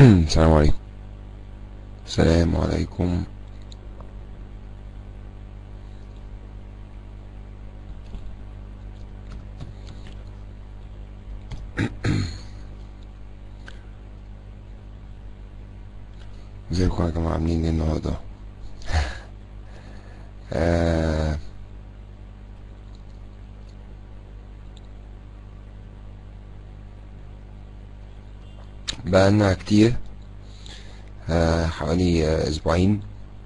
السلام عليكم السلام عليكم ازيكم يا جماعة عاملين ايه النهاردة آه بقالنا كتير آه حوالي آه اسبوعين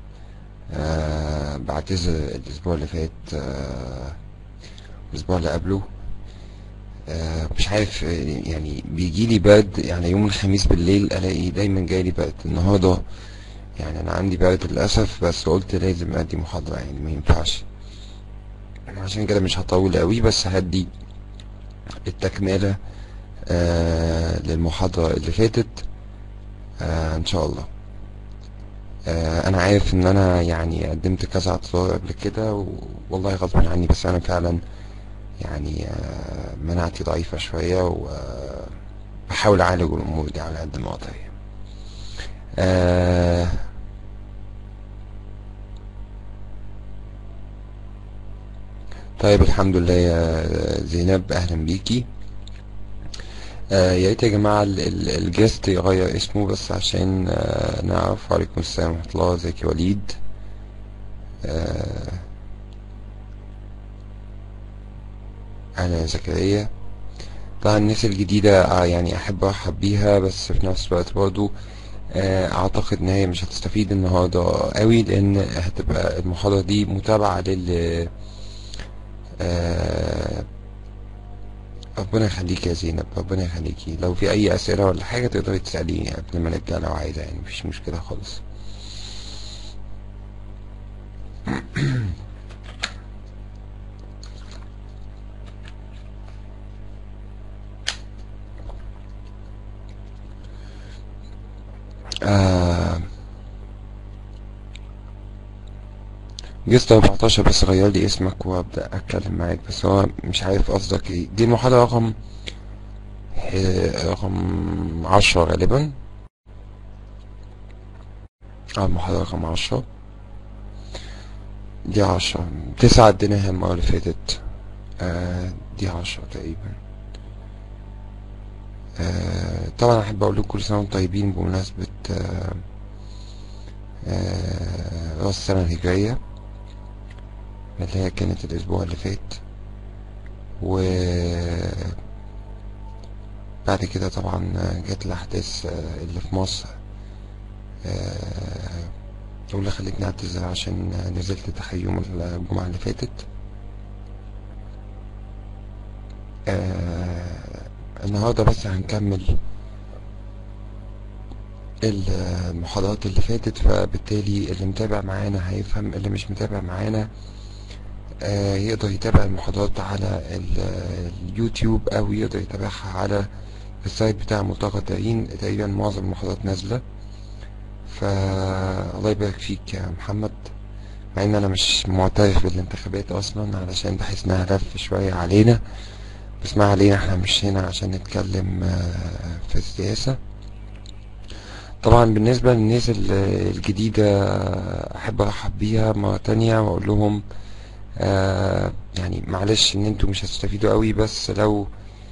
آه بعتذر الاسبوع اللي فات آه الاسبوع اللي قبله آه مش عارف آه، يعني بيجيلي برد يعني يوم الخميس بالليل الاقي دايما جايلي برد النهارده يعني انا عندي برد للاسف بس قلت لازم ادي محاضرة يعني ما ينفعش عشان كده مش هطول قوي بس هدي التكملة آه للمحاضرة اللي فاتت آه ان شاء الله آه انا عارف ان انا يعني قدمت كذا اعتذار قبل كده و- والله غصب عني بس انا فعلا يعني آه مناعتي ضعيفة شوية وبحاول اعالج الامور دي على قد ما اقدر يعني. آه طيب الحمد لله يا زينب اهلا بيكي آه يا ريت يا جماعة ال- ال- الجست يغير اسمه بس عشان آه نعرف وعليكم السلام ورحمة الله ازيك يا وليد آه اهلا يا زكريا طبعا الناس الجديدة آه يعني احب ارحب بيها بس في نفس الوقت برضو آه اعتقد ان هي مش هتستفيد النهاردة قوي لان هتبقى المحاضرة دي متابعة لل آه ربنا يخليك يا زينب ربنا يخليكي لو في اي اسئلة ولا حاجة تقدري تسأليني قبل ما نبدأ لو عايزة يعني مفيش مشكلة خالص آه جست 14 بس غير لي اسمك وابدأ اتكلم معاك بس هو مش عارف قصدك ايه دي المحاضرة رقم آه، رقم عشرة غالبا اه المحاضرة رقم عشرة دي عشرة تسعة اديناها المرة اللي فاتت آه دي عشرة تقريبا آه طبعا احب اقول لكم كل سنة وانتم طيبين بمناسبة آه آه راس السنة الهجرية اللي هي كانت الاسبوع اللي فات وبعد كده طبعا جت الاحداث آه، اللي في مصر آه، واللي خلتني اعتذر عشان نزلت تحيوم الجمعة اللي فاتت آه، النهاردة بس هنكمل المحاضرات اللي فاتت فبالتالي اللي متابع معانا هيفهم اللي مش متابع معانا آه، يقدر يتابع المحاضرات على ال- اليوتيوب او يقدر يتابعها على السايت بتاع ملتقى الدارين تقريبا معظم المحاضرات نازلة فالله يبارك فيك يا محمد مع ان انا مش معترف بالانتخابات اصلا علشان بحس انها لف شوية علينا بس ما علينا احنا مش هنا عشان نتكلم آه، في السياسة طبعا بالنسبة للناس ال- الجديدة احب ارحب بيها مرة تانية واقول لهم آه يعني معلش ان انتوا مش هتستفيدوا قوي بس لو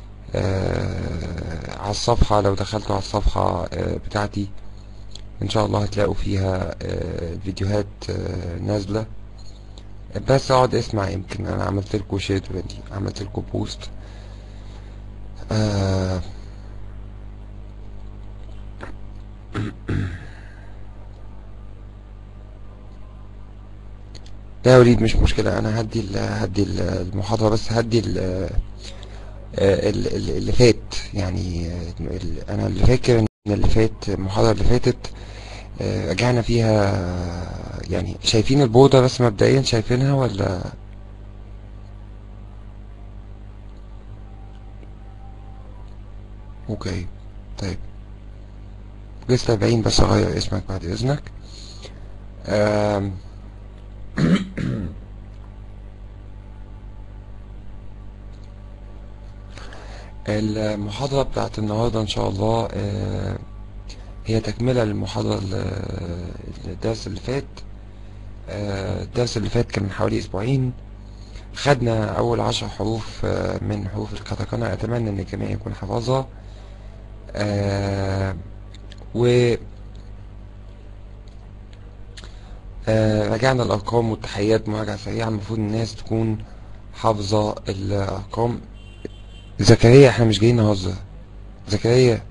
آه على الصفحة لو دخلتوا على الصفحة آه بتاعتي ان شاء الله هتلاقوا فيها آه الفيديوهات آه نازلة بس اقعد اسمع يمكن انا عملت لكم شير اوريدي عملت لكم بوست آه لا يا وليد مش مشكلة انا هدي ال- هدي ال- المحاضرة بس هدي ال- آه، ال- ال- اللي فات يعني آه، ال- انا اللي فاكر ان اللي فات المحاضرة اللي فاتت آه، رجعنا فيها يعني شايفين البوضة بس مبدئيا شايفينها ولا اوكي طيب لسه باين بس اغير اسمك بعد اذنك آم، المحاضرة بتاعت النهاردة ان شاء الله آه، هي تكملة للمحاضرة ال- الدرس اللي فات آه، الدرس اللي فات كان من حوالي أسبوعين خدنا أول عشر حروف آه، من حروف الكاتاكانا أتمنى إن الجميع يكون حفظها آه، و آه، راجعنا الأرقام والتحيات مراجعة سريعة المفروض الناس تكون حافظة الأرقام زكريا احنا مش جايين نهزر زكريا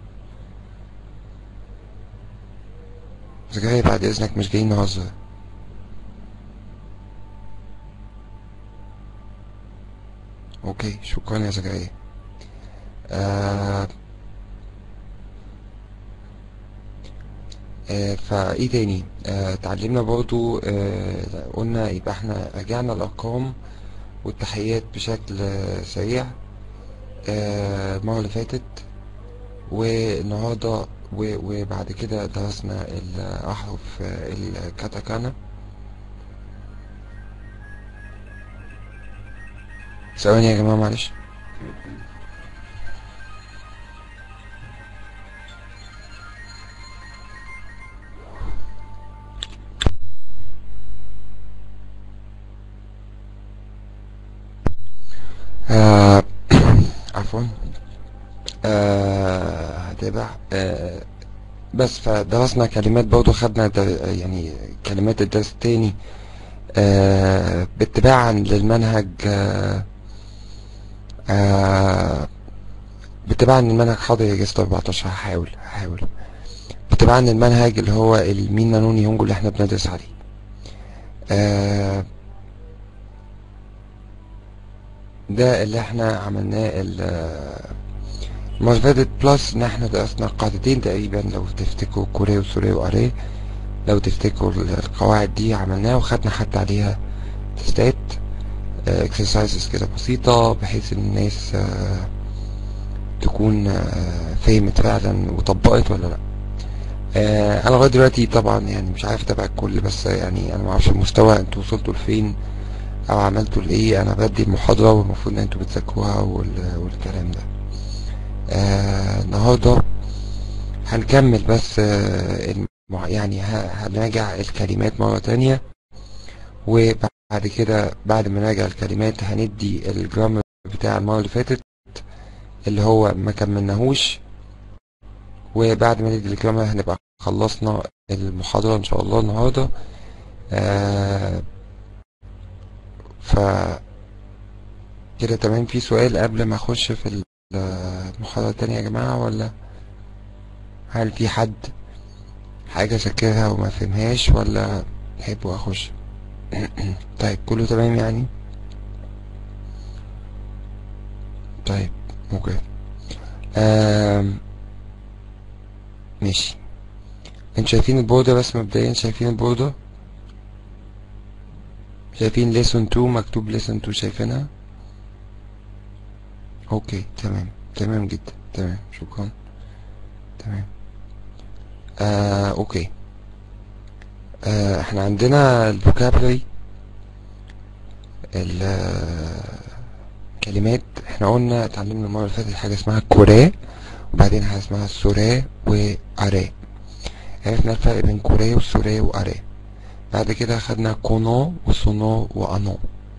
زكريا بعد إذنك مش جايين نهزر أوكي شكرا يا زكريا آه آه فايه تاني آه اتعلمنا برضو آه قلنا يبقى احنا راجعنا الارقام والتحيات بشكل آه سريع آه المرة اللي فاتت والنهاردة و- وبعد كده درسنا الأحرف آه، الكاتاكانا ثواني يا جماعة معلش آه عفوا آه هتابع آه بس فدرسنا كلمات برضو خدنا در يعني كلمات الدرس التاني آه باتباعا للمنهج آه آه باتباعا للمنهج حاضر يا جست 14 هحاول هحاول باتباعا للمنهج اللي هو المين نانوني هونجو اللي احنا بندرس عليه آه ده اللي احنا عملناه ال- المرة اللي فاتت بلس ان احنا درسنا قاعدتين تقريبا لو تفتكروا كوري وسوري واري لو تفتكروا ال- القواعد دي عملناها وخدنا حتى عليها تستات اكسرسايزز كده بسيطة بحيث ان الناس آه، تكون آه، فهمت فعلا وطبقت ولا لا آه، انا لغاية دلوقتي طبعا يعني مش عارف اتابع الكل بس يعني انا معرفش المستوى انتوا وصلتوا لفين او عملتوا لايه انا بدي المحاضرة والمفروض ان انتوا بتذاكروها وال- والكلام ده آه النهاردة هنكمل بس آه المع... يعني ه- هنراجع الكلمات مرة تانية وبعد كده بعد ما نراجع الكلمات هندي الجرامر بتاع المرة اللي فاتت اللي هو ما كملناهوش وبعد ما ندي الجرامر هنبقى خلصنا المحاضرة ان شاء الله النهاردة آه ف كده تمام في سؤال قبل ما اخش في ال- المحاضرة التانية يا جماعة ولا هل في حد حاجة ذاكرها وما فهمهاش ولا تحبوا اخش طيب كله تمام يعني طيب اوكي آم. ماشي انتوا شايفين البوردة بس مبدئيا شايفين البوردة شايفين lesson 2 مكتوب lesson 2 شايفينها اوكي تمام تمام جدا تمام شكرا تمام آه اوكي آه احنا عندنا الفوكابلري الكلمات احنا قلنا اتعلمنا المرة اللي فاتت حاجة اسمها كوري وبعدين حاجة اسمها سوري واري عرفنا الفرق بين كوري وسوري واري بعد كده خدنا كونو وسونو وانو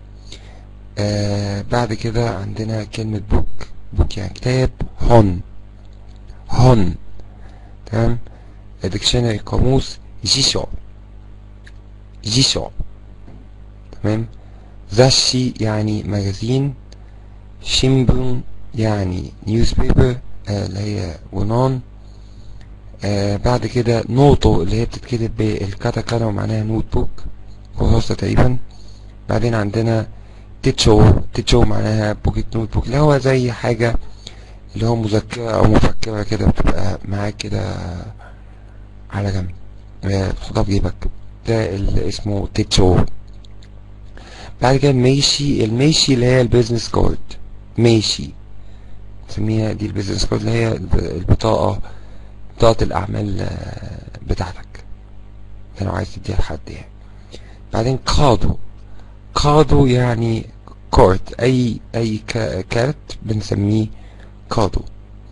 آه بعد كده عندنا كلمة بوك بوك يعني كتاب هون هون تمام ديكشنري قاموس جيشو جيشو تمام زاشي يعني مجازين شيمبون يعني نيوز بيبر آه اللي هي ونون آه بعد كده نوتو اللي هي بتتكتب بالكاتاكانا ومعناها نوت بوك كراسة تقريبا بعدين عندنا تيتشو تيتشو معناها بوكيت نوت بوك اللي هو زي حاجة اللي هو مذكرة أو مفكرة كده بتبقى معاك كده على جنب آه، تحطها في جيبك ده اللي اسمه تيتشو بعد كده الميشي الميشي اللي هي البيزنس كارد ميشي نسميها دي البيزنس كارد اللي هي الب- البطاقة بطاقة الأعمال آه، بتاعتك ده لو عايز تديها لحد يعني بعدين كادو كادو يعني كارت أي أي كا- كارت بنسميه كادو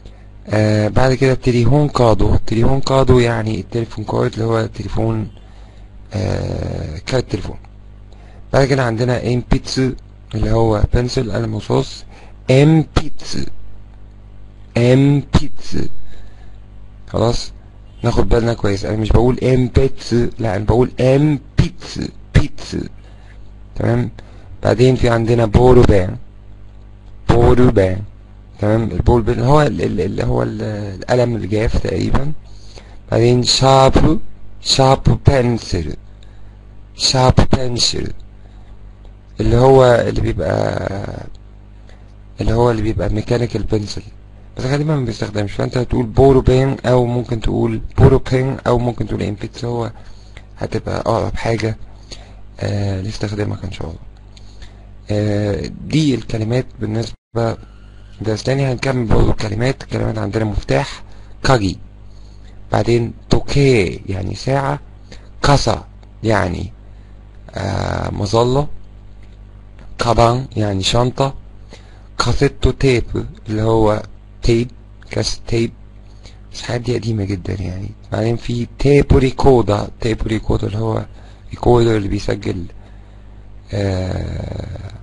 آه بعد كده التليفون كادو التليفون كادو يعني التليفون كارد اللي هو التليفون آه كارت تليفون بعد كده عندنا ام بيتس اللي هو بنسل قلم رصاص ام بيتس ام بيتس خلاص ناخد بالنا كويس انا مش بقول ام بيتس لا انا بقول ام بيتس بيتس تمام بعدين في عندنا بورو بان بورو بان تمام البول بان هو ال- ال- اللي هو ال- القلم الجاف تقريبا بعدين شارب شارب بنسل شارب بنسل اللي هو اللي بيبقى اللي هو اللي بيبقى ميكانيكال بنسل بس غالبا ما بيستخدمش فانت هتقول بورو بين او ممكن تقول بورو بين او ممكن تقول امبيتس هو هتبقى اقرب حاجة آه لاستخدامك ان شاء الله آه دي الكلمات بالنسبة درس تاني هنكمل برضه الكلمات الكلمات عندنا مفتاح كاجي بعدين توكي يعني ساعة كاسا يعني آه مظلة كابان يعني شنطة كاسيتو تيب اللي هو تيب كاس تيب بس الحاجات دي قديمة جدا يعني بعدين في تيب ريكودا تيب ريكودا اللي هو ريكوردر اللي بيسجل آه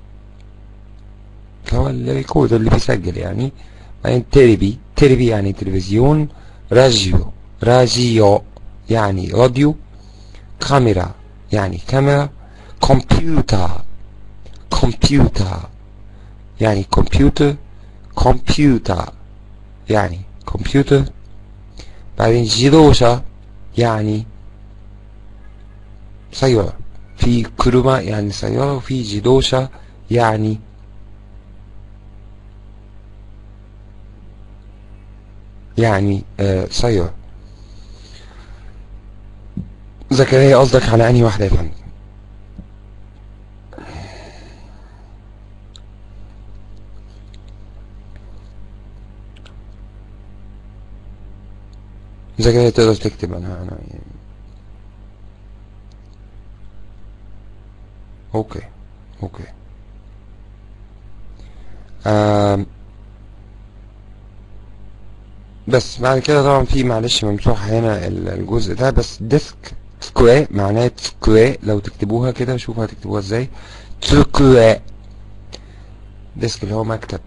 اللي هو الريكوردر اللي بيسجل يعني بعدين تيربي تيربي يعني تلفزيون راديو راديو يعني راديو كاميرا يعني كاميرا كمبيوتر كمبيوتر يعني كمبيوتر كمبيوتر يعني كمبيوتر بعدين جيروشا يعني سيارة في كروما يعني سيارة وفي جيروشا يعني يعني آه سيارة زكريا قصدك على أنهي واحدة يا فندم زكريا تقدر تكتب أنا أنا يعني أوكي أوكي آم. بس بعد كده طبعا في معلش ممسوح هنا ال- الجزء ده بس ديسك سكوي معناه سكوي لو تكتبوها كده شوفوا هتكتبوها ازاي سكوي ديسك اللي هو مكتب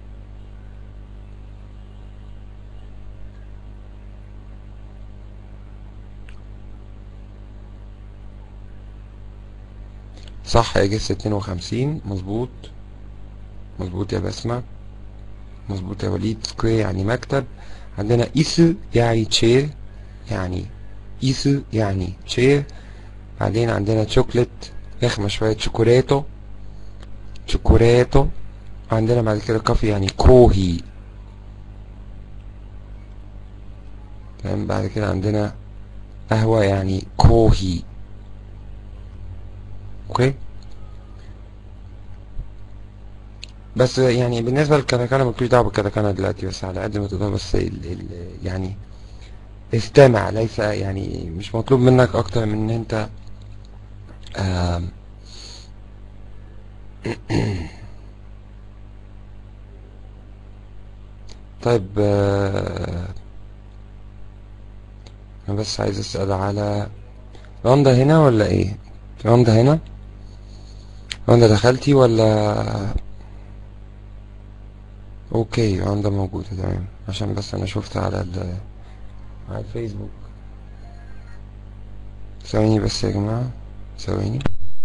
صح يا جس 52 مظبوط مظبوط يا بسمة مظبوط يا وليد سكوير يعني مكتب عندنا إيسو يعني تشير يعني إيسو يعني تشير بعدين عندنا شوكليت رخمة شوية شوكولاتو شوكولاتو عندنا بعد كده كافي يعني كوهي تمام بعد كده عندنا قهوة يعني كوهي اوكي بس يعني بالنسبة للكتاكانا مالكوش دعوة بالكتاكانا دلوقتي بس على قد ما تقدر بس ال ال يعني استمع ليس يعني مش مطلوب منك اكتر من ان انت آم طيب آه، انا بس عايز اسأل على رندا هنا ولا ايه رندا هنا رندا دخلتي ولا اوكي رندا موجودة تمام عشان بس انا شفت على ال على الفيسبوك ثواني بس يا جماعة ثواني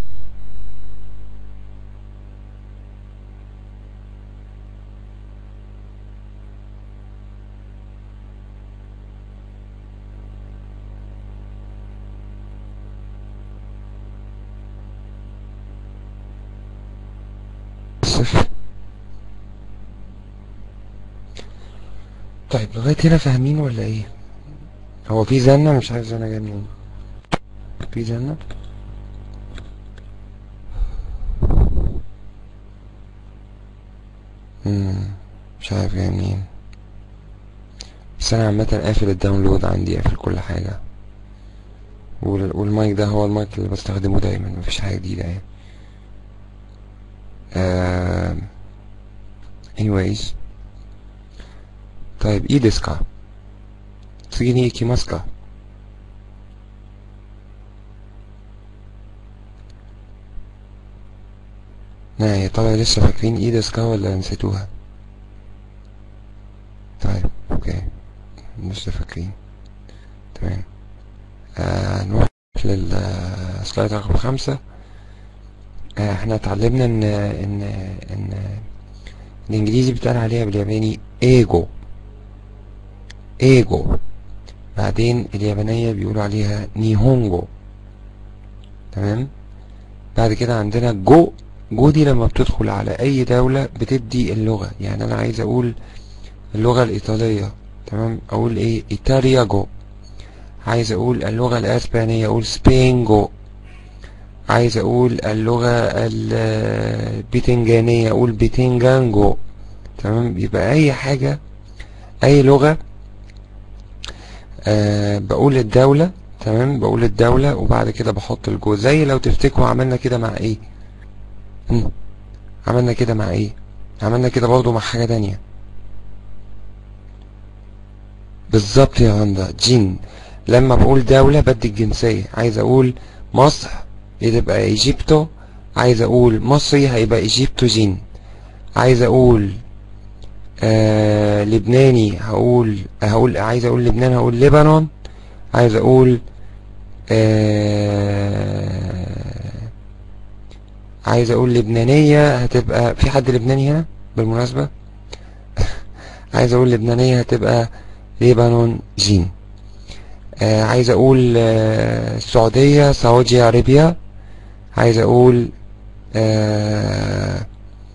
صفر طيب لغاية هنا فاهمين ولا ايه هو في زنة مش عارف زنة جاية منين في زنة مم، مش عارف جاية منين بس انا عامة قافل الداونلود عندي قافل كل حاجة وال- والمايك ده هو المايك اللي بستخدمه دايما مفيش حاجة جديدة يعني آه anyways طيب ايه ديسكا 次に行きますか لا يا ترى لسه فاكرين ايه ديسكا ولا نسيتوها طيب اوكي لسه فاكرين تمام آه نروح للسلايد رقم خمسة آه احنا اتعلمنا ان ان ان الانجليزي بيتقال عليها بالياباني ايجو ايجو بعدين اليابانية بيقولوا عليها نيهونجو تمام بعد كده عندنا جو جو دي لما بتدخل على اي دولة بتدي اللغة يعني انا عايز اقول اللغة الايطالية تمام اقول ايه ايطاليا جو عايز اقول اللغة الاسبانية اقول سبينجو عايز اقول اللغة البيتنجانية اقول بيتنجانجو تمام يبقى اي حاجة اي لغة أه بقول الدولة تمام بقول الدولة وبعد كده بحط الجو زي لو تفتكروا عملنا كده مع ايه مم. عملنا كده مع ايه عملنا كده برضو مع حاجة تانية بالظبط يا هوندا جين لما بقول دولة بدي الجنسية عايز اقول مصر يبقى ايجيبتو عايز اقول مصري هيبقى ايجيبتو جين عايز اقول آه لبناني هقول هقول عايز اقول لبنان هقول لبنان عايز اقول آه عايز اقول لبنانية هتبقى في حد لبناني هنا بالمناسبة عايز اقول لبنانية هتبقى ليبانون جين آه عايز اقول آه السعودية سعودي عربية عايز اقول آه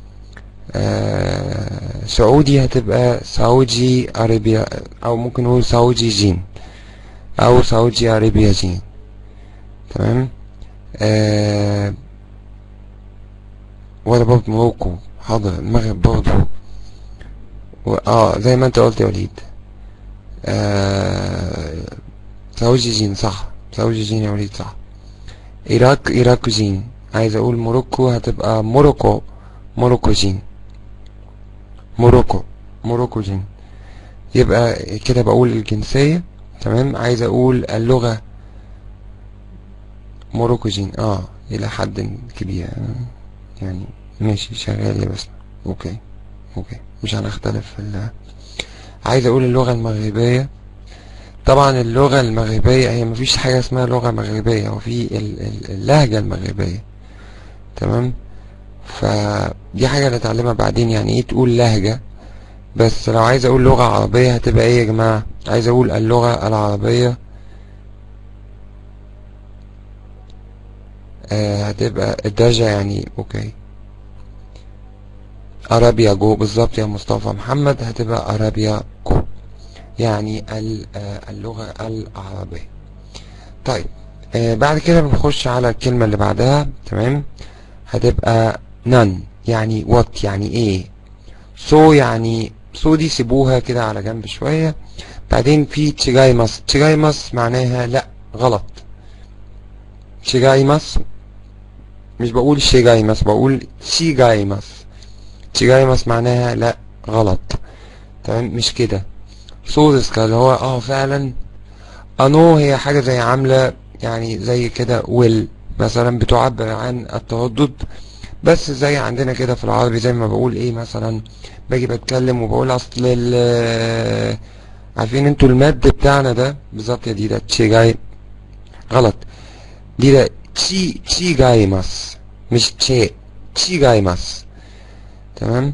آه سعودي هتبقى سعودي عربية او ممكن نقول سعودي جين او سعودي عربية جين تمام آه ولا برضه موروكو حاضر المغرب برضه و... اه زي ما انت قلت يا وليد آه... سعودي جين صح سعودي جين يا وليد صح عراق عراق جين عايز اقول موروكو هتبقى موروكو موروكو جين موروكو موروكو جين يبقى كده بقول الجنسية تمام عايز اقول اللغة موروكو جين اه الى حد كبير يعني ماشي شغال يا بس اوكي اوكي مش هنختلف في ال عايز اقول اللغة المغربية طبعا اللغة المغربية هي مفيش حاجة اسمها لغة مغربية هو في اللهجة المغربية تمام فدي حاجة نتعلمها بعدين يعني ايه تقول لهجة بس لو عايز اقول لغة عربية هتبقى ايه يا جماعة عايز اقول اللغة العربية آه هتبقى الدرجة يعني اوكي عربيا جو بالظبط يا مصطفى محمد هتبقى عربيا جو يعني اللغة العربية طيب آه بعد كده بنخش على الكلمة اللي بعدها تمام هتبقى نان يعني وات يعني ايه سو يعني سو دي سيبوها كده على جنب شوية بعدين في تشيجايماس تشيجايماس معناها لا غلط تشيجايماس مش بقول شيجايماس بقول شيجايماس شيجايماس معناها لا غلط تمام مش كده سوزسكا اللي هو اه فعلا انو هي حاجة زي عاملة يعني زي كده ويل مثلا بتعبر عن التردد بس زي عندنا كده في العربي زي ما بقول ايه مثلا باجي بتكلم وبقول اصل ال عارفين انتوا المد بتاعنا ده بالظبط يا دي ده تشيجاي غلط دي ده تشي تشيجايماس مش تشي تشيجايماس تمام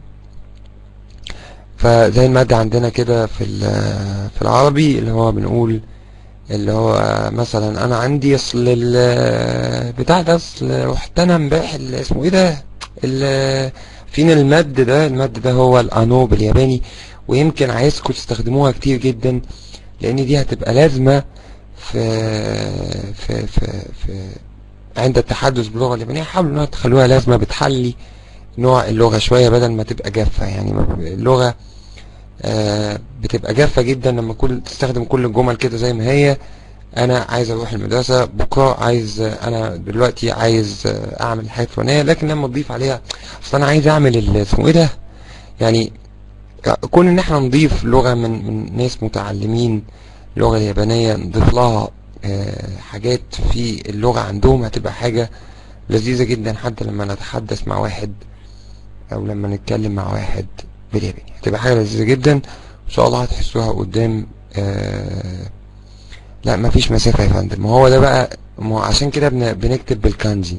فزي المادة عندنا كده في في العربي اللي هو بنقول اللي هو مثلا انا عندي اصل بتاع ده اصل رحت انا امبارح اسمه ايه ده فين المد ده المد ده هو الانو بالياباني ويمكن عايزكم تستخدموها كتير جدا لان دي هتبقى لازمة في في في, في عند التحدث باللغة اليابانية حاولوا انها تخلوها لازمة بتحلي نوع اللغة شوية بدل ما تبقى جافة يعني اللغة آه بتبقى جافة جدا لما كل تستخدم كل الجمل كده زي ما هي انا عايز اروح المدرسة بكرة عايز انا دلوقتي عايز اعمل حاجة فلانية لكن لما تضيف عليها اصل انا عايز اعمل اسمه ايه ده يعني كون ان احنا نضيف لغة من من ناس متعلمين اللغة اليابانية نضيف لها آه، حاجات في اللغة عندهم هتبقى حاجة لذيذة جدا حتى لما نتحدث مع واحد او لما نتكلم مع واحد بالياباني هتبقى حاجة لذيذة جدا ان شاء الله هتحسوها قدام آه لا مفيش مسافة يا فندم ما هو ده بقى ما هو عشان كده بن- بنكتب بالكانجي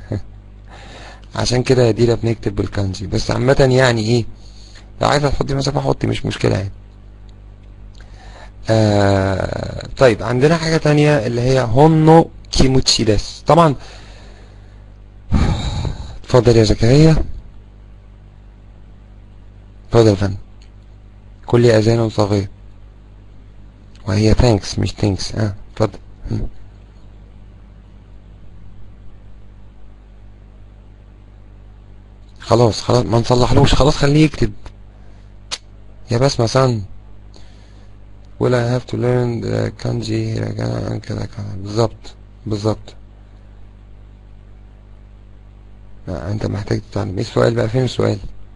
عشان كده يا دينا بنكتب بالكانجي بس عامة يعني ايه لو عايزة تحطي مسافة حطي مش مشكلة يعني آه طيب عندنا حاجة تانية اللي هي هونو كيموتشي ديس طبعا اتفضل يا زكريا اتفضل يا فندم كل اذان صغير وهي ثانكس مش ثانكس اه اتفضل مم. خلاص خلاص ما نصلحلوش خلاص خليه يكتب يا بسمة سان will I have to learn the kanji hiragana كذا كذا بالظبط بالظبط لا انت محتاج تتعلم ايه السؤال بقى فين السؤال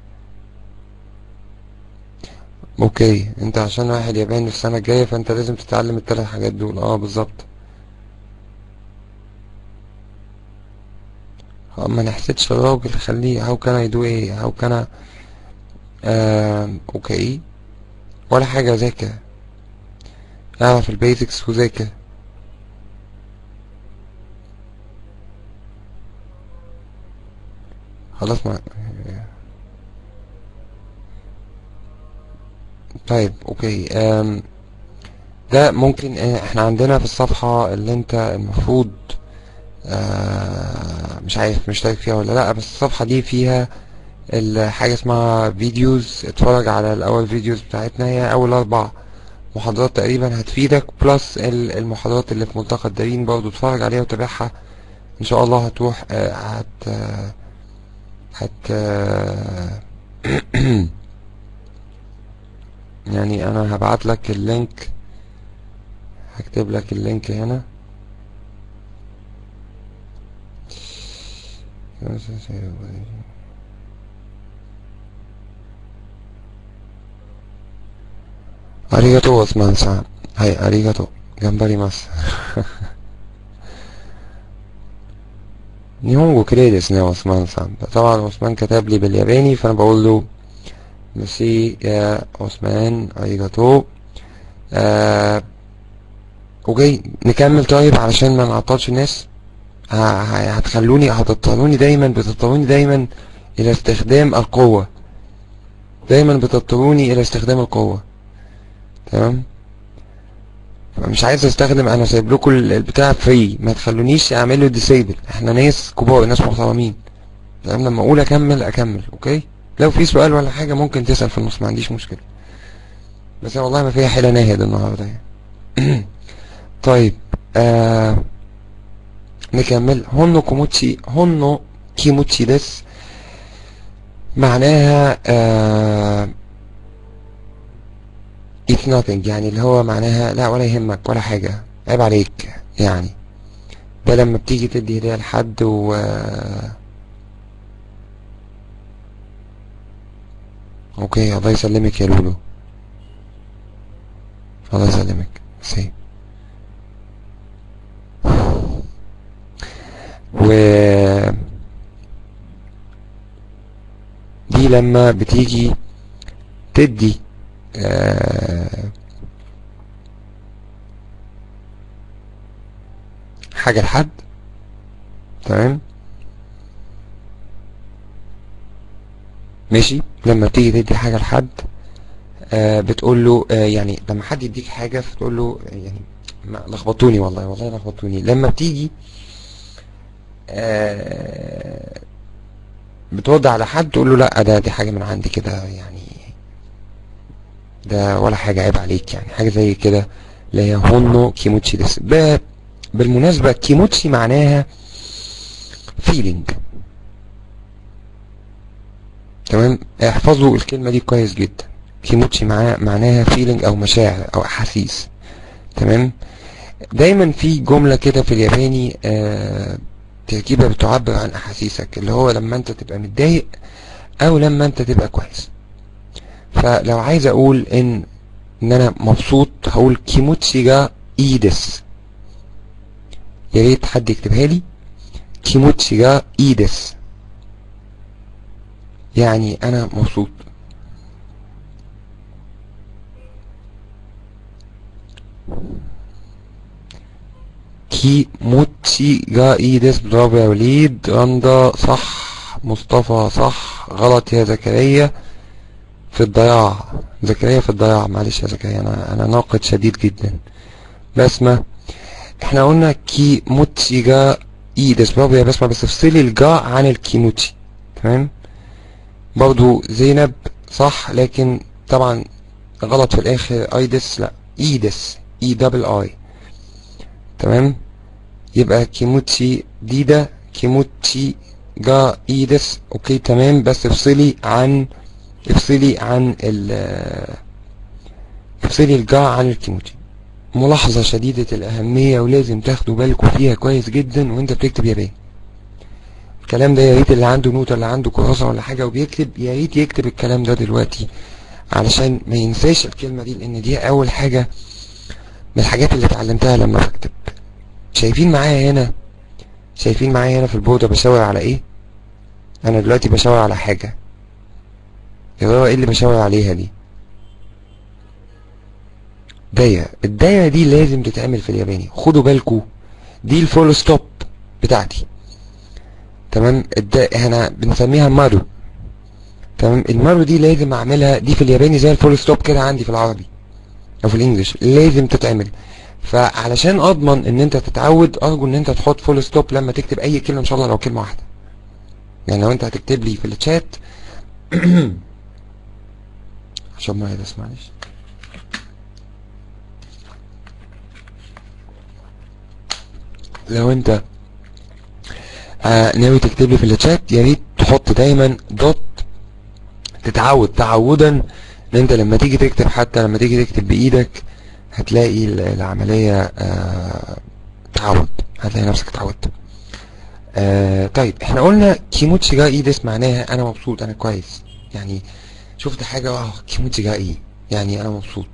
اوكي انت عشان واحد ياباني السنة الجاية فانت لازم تتعلم الثلاث حاجات دول اه بالظبط اه ما نحسدش الراجل خليه how can I do ايه how can I آه اوكي ولا حاجة ذاكر اعرف البيزكس وذاكر خلاص ما طيب اوكي آم ده ممكن آه، احنا عندنا في الصفحة اللي انت المفروض آه مش عارف مشترك فيها ولا لا بس الصفحة دي فيها الحاجة اسمها فيديوز اتفرج على الاول فيديوز بتاعتنا هي اول اربع محاضرات تقريبا هتفيدك بلس ال- المحاضرات اللي في ملتقى الدارين برضو اتفرج عليها وتابعها ان شاء الله هتروح آه، هت آه، هت آه، يعني انا هبعت لك اللينك هكتب لك اللينك هنا arigato Osman san はいありがとう頑張ります日本語綺麗ですね、オスマンさん。طبعا عثمان كتب لي بالياباني فأنا بقول له ميرسي يا عثمان أريجاتو آه اوكي نكمل طيب علشان ما نعطلش الناس ه- ه- هتخلوني هتضطروني دايما بتضطروني دايما إلى استخدام القوة دايما بتضطروني إلى استخدام القوة تمام مش عايز استخدم انا سايب لكم ال- البتاع فري ما تخلونيش اعمله ديسيبل احنا ناس كبار ناس محترمين تمام لما اقول اكمل اكمل اوكي لو في سؤال ولا حاجة ممكن تسأل في النص ما عنديش مشكلة بس انا والله ما فيها حيلة ناهد النهاردة يعني طيب آه نكمل هونو كوموتشي هونو كيموتشي ديس معناها آه it's nothing يعني اللي هو معناها لا ولا يهمك ولا حاجة عيب عليك يعني ده لما بتيجي تدي هدية لحد و اوكي الله يسلمك يا لولو الله يسلمك سي و دي لما بتيجي تدي آه، حاجة لحد تمام ماشي لما بتيجي تدي حاجة لحد آه بتقول له آه يعني لما حد يديك حاجة فتقول له آه، يعني ما لخبطوني والله والله لخبطوني لما بتيجي آه بتوضع على حد تقول له لا ده دي حاجة من عندي كده يعني ده ولا حاجة عيب عليك يعني حاجة زي كده اللي هي هونو كيموتشي ديس ب- بالمناسبة كيموتشي معناها feeling تمام احفظوا الكلمة دي كويس جدا كيموتشي معاه معناها feeling او مشاعر او احاسيس تمام دايما في جملة كده في الياباني آه تركيبة بتعبر عن احاسيسك اللي هو لما انت تبقى متضايق او لما انت تبقى كويس فلو عايز اقول ان ان انا مبسوط هقول كيموتشي جا ايدس يا ريت حد يكتبها لي كيموتشي جا ايدس يعني انا مبسوط كيموتشي جا ايدس برافو يا وليد رندا صح مصطفى صح غلط يا زكريا في الضياع زكريا في الضياع معلش يا زكريا انا انا ناقد شديد جدا بسمة احنا قلنا كيموتشي جا ايدس برافو يا بسمة بس افصلي الجا عن الكيموتشي تمام برضو زينب صح لكن طبعا غلط في الاخر ايدس لا ايدس اي دبل اي تمام يبقى كيموتشي ديدا كيموتشي جا ايدس اوكي تمام بس افصلي عن افصلي عن ال افصلي الجا عن الكيموتشي ملاحظة شديدة الأهمية ولازم تاخدوا بالكم فيها كويس جدا وانت بتكتب ياباني الكلام ده يا ريت اللي عنده نوتة اللي عنده كراسة ولا حاجة وبيكتب يا ريت يكتب الكلام ده دلوقتي علشان ما ينساش الكلمة دي لأن دي أول حاجة من الحاجات اللي اتعلمتها لما بكتب شايفين معايا هنا شايفين معايا هنا في البوردة بشاور على ايه انا دلوقتي بشاور على حاجة يا ترى ايه اللي بشاور عليها دي دايرة الدايرة دي لازم تتعمل في الياباني خدوا بالكوا دي الفول ستوب بتاعتي تمام الدا... احنا بنسميها مارو تمام المارو دي لازم اعملها دي في الياباني زي الفول ستوب كده عندي في العربي او في الانجليش لازم تتعمل فعلشان اضمن ان انت تتعود ارجو ان انت تحط فول ستوب لما تكتب اي كلمه ان شاء الله لو كلمه واحده يعني لو انت هتكتب لي في الشات عشان ما بس معلش لو انت آه ناوي تكتب لي في الشات يا ريت تحط دايما دوت تتعود تعودا ان انت لما تيجي تكتب حتى لما تيجي تكتب بايدك هتلاقي العملية آه تعود هتلاقي نفسك اتعودت آه طيب احنا قلنا كيموتشي جا ايدس معناها انا مبسوط انا كويس يعني شفت حاجة اه كيموتشي جا ايه يعني انا مبسوط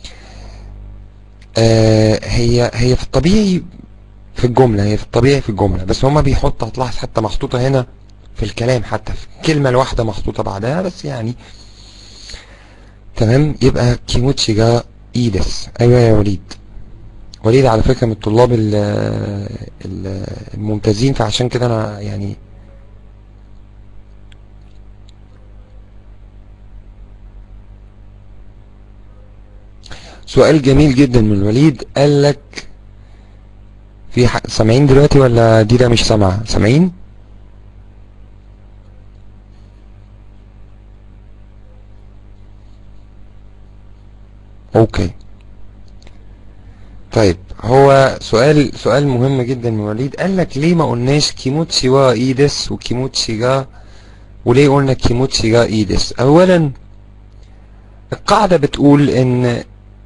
آه هي هي في الطبيعي في الجملة هي في الطبيعي في الجملة بس هما بيحط هتلاحظ حتى محطوطة هنا في الكلام حتى في كلمة الواحدة محطوطة بعدها بس يعني تمام يبقى كيموتشي جا ايدس ايوه يا وليد وليد على فكرة من الطلاب ال ال الممتازين فعشان كده انا يعني سؤال جميل جدا من وليد قال لك في ح... سامعين دلوقتي ولا دي ده مش سامعة سامعين اوكي طيب هو سؤال سؤال مهم جدا من وليد قال لك ليه ما قلناش كيموتشي وا ايدس وكيموتشي جا وليه قلنا كيموتشي جا ايدس اولا القاعدة بتقول ان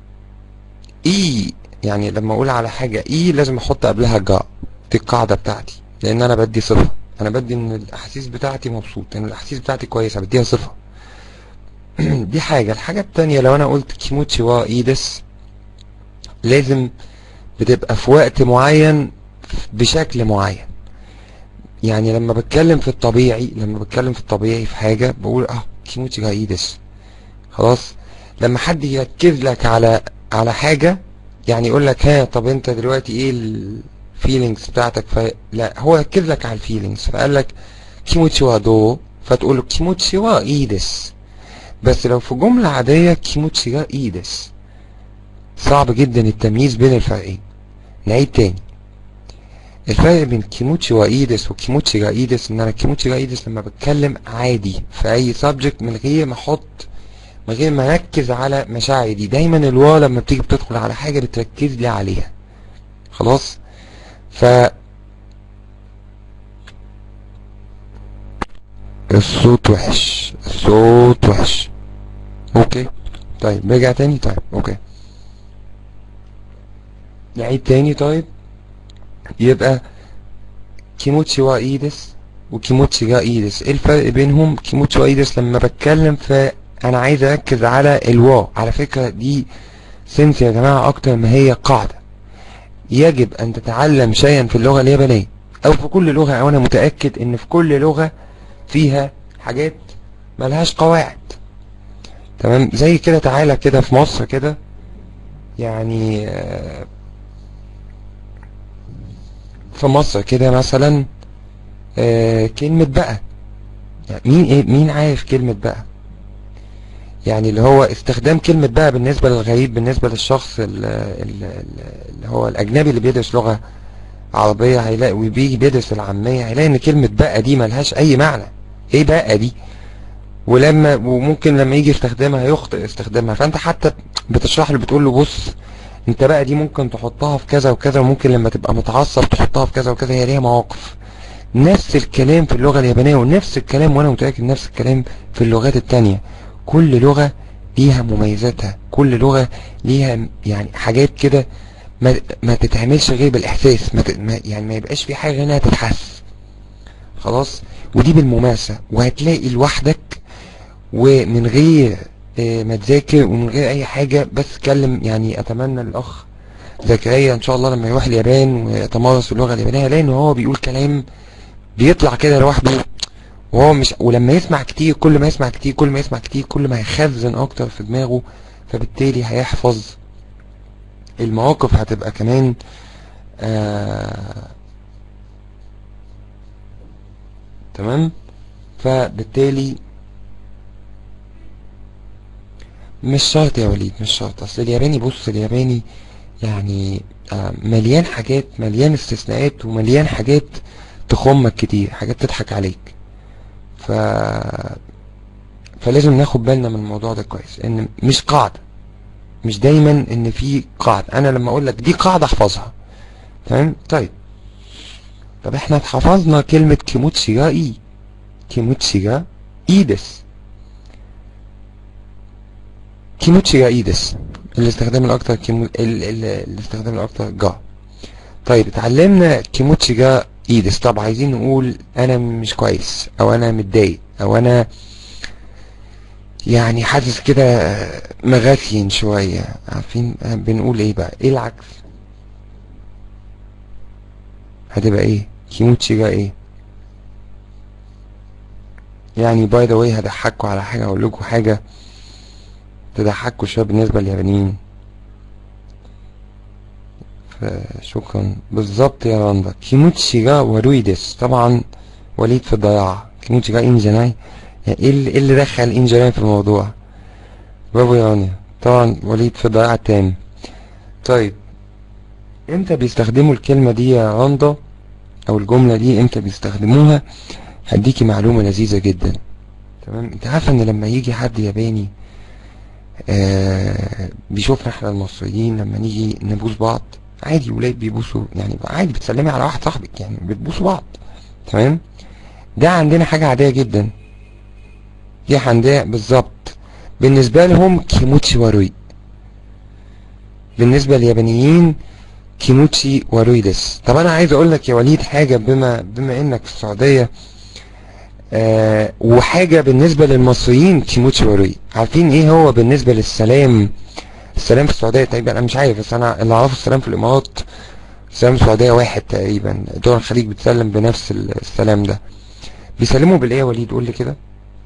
اي يعني لما اقول على حاجة اي لازم احط قبلها جا دي القاعدة بتاعتي لان انا بدي صفة انا بدي ان الاحاسيس بتاعتي مبسوط ان الاحاسيس بتاعتي كويسة بديها صفة دي حاجة الحاجة التانية لو انا قلت كيموتشي وا ايدس لازم بتبقى في وقت معين بشكل معين يعني لما بتكلم في الطبيعي لما بتكلم في الطبيعي في حاجة بقول اه كيموتشي جا ايدس خلاص لما حد يركز لك على على حاجة يعني يقول لك ها طب انت دلوقتي ايه الفيلينجز بتاعتك ف... لا هو ركز لك على الفيلينجز فقال لك كيموتشي وا دو فتقول له كيموتشي وا ايدس بس لو في جملة عادية كيموتشي جا ايدس صعب جدا التمييز بين الفرقين نعيد تاني الفرق بين كيموتشي وايدس وكيموتشي جا ايدس ان انا كيموتشي جا ايدس لما بتكلم عادي في اي سبجكت من غير ما احط من غير ما اركز على مشاعري دي دايما الوا لما بتيجي بتدخل على حاجة بتركز لي عليها خلاص ف الصوت وحش الصوت وحش اوكي طيب رجع تاني طيب اوكي نعيد تاني طيب يبقى كيموتشي وا ايدس وكيموتشي جا ايدس ايه الفرق بينهم كيموتشي وا ايدس لما بتكلم في انا عايز اركز على الواو على فكرة دي سنس يا جماعة اكتر ما هي قاعدة يجب ان تتعلم شيئا في اللغة اليابانية او في كل لغة او انا متأكد ان في كل لغة فيها حاجات ملهاش قواعد تمام زي كده تعالى كده في مصر كده يعني آه، في مصر كده مثلا آه، كلمة بقى يعني مين ايه مين عارف كلمة بقى يعني اللي هو استخدام كلمة بقى بالنسبة للغريب بالنسبة للشخص ال- ال- ال- اللي هو الأجنبي اللي بيدرس لغة عربية هيلاقي وبيجي بيدرس العامية هيلاقي إن كلمة بقى دي ملهاش أي معنى إيه بقى دي ولما وممكن لما يجي يستخدمها يخطئ استخدامها فأنت حتى بتشرح له بتقول له بص أنت بقى دي ممكن تحطها في كذا وكذا وممكن لما تبقى متعصب تحطها في كذا وكذا هي ليها مواقف نفس الكلام في اللغة اليابانية ونفس الكلام وانا متأكد نفس الكلام في اللغات التانية كل لغة ليها مميزاتها كل لغة ليها يعني حاجات كده ما, ما تتعملش غير بالإحساس ما ت... ما يعني ما يبقاش في حاجة انها تتحس خلاص ودي بالممارسة وهتلاقي لوحدك ومن غير آه، ما تذاكر ومن غير اي حاجة بس اتكلم يعني اتمنى الاخ زكريا ان شاء الله لما يروح اليابان ويتمارس في اللغة اليابانية لان هو بيقول كلام بيطلع كده لوحده وهو مش ولما يسمع كتير كل ما يسمع كتير كل ما يسمع كتير كل ما هيخزن اكتر في دماغه فبالتالي هيحفظ المواقف هتبقى كمان آه تمام فبالتالي مش شرط يا وليد مش شرط اصل الياباني بص الياباني يعني آه مليان حاجات مليان استثناءات ومليان حاجات تخمك كتير حاجات تضحك عليك ف فلازم ناخد بالنا من الموضوع ده كويس ان مش قاعدة مش دايما ان في قاعدة انا لما اقول لك دي قاعدة احفظها تمام طيب طب احنا حفظنا كلمة كيموتشي جا اي كيموتشي جا ايدس كيموتشي جا ايدس الاستخدام الاكتر كيمو... ال... ال... الاستخدام الاكتر جا طيب اتعلمنا كيموتشي جا ايدس طب عايزين نقول انا مش كويس او انا متضايق او انا يعني حاسس كده مغثين شوية عارفين بنقول ايه بقى ايه العكس هتبقى ايه كيموتشي جا ايه يعني باي ذا واي هضحكوا على حاجة اقول لكم حاجة تضحكوا شوية بالنسبة لليابانيين فشكرا بالظبط يا رندا كيموتشي جا وروي ديس طبعا وليد في الضياع كيموتشي جا انجناي يعني ايه اللي, إيه اللي دخل انجناي في الموضوع برافو يا رانيا طبعا وليد في الضياع التام طيب امتى بيستخدموا الكلمة دي يا رندا او الجملة دي امتى بيستخدموها هديكي معلومة لذيذة جدا تمام انت عارفة ان لما يجي حد ياباني آه بيشوفنا احنا المصريين لما نيجي نبوس بعض عادي ولاد بيبوسوا يعني عادي بتسلمي على واحد صاحبك يعني بتبوسوا بعض تمام ده عندنا حاجة عادية جدا دي عندنا بالظبط بالنسبة لهم كيموتشي واروي بالنسبة لليابانيين كيموتشي واروي ديس طب انا عايز اقول لك يا وليد حاجة بما بما انك في السعودية آه وحاجة بالنسبة للمصريين كيموتشي واروي عارفين ايه هو بالنسبة للسلام السلام في السعودية تقريبا انا مش عارف بس انا اللي اعرفه السلام في الامارات السلام في السعودية واحد تقريبا دول الخليج بتسلم بنفس السلام ده بيسلموا بالايه يا وليد قول لي كده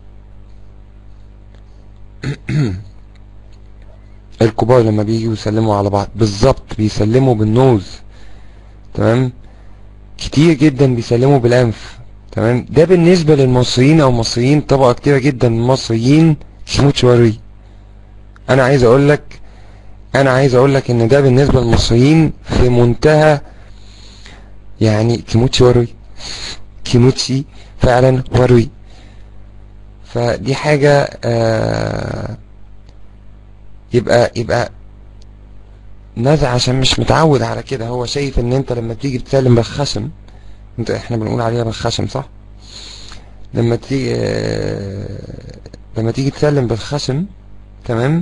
الكبار لما بييجوا يسلموا على بعض بالظبط بيسلموا بالنوز تمام كتير جدا بيسلموا بالانف تمام ده بالنسبة للمصريين او مصريين طبقة كتيرة جدا من المصريين شموتشواري انا عايز اقول لك انا عايز اقول لك ان ده بالنسبة للمصريين في منتهى يعني كيموتشي واروي كيموتشي فعلا واروي فدي حاجة آه يبقى يبقى نزع عشان مش متعود على كده هو شايف ان انت لما تيجي تسلم بالخشم انت احنا بنقول عليها بالخشم صح لما تيجي آه لما تيجي تسلم بالخشم تمام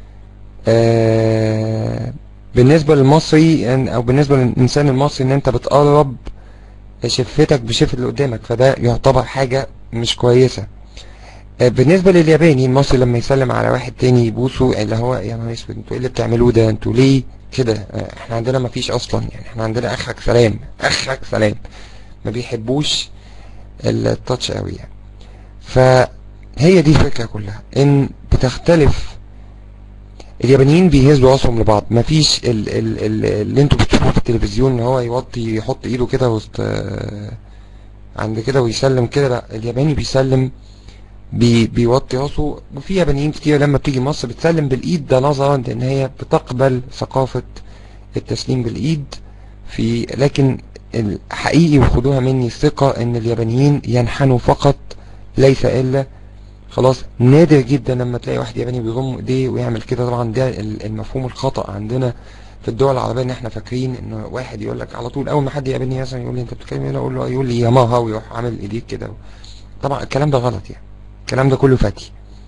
آه بالنسبة للمصري او بالنسبة للانسان المصري ان انت بتقرب شفتك بشفة اللي قدامك فده يعتبر حاجة مش كويسة آه، بالنسبة للياباني المصري لما يسلم على واحد تاني يبوسه اللي هو يا نهار اسود انتوا ايه اللي بتعملوه ده انتوا ليه كده آه، احنا عندنا مفيش اصلا يعني احنا عندنا اخرك سلام اخرك سلام ما بيحبوش التاتش قوي يعني فهي دي الفكرة كلها ان بتختلف اليابانيين بيهزوا راسهم لبعض مفيش ال ال ال اللي انتوا بتشوفوه في التلفزيون ان هو يوطي يحط ايده كده وسط آه، عند كده ويسلم كده لا الياباني بيسلم بي بيوطي راسه وفي يابانيين كتير لما بتيجي مصر بتسلم بالايد ده نظرا لان هي بتقبل ثقافة التسليم بالايد في لكن الحقيقي وخدوها مني الثقة ان اليابانيين ينحنوا فقط ليس الا خلاص نادر جدا لما تلاقي واحد ياباني بيضم ايديه ويعمل كده طبعا ده ال- المفهوم الخطأ عندنا في الدول العربية ان احنا فاكرين ان واحد يقول لك على طول اول ما حد يقابلني مثلا يقول لي انت بتتكلم ايه اقول له يقول لي ياماها ويروح عامل ايديك كده طبعا الكلام ده غلط يعني الكلام ده كله فتي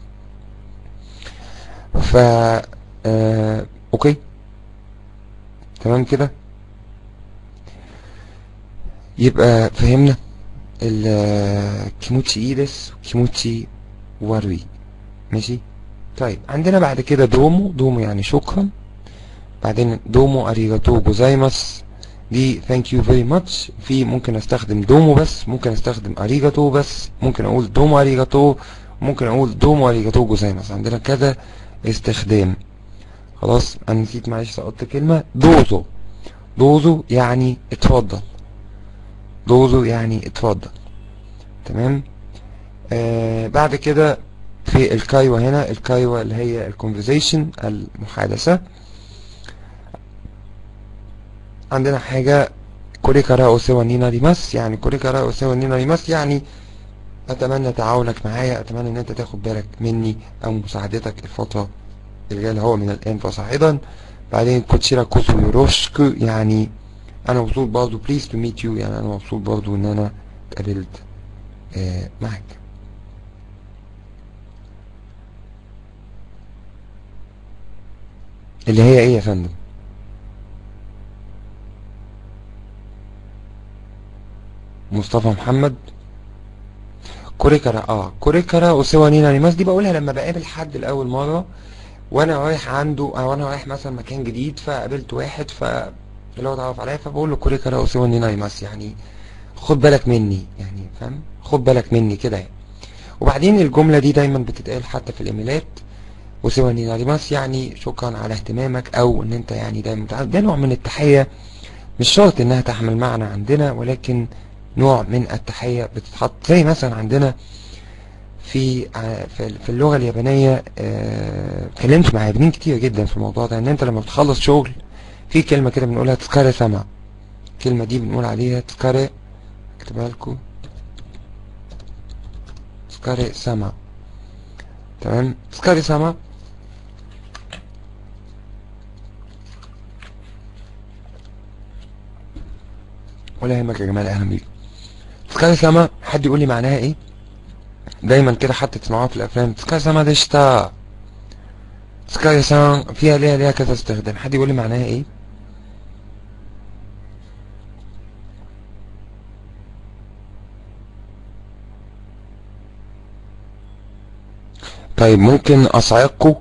ف آه... اوكي تمام كده يبقى فهمنا الكيموتشي ايدس وكيموتشي واروي ماشي طيب عندنا بعد كده دومو دومو يعني شكرا بعدين دومو اريغاتو جوزايماس دي thank you very much في ممكن استخدم دومو بس ممكن استخدم اريغاتو بس ممكن اقول دومو اريغاتو ممكن اقول دومو اريغاتو جوزايماس عندنا كذا استخدام خلاص انا نسيت معلش سقطت كلمة دوزو دوزو يعني اتفضل دوزو يعني اتفضل تمام آه بعد كده في الكايوا هنا الكايوا اللي هي الكونفرزيشن المحادثة عندنا حاجة كوريكارا اوسيوا نينا ريماس يعني كوريكارا اوسيوا نينا ريماس يعني اتمنى تعاونك معايا اتمنى ان انت تاخد بالك مني او مساعدتك الفترة اللي جاية اللي هو من الان فصاعدا بعدين كوتشيرا كوسو يوروشكو يعني انا مبسوط برضه بليز تو ميت يو يعني انا مبسوط برضه ان انا اتقابلت آه معاك اللي هي ايه يا فندم مصطفى محمد كوريكارا اه كوريكارا وسوا نينا ريماس دي بقولها لما بقابل حد لاول مره وانا رايح عنده او انا رايح مثلا مكان جديد فقابلت واحد ف اللي هو اتعرف عليا فبقول له كوريكارا وسوا نينا ريماس يعني خد بالك مني يعني فاهم خد بالك مني كده يعني وبعدين الجمله دي دايما بتتقال حتى في الايميلات وسوا نينا ريماس يعني شكرا على اهتمامك او ان انت يعني دايما بتعرف ده نوع من التحيه مش شرط انها تحمل معنى عندنا ولكن نوع من التحية بتتحط زي مثلا عندنا في في اللغة اليابانية اتكلمت مع يابانيين كتير جدا في الموضوع ده ان انت لما بتخلص شغل في كلمة كده بنقولها تسكاري سما الكلمة دي بنقول عليها تسكاري اكتبها لكم تسكاري سما تمام تسكاري سما ولا يهمك يا جمال اهلا بيك تسكاري سما حد يقول لي معناها ايه دايما كده حتى تسمعوها في الافلام تسكاري سما ديشتا تسكاري سان فيها ليها ليها كذا استخدام حد يقول لي معناها ايه طيب ممكن اصعقكم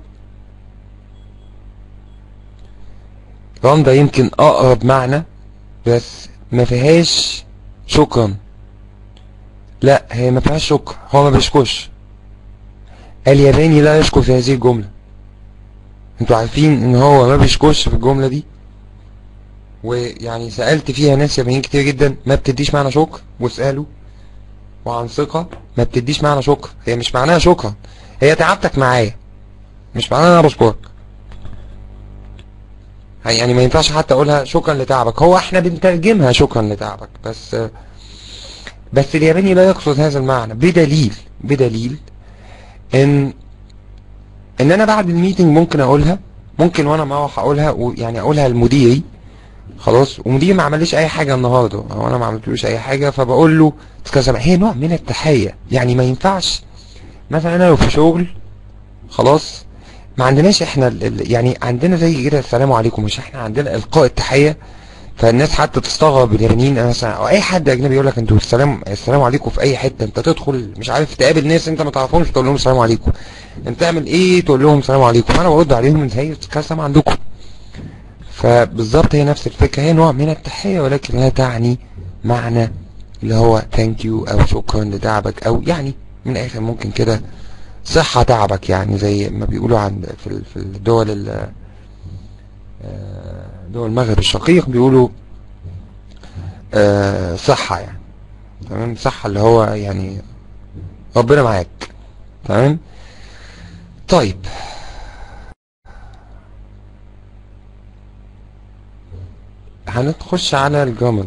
رندا يمكن اقرب معنى بس ما فيهاش شكرا لا هي ما فيهاش شكر هو ما بيشكرش الياباني لا يشكر في هذه الجملة انتوا عارفين ان هو ما بيشكرش في الجملة دي ويعني سألت فيها ناس يابانيين كتير جدا ما بتديش معنى شكر واسألوا وعن ثقة ما بتديش معنى شكر هي مش معناها شكرا هي تعبتك معايا مش معناها انا بشكرك يعني ما ينفعش حتى اقولها شكرا لتعبك هو احنا بنترجمها شكرا لتعبك بس بس الياباني لا يقصد هذا المعنى بدليل بدليل ان ان انا بعد الميتنج ممكن اقولها ممكن وانا مروح اقولها ويعني اقولها لمديري خلاص ومديري ما عمليش اي حاجه النهارده او انا ما عملتلوش اي حاجه فبقول له تكسب هي نوع من التحيه يعني ما ينفعش مثلا انا لو في شغل خلاص ما عندناش احنا ال- ال- يعني عندنا زي كده السلام عليكم مش احنا عندنا القاء التحيه فالناس حتى تستغرب اليابانيين مثلا او اي حد اجنبي يقول لك انتوا السلام السلام عليكم في اي حته انت تدخل مش عارف تقابل ناس انت ما تعرفهمش تقول لهم السلام عليكم انت تعمل ايه تقول لهم السلام عليكم انا برد عليهم من هي السلام عندكم فبالظبط هي نفس الفكره هي نوع من التحيه ولكن لا تعني معنى اللي هو ثانك يو او شكرا لتعبك او يعني من الاخر ممكن كده صحة تعبك يعني زي ما بيقولوا عن في في الدول دول المغرب الشقيق بيقولوا صحة يعني تمام صحة اللي هو يعني ربنا معاك تمام طيب هنخش على الجملة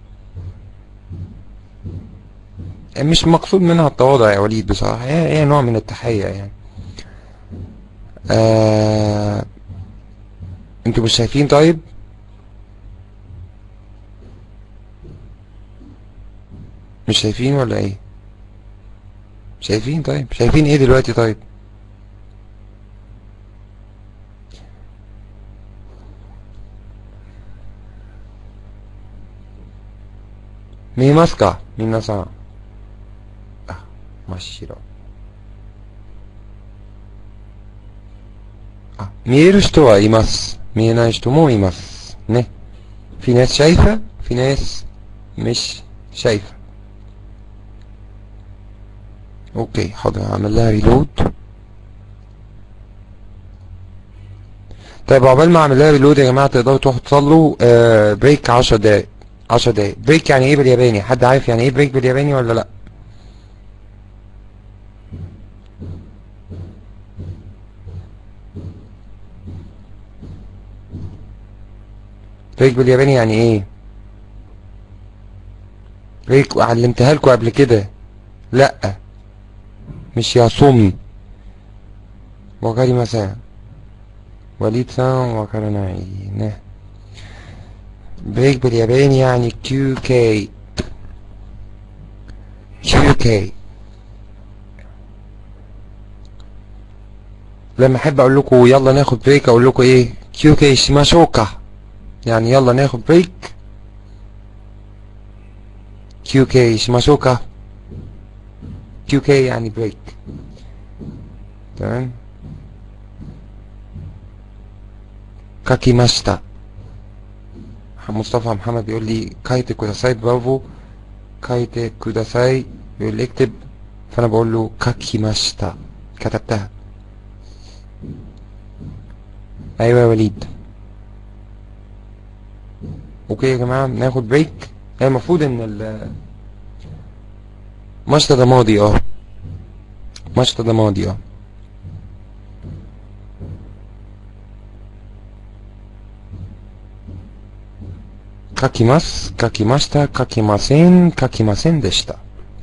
مش مقصود منها التواضع يا وليد بصراحة هي, هي نوع من التحية يعني آه انتوا مش شايفين طيب مش شايفين ولا ايه شايفين طيب شايفين ايه دلوقتي طيب見ますか皆さん。あ、真っ白。あ、見える人はいます。見えない人もいます。ね。في ناس شايفة في ناس مش شايفة اوكي حاضر هعمل لها ريلود طيب عقبال ما اعمل لها ريلود يا جماعة تقدروا تروحوا تصلوا آه بريك 10 دقايق 10 دقايق بريك يعني ايه بالياباني حد عارف يعني ايه بريك بالياباني ولا لا بريك بالياباني يعني ايه بريك علمتها لكم قبل كده لا مش ياسومي وكاري مثلا وليد سان وكارناي نه بريك بالياباني يعني كيو كي كيو كي لما احب اقول لكم يلا ناخد بريك اقول لكم ايه كيو كي شيماشوكا يعني يلا ناخد بريك كيو كي شيماشوكا كيو كي يعني بريك تمام كاكيماشتا مصطفى محمد بيقول لي كايت كوداساي برافو كايت كوداساي بيقول لي اكتب فانا بقول له كاكيماشتا كتبتها ايوه يا وليد اوكي يا جماعه ناخد بريك هي المفروض ان ال مشطة ده ماضي اه مشطة ده ماضي اه كاكيماس كاكيماشتا كاكيماسين كاكيماسين دشتا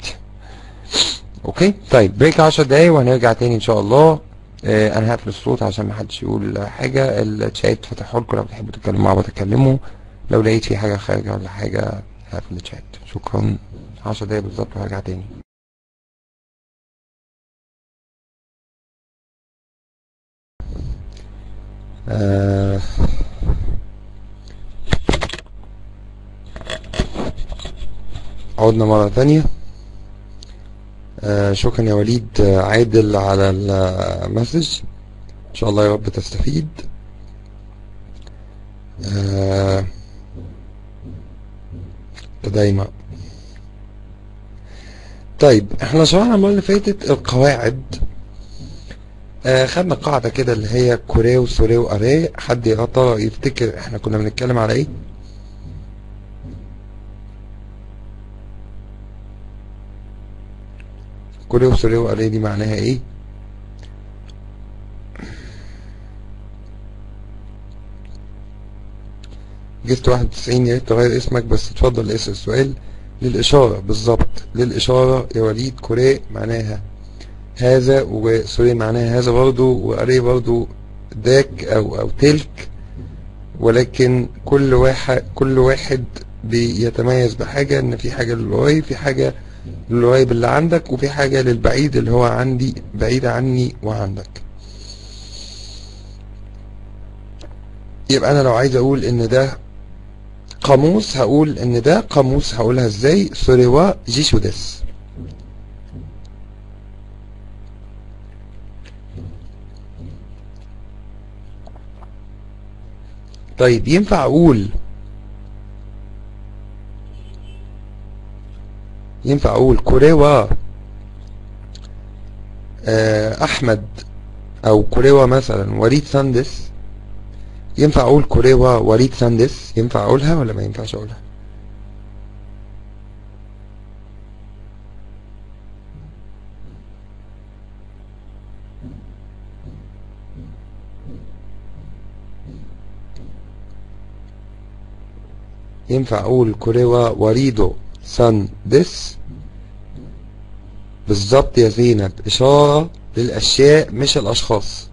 اوكي طيب بريك 10 دقايق وهنرجع تاني ان شاء الله آه انا هقفل الصوت عشان ما حدش يقول حاجه الشات فتحوا لكم لو بتحبوا تتكلموا مع بعض اتكلموا لو لقيت في حاجه خارجه ولا حاجه هقفل الشات شكرا 10 دقايق بالظبط وهرجع تاني آه عودنا مرة تانية آه شكرا يا وليد آه عادل على المسج ان شاء الله يا رب تستفيد آه دايما طيب احنا شرحنا المرة اللي فاتت القواعد آه خدنا قاعدة كده اللي هي كوري وسوري واري حد يا ترى يفتكر احنا كنا بنتكلم على ايه كوري وسوري واري دي معناها ايه جبت واحد وتسعين يا ريت تغير اسمك بس اتفضل اسأل السؤال للإشارة بالظبط للإشارة يا وليد كوري معناها هذا وسوري معناها هذا برضو وأري برضو ذاك أو أو تلك ولكن كل واحد كل واحد بيتميز بحاجة إن في حاجة للقريب في حاجة للقريب اللي عندك وفي حاجة للبعيد اللي هو عندي بعيد عني وعندك يبقى أنا لو عايز أقول إن ده قاموس هقول ان ده قاموس هقولها ازاي سوريوا جيشو ديس طيب ينفع اقول ينفع اقول كوريوا آه، احمد او كوريوا مثلا وليد ساندس ينفع اقول كوريوا وليد ساندس ينفع اقولها ولا ما ينفعش اقولها ينفع اقول كوريوا وريدو سان ديس بالظبط يا زينب اشارة للاشياء مش الاشخاص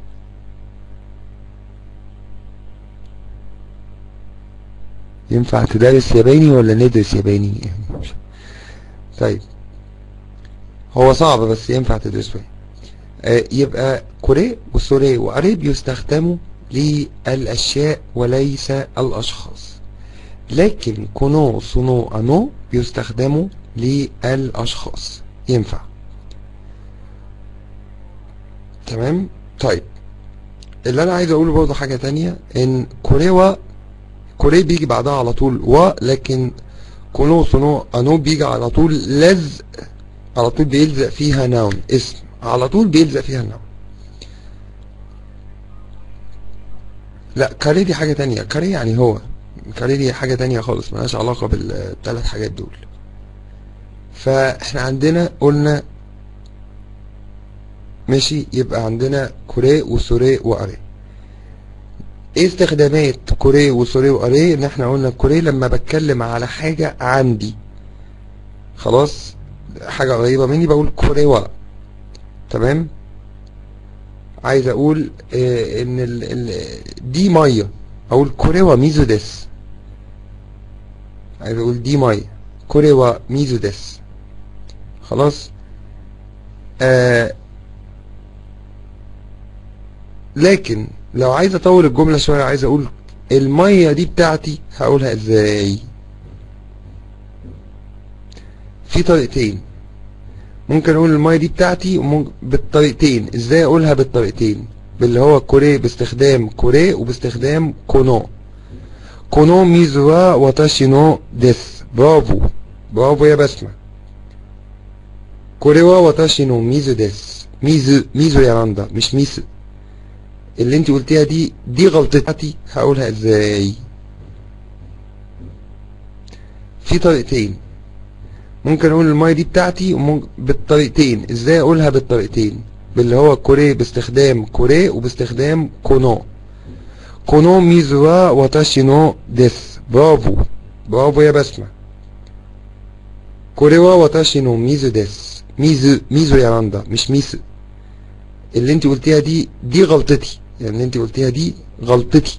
ينفع تدرس ياباني ولا ندرس ياباني طيب هو صعب بس ينفع تدرسه آه يبقى كوري وسوري وأري بيستخدموا للأشياء وليس الأشخاص لكن كونو سونو أنو بيستخدموا للأشخاص ينفع تمام طيب اللي أنا عايز أقوله برضه حاجة تانية إن كوريوا كوري بيجي بعدها على طول و لكن كونو سونو أنو بيجي على طول لزق على طول بيلزق فيها ناون اسم على طول بيلزق فيها ناون لا كاري دي حاجة تانية كاري يعني هو كاري دي حاجة تانية خالص ملهاش علاقة بالثلاث حاجات دول فاحنا عندنا قلنا ماشي يبقى عندنا كوري وسوري واري ايه استخدامات كوري وسوري واري ان احنا قلنا كوري لما بتكلم على حاجة عندي خلاص حاجة قريبة مني بقول كوريوا تمام عايز اقول اه ان ال ال دي مية اقول كوريوا ميزو ديس عايز اقول دي مية كوريوا ميزو ديس خلاص آه لكن لو عايز اطول الجملة شوية عايز اقول المية دي بتاعتي هقولها ازاي في طريقتين ممكن اقول المية دي بتاعتي بالطريقتين ازاي اقولها بالطريقتين باللي هو كوري باستخدام كوري وباستخدام كونو كونو ميزوا واتاشي نو ديس برافو برافو يا بسمة كوري وا واتاشي نو ميزو ديس ميزو ميزو يا راندا مش ميسو اللي انت قلتيها دي دي غلطتي هقولها ازاي في طريقتين ممكن اقول المية دي بتاعتي وممكن بالطريقتين ازاي اقولها بالطريقتين باللي هو كوري باستخدام كوري وباستخدام كونو كونو ميزوا واتاشي نو ديس برافو برافو يا بسمة كوري وا واتاشي نو ميزو ديس ميزو ميزو يا راندا مش ميسو اللي انت قلتيها دي دي غلطتي يعني اللي انت قلتيها دي غلطتي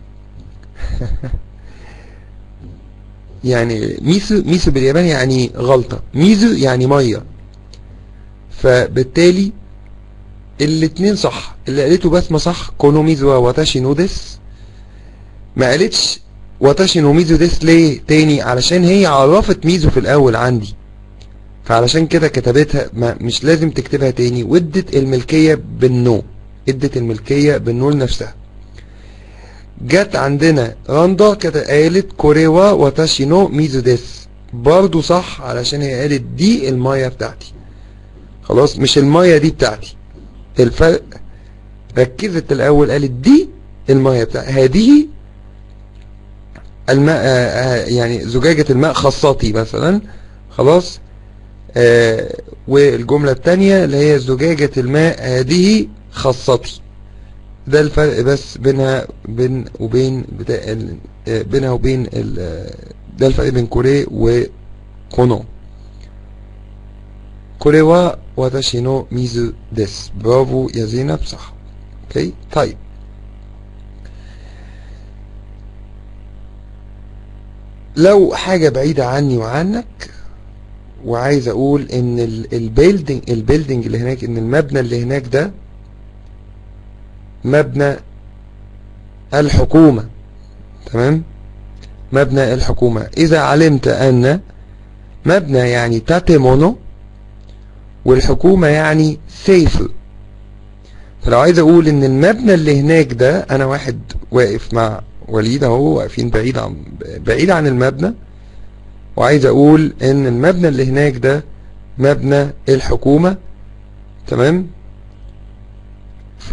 يعني ميسو ميسو بالياباني يعني غلطة ميزو يعني مية فبالتالي الاتنين صح اللي قالته بسمة صح كونو ميزو واتاشي نو ديس ما قالتش واتاشي نو ميزو ديس ليه تاني علشان هي عرفت ميزو في الاول عندي فعلشان كده كتبتها ما مش لازم تكتبها تاني وادت الملكية بالنو ادت الملكية بالنو لنفسها جت عندنا راندا كانت قالت كوريوا واتاشي نو ميزو ديس برضو صح علشان هي قالت دي المية بتاعتي خلاص مش المية دي بتاعتي الفرق ركزت الاول قالت دي المية بتاعتي هذه الماء يعني زجاجة الماء خاصتي مثلا خلاص آه والجملة التانية اللي هي زجاجة الماء هذه خاصتي ده الفرق بس بينها بين وبين بتاع بينها وبين ده الفرق بين كوري وكونو كوري وا واتاشي نو ميزو ديس برافو يا زينب صح اوكي طيب لو حاجة بعيدة عني وعنك وعايز اقول ان البيلدينج البيلدينج اللي هناك ان المبنى اللي هناك ده مبنى الحكومة تمام مبنى الحكومة إذا علمت أن مبنى يعني تاتيمونو والحكومة يعني سيف فلو عايز أقول إن المبنى اللي هناك ده أنا واحد واقف مع وليد أهو واقفين بعيد عن بعيد عن المبنى وعايز أقول إن المبنى اللي هناك ده مبنى الحكومة تمام ف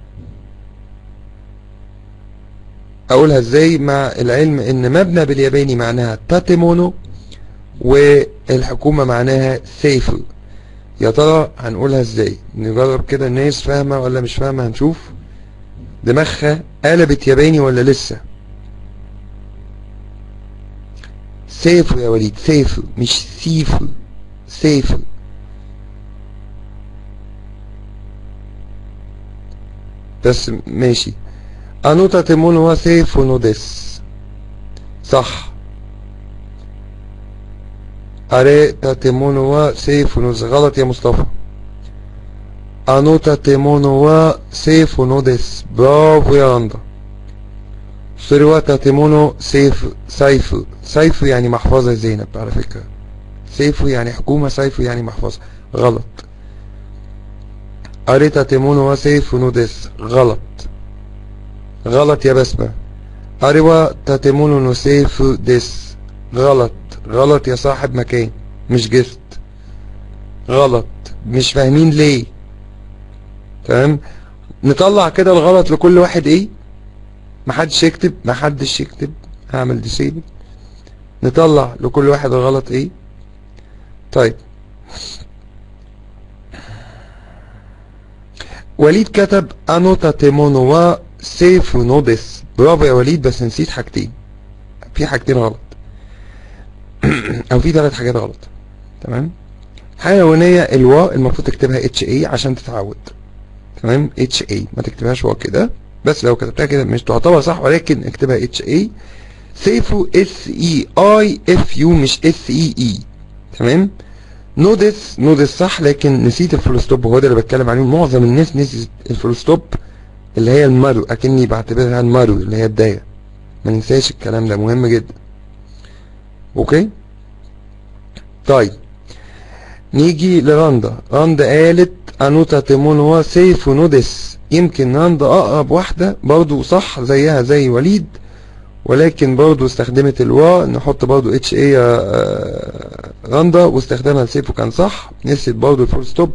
اقولها ازاي مع العلم ان مبنى بالياباني معناها تاتيمونو والحكومة معناها سيف يا ترى هنقولها ازاي نجرب كده الناس فاهمة ولا مش فاهمة هنشوف دماغها قلبت ياباني ولا لسه سيف يا وليد سيف مش سيف سيف بس ماشي あの建物は政府のです。صح أري تاتيمونو وا سيفو نو غلط يا مصطفى أنو تاتيمونو وا سيفو نو ديس برافو يا رندا سوري وا تاتيمونو سيف سيف سيف يعني محفظة زينب على فكرة سيفو يعني حكومة سيفو يعني محفظة غلط أري تاتيمونو وا سيفو نو ديس غلط غلط يا بسمة أريوا تاتيمونو نو سيف ديس غلط غلط يا صاحب مكان مش جست غلط مش فاهمين ليه تمام نطلع كده الغلط لكل واحد ايه محدش يكتب محدش يكتب هعمل ديسيبل نطلع لكل واحد الغلط ايه طيب وليد كتب انو تاتيمونو وا سيف نودس برافو يا وليد بس نسيت حاجتين في حاجتين غلط او في ثلاث حاجات غلط تمام الحاجه الاولانيه الوا المفروض تكتبها اتش اي عشان تتعود تمام اتش اي ما تكتبهاش وا كده بس لو كتبتها كده مش تعتبر صح ولكن اكتبها اتش اي سيفو اس اي اي اف يو مش اس اي اي تمام نودس نودس صح لكن نسيت الفول ستوب وهو ده اللي بتكلم عليه معظم الناس نسيت الفول ستوب اللي هي المارو اكني بعتبرها المارو اللي هي الدايره ما ننساش الكلام ده مهم جدا اوكي طيب نيجي لرندا رندا قالت انوتا تيمونوا سيف نودس يمكن رندا اقرب واحده برضو صح زيها زي وليد ولكن برضو استخدمت الوا نحط برضو اتش اي رندا واستخدامها لسيفو كان صح نسيت برضو الفول ستوب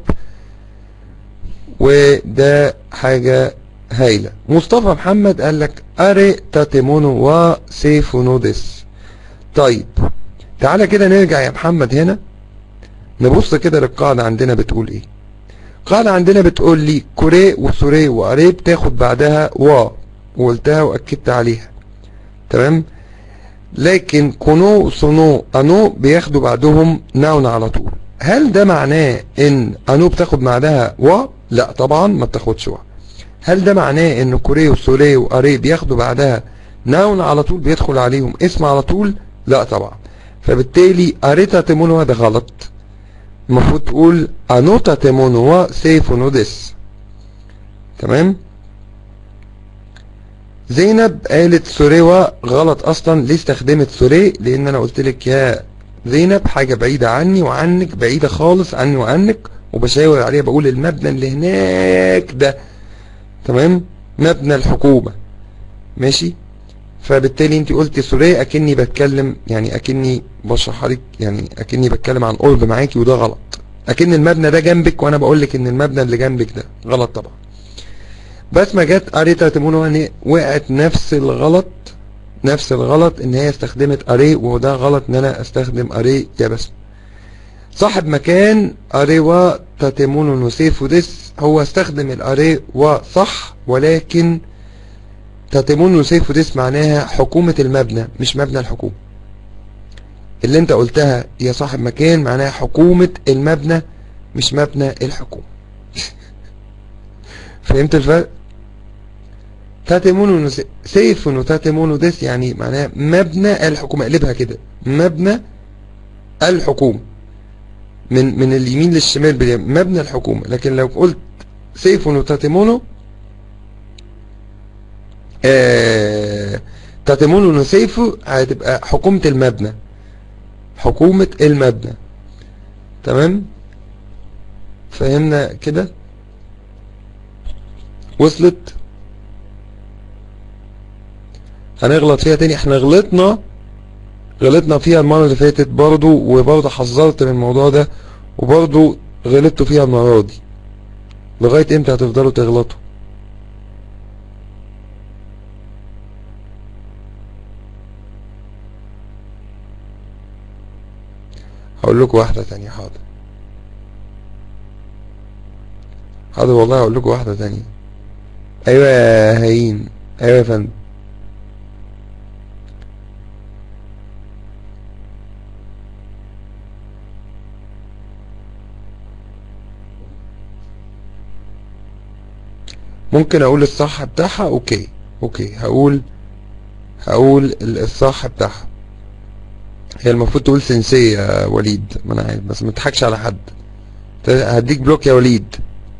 وده حاجة هايلة مصطفى محمد قال لك اري تاتيمونو و سيفو نودس طيب تعالى كده نرجع يا محمد هنا نبص كده للقاعدة عندنا بتقول ايه القاعدة عندنا بتقول لي كوري وسوري واري بتاخد بعدها وا وقلتها واكدت عليها تمام لكن كونو وسونو انو بياخدوا بعدهم ناون على طول هل ده معناه ان انو بتاخد بعدها وا لا طبعا ما بتاخدش وا هل ده معناه ان كوري وسوري واري بياخدوا بعدها ناون على طول بيدخل عليهم اسم على طول لا طبعا فبالتالي اريتا تيمونوا ده غلط المفروض تقول انوتا تيمونوا سيفو نودس تمام زينب قالت سوريوا غلط اصلا ليه استخدمت سوري لان انا قلت لك يا زينب حاجة بعيدة عني وعنك بعيدة خالص عني وعنك وبشاور عليها بقول المبنى اللي هناك ده تمام مبنى الحكومة ماشي فبالتالي انت قلت سوري اكني بتكلم يعني اكني بشرح لك يعني اكني بتكلم عن قرب معاكي وده غلط اكن المبنى ده جنبك وانا بقول لك ان المبنى اللي جنبك ده غلط طبعا بس ما جت قريتها تمونو ان وقعت نفس الغلط نفس الغلط ان هي استخدمت اري وده غلط ان انا استخدم اري يا بس صاحب مكان اري و تاتيمونو نوسيفو ديس هو استخدم الاري و صح ولكن تاتيمونو نوسيفو ديس معناها حكومة المبنى مش مبنى الحكومة اللي انت قلتها يا صاحب مكان معناها حكومة المبنى مش مبنى الحكومة فهمت الفرق تاتيمونو نس... سيف انه تاتيمونو ديس يعني معناها مبنى الحكومة اقلبها كده مبنى الحكومة من من اليمين للشمال باليمين مبنى الحكومة لكن لو قلت سيف انه تاتيمونو آه... تاتيمونو نسيفو هتبقى حكومة المبنى حكومة المبنى تمام فهمنا كده وصلت هنغلط فيها تاني احنا غلطنا غلطنا فيها المرة اللي فاتت برضو وبرضو حذرت من الموضوع ده وبرضو غلطتوا فيها المرة دي لغاية امتى هتفضلوا تغلطوا هقول لكم واحدة تانية حاضر حاضر والله هقول لكم واحدة تانية ايوه يا هين ايوه يا فندم ممكن اقول الصح بتاعها اوكي اوكي هقول هقول الصح بتاعها هي المفروض تقول سنسي يا وليد ما انا عارف بس ما تضحكش على حد هديك بلوك يا وليد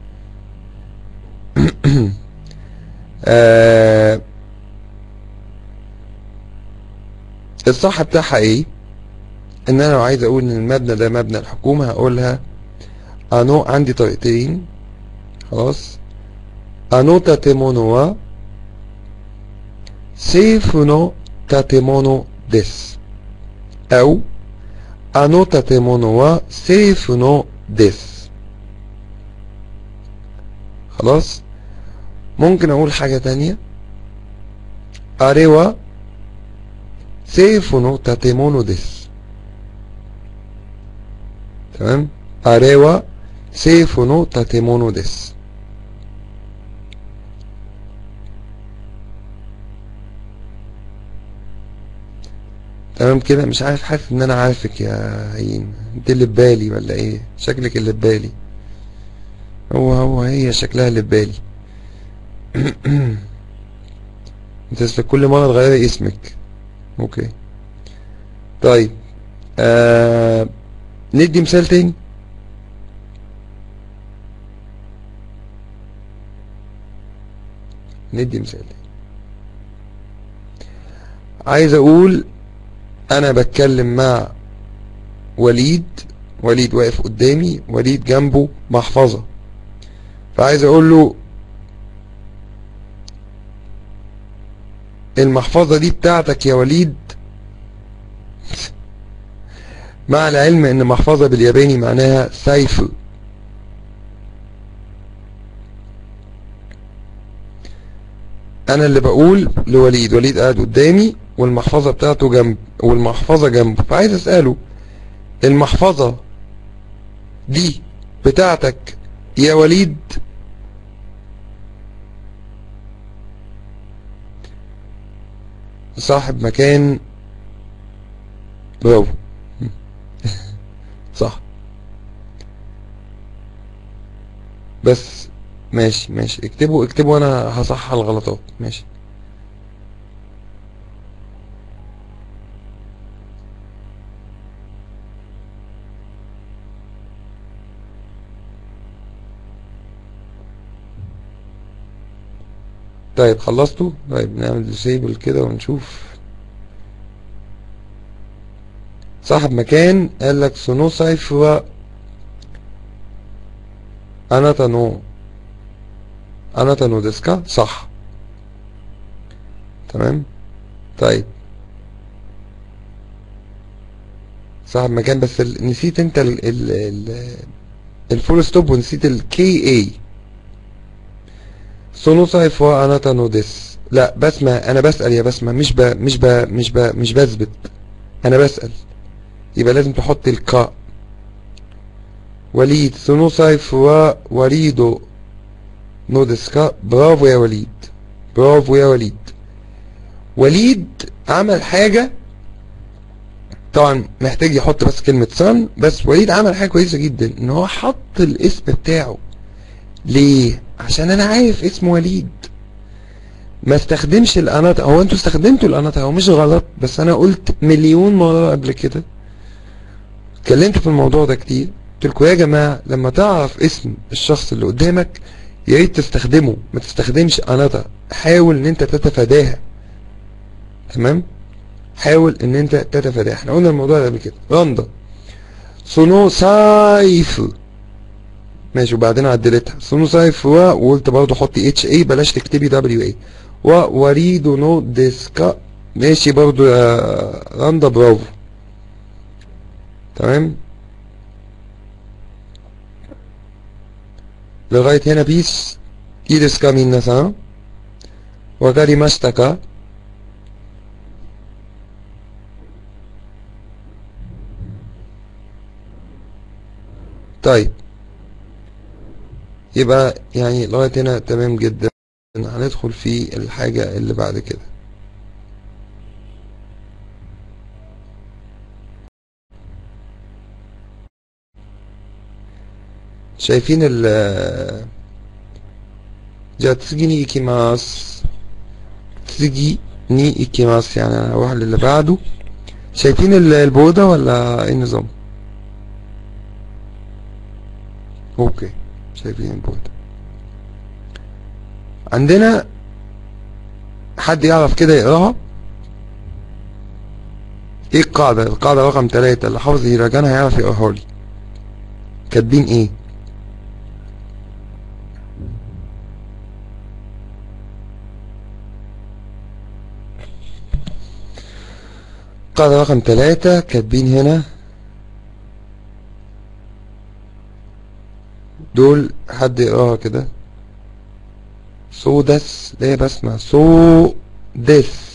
آه الصح بتاعها ايه ان انا لو عايز اقول ان المبنى ده مبنى الحكومة هقولها انو عندي طريقتين خلاص انو تاتيمونو وا سيفو نو تاتيمونو ديس او انو تاتيمونو وا سيفو نو ديس خلاص ممكن اقول حاجة تانية اريوا سيفو نو تاتيمونو ديس تمام اريوا سيفو نو تاتيمونو ديس تمام كده مش عارف حاسس ان انا عارفك يا هين انت اللي ببالي ولا ايه شكلك اللي ببالي هو هو هي شكلها اللي ببالي انت كل مرة تغيري اسمك اوكي طيب آه ندي مثال تاني ندي مثال تاني عايز اقول انا بتكلم مع وليد وليد واقف قدامي وليد جنبه محفظة فعايز اقول له المحفظة دي بتاعتك يا وليد مع العلم ان محفظة بالياباني معناها سيف انا اللي بقول لوليد وليد قاعد قدامي والمحفظة بتاعته جنب والمحفظة جنبه فعايز اسأله المحفظة دي بتاعتك يا وليد صاحب مكان برافو صح بس ماشي ماشي اكتبوا اكتبوا انا هصحح الغلطات ماشي طيب خلصتوا طيب نعمل ديسيبل كده ونشوف صاحب مكان قال لك سونو سايف و انا تنو انا تنو ديسكا صح تمام طيب صاحب مكان بس ال... نسيت انت ال ال ال الفول ستوب ونسيت الكي اي سونو سايف و انا تنو ديس لا بسمة انا بسأل يا بسمة مش ب مش ب مش ب مش بثبت انا بسأل يبقى لازم تحط الكاء وليد سونو سايف و وليدو نو ديسكا برافو يا وليد برافو يا وليد وليد عمل حاجة طبعا محتاج يحط بس كلمة صن بس وليد عمل حاجة كويسة جدا ان هو حط الاسم بتاعه ليه عشان انا عارف اسم وليد ما استخدمش الاناتا هو انتوا استخدمتوا الاناتا هو مش غلط بس انا قلت مليون مرة قبل كده اتكلمت في الموضوع ده كتير قلت لكم يا جماعة لما تعرف اسم الشخص اللي قدامك يا ريت تستخدمه ما تستخدمش اناتا حاول ان انت تتفاداها تمام حاول ان انت تتفاداه احنا قلنا الموضوع ده قبل كده رندا سونو سايف ماشي وبعدين عدلتها سونو سايف و وقلت برضه حطي اتش اي بلاش تكتبي دبليو اي و وريدو نو ديسكا ماشي برضه يا رندا برافو تمام لغاية هنا بيس いいですかみんなさんわかりましたか طيب يبقى يعني لغاية هنا تمام جدا هندخل في الحاجة اللي بعد كده شايفين ال じゃあ次に行きます。次に行きます. يعني هروح للي بعده. شايفين ال- البوردة ولا ايه النظام؟ اوكي شايفين البوردة. عندنا حد يعرف كده يقراها؟ ايه القاعدة؟ القاعدة رقم ثلاثة اللي حافظ يراجعها هيعرف يقراها لي. كاتبين ايه؟ قاعدة رقم ثلاثة كاتبين هنا دول حد يقراها كده سودس ليه بسمع سودس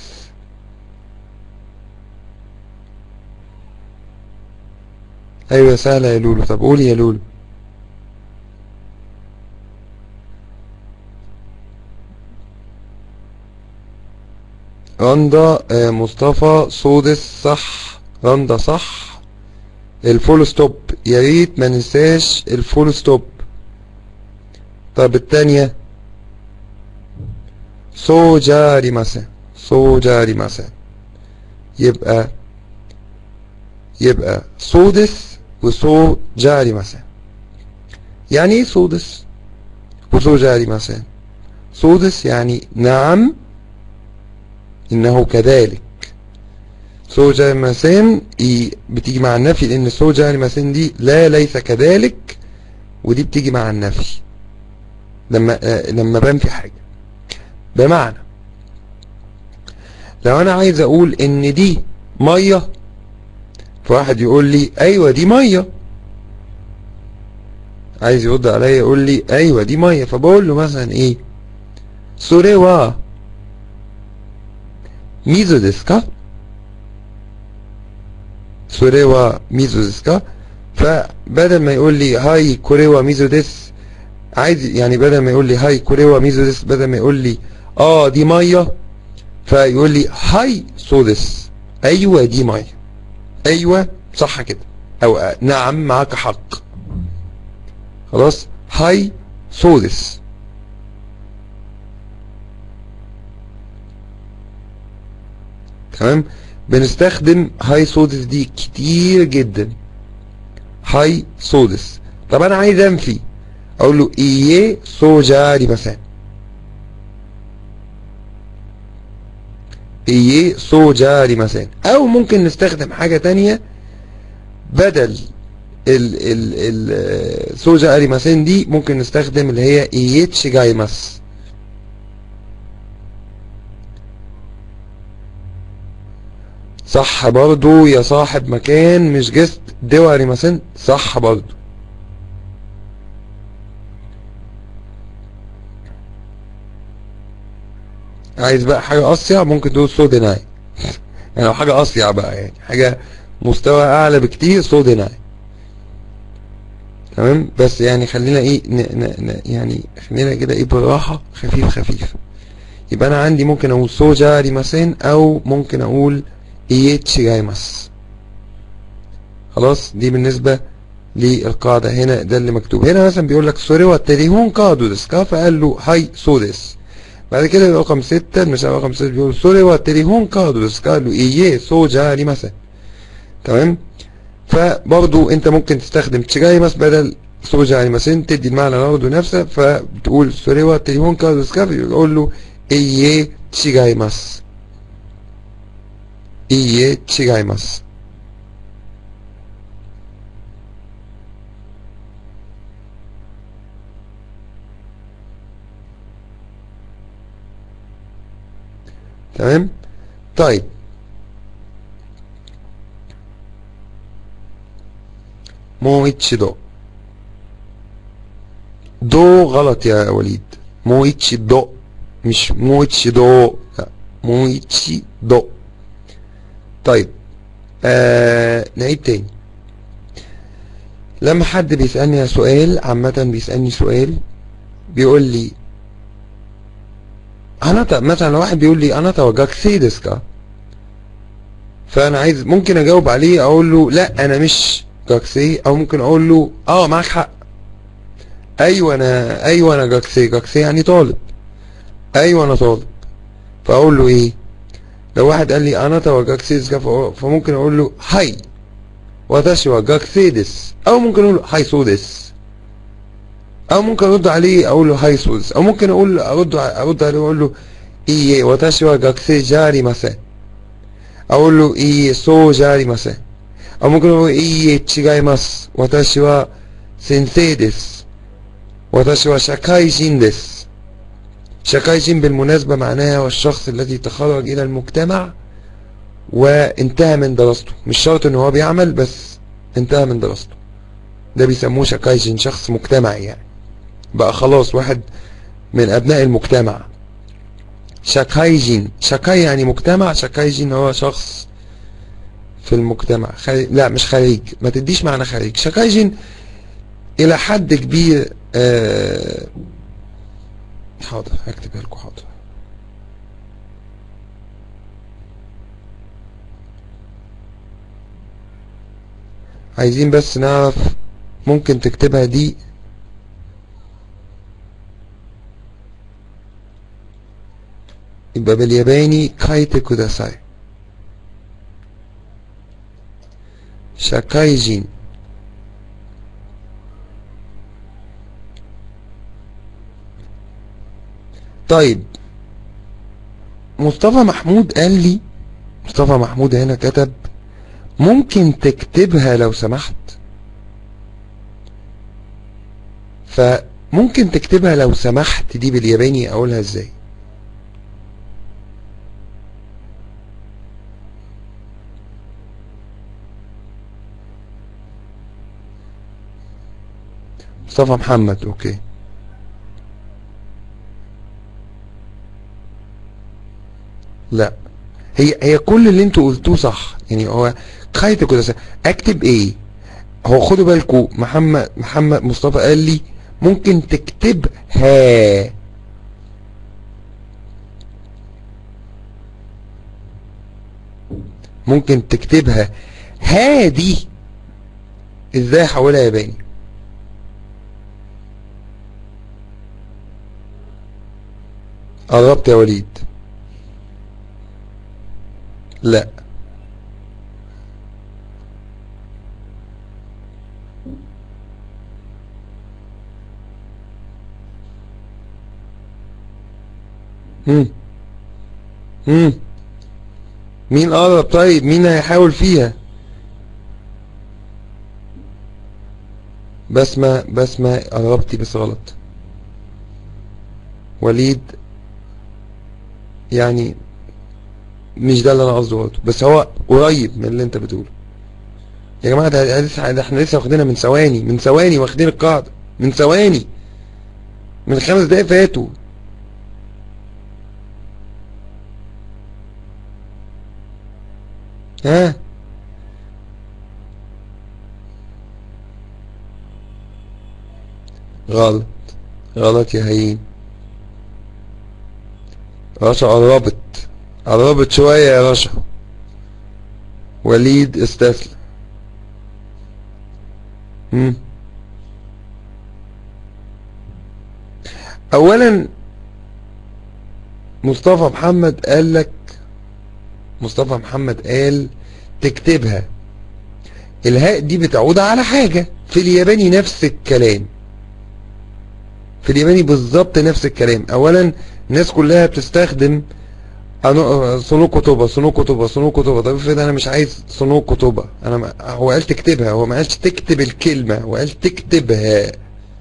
ايوه سهلة يا لولو طب قولي يا لولو رندا آه، مصطفى سودس صح رندا صح الفول ستوب يا ريت ما ننساش الفول ستوب طب التانية سو جاري مثلا سو جاري مثلا يبقى يبقى سودس وسو جاري مثلا يعني ايه سودس وسو جاري مثلا سودس يعني نعم انه كذلك سوجا مسان إي- بتيجي مع النفي لان سوجا مسان دي لا ليس كذلك ودي بتيجي مع النفي لما آه لما بنفي حاجة بمعنى لو انا عايز اقول ان دي مية فواحد يقول لي ايوه دي مية عايز يرد عليا يقول لي ايوه دي مية فبقول له مثلا ايه سوري وا 水ですかそれは水ですか فبدل ما يقول لي هاي これは水です عايز يعني بدل ما يقول لي هاي これは水です بدل ما يقول لي اه دي ميه فيقول لي هاي そうです ايوه دي ميه ايوه صح كده او آه، نعم معاك حق خلاص هاي そうです تمام بنستخدم هاي سودس دي كتير جدا هاي سودس طب انا عايز انفي اقول له ايه سوجاري مثلا ايه سوجاري مثلا او ممكن نستخدم حاجة تانية بدل ال ال ال سوجاري مثلا دي ممكن نستخدم اللي هي ايتش جايماس صح برضو يا صاحب مكان مش جست دواري مثلا صح برضو عايز بقى حاجة أصيع ممكن تقول سودناي يعني لو حاجة أصيع بقى يعني حاجة مستوى أعلى بكتير سودناي تمام بس يعني خلينا ايه ن ن ن يعني خلينا كده ايه بالراحة خفيف خفيف يبقى انا عندي ممكن اقول سوجا ريماسين او ممكن اقول ايتش جايماس خلاص دي بالنسبة للقاعدة هنا ده اللي مكتوب هنا مثلا بيقول لك سوري واتريهون قادو ديسكا فقال له هاي سودس بعد كده رقم ستة المسألة رقم ستة بيقول سوري واتريهون قادو ديسكا قال له ايه سوجا ريماسين تمام فبرضو انت ممكن تستخدم تشيجايماس بدل سوجا ريماسين تدي المعنى برضه نفسه فبتقول سوري واتريهون قادو ديسكا يقول له ايه تشيجايماس いいえ、違います。تمام طيب مو اتشدو دو غلط يا وليد مو اتشدو مش مو اتشدو لا مو اتشدو طيب آه نعيد تاني لما حد بيسألني سؤال عامة بيسألني سؤال بيقول لي انا ت... مثلا لو واحد بيقول لي انا توجهك سيدسكا فانا عايز ممكن اجاوب عليه اقول له لا انا مش جاكسي او ممكن اقول له اه معاك حق ايوه انا ايوه انا جاكسي جاكسي يعني طالب ايوه انا طالب فاقول له ايه لو واحد قال لي انا توجهك سيدسكا فأ- فممكن اقول له هاي واتاشي wa جاكسي ديس او ممكن اقول له هاي سو ديس او ممكن ارد عليه اقول له هاي سوز او ممكن اقول ارد ارد عليه واقول له ايه واتاشي wa جاكسي جاري مسا اقول له ايه سو جاري مسا او ممكن اقول ايه تشيغايماس واتاشي wa سينسي ديس واتاشي wa شاكاي جين ديس شاكاي جين بالمناسبة معناها هو الشخص الذي تخرج الى المجتمع وانتهى من دراسته مش شرط ان هو بيعمل بس انتهى من دراسته ده بيسموه شاكايجين شخص مجتمعي يعني بقى خلاص واحد من ابناء المجتمع شاكايجين شاكاي يعني مجتمع شاكايجين هو شخص في المجتمع خارج لا مش خارج ما تديش معنى خارج شاكايجين الى حد كبير آه حاضر هكتبها لكم حاضر عايزين بس نعرف ممكن تكتبها دي يبقى بالياباني كايتي كوداساي شاكايجين طيب مصطفى محمود قال لي مصطفى محمود هنا كتب ممكن تكتبها لو سمحت فممكن تكتبها لو سمحت دي بالياباني اقولها ازاي مصطفى محمد اوكي لا هي هي كل اللي انتوا قلتوه صح يعني هو خايته كده صح. اكتب ايه هو خدوا بالكم محمد محمد مصطفى قال لي ممكن تكتبها ممكن تكتبها ها دي ازاي احولها ياباني قربت يا وليد لا مم. مم. مين قرب طيب مين هيحاول فيها بسمة بسمة قربتي بس غلط وليد يعني مش ده اللي انا قصده برضه بس هو قريب من اللي انت بتقوله يا جماعه ده ده لسه ده احنا لسه واخدينها من ثواني من ثواني واخدين القاعده من ثواني من خمس دقايق فاتوا ها غلط غلط يا هين رشا قربت قربت شوية يا رشا وليد استسلم مم. اولا مصطفى محمد قال لك مصطفى محمد قال تكتبها الهاء دي بتعود على حاجة في الياباني نفس الكلام في الياباني بالظبط نفس الكلام اولا الناس كلها بتستخدم أنا صنوع كتبة صنوع كتبة صنوع كتبة طب افرض انا مش عايز صنوع كتبة انا ما هو قال تكتبها هو ما قالش تكتب الكلمة هو قال تكتبها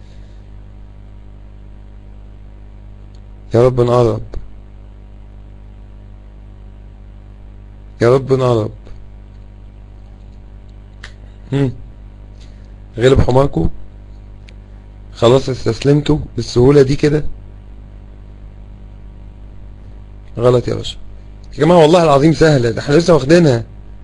يا رب نقرب يا رب نقرب هم. غلب حماركم خلاص استسلمتوا بالسهولة دي كده غلط يا باشا يا جماعة والله العظيم سهلة ده احنا لسه واخدينها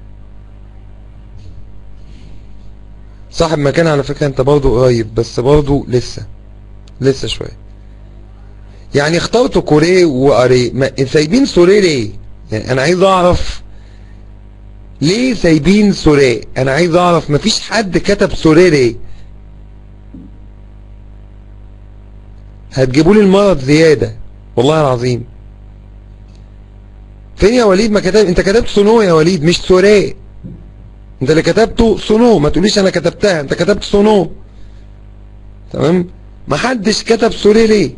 صاحب مكان على فكرة انت برضو قريب بس برضو لسه لسه شوية يعني اخترتوا كوريه واري ما سايبين سوري ليه يعني انا عايز اعرف ليه سايبين سوري انا عايز اعرف مفيش حد كتب سوري ليه هتجيبوا لي المرض زيادة والله العظيم فين يا وليد ما كتب انت كتبت صنو يا وليد مش سوري انت اللي كتبته صنو ما تقوليش انا كتبتها انت كتبت صنو تمام ما حدش كتب سوري ليه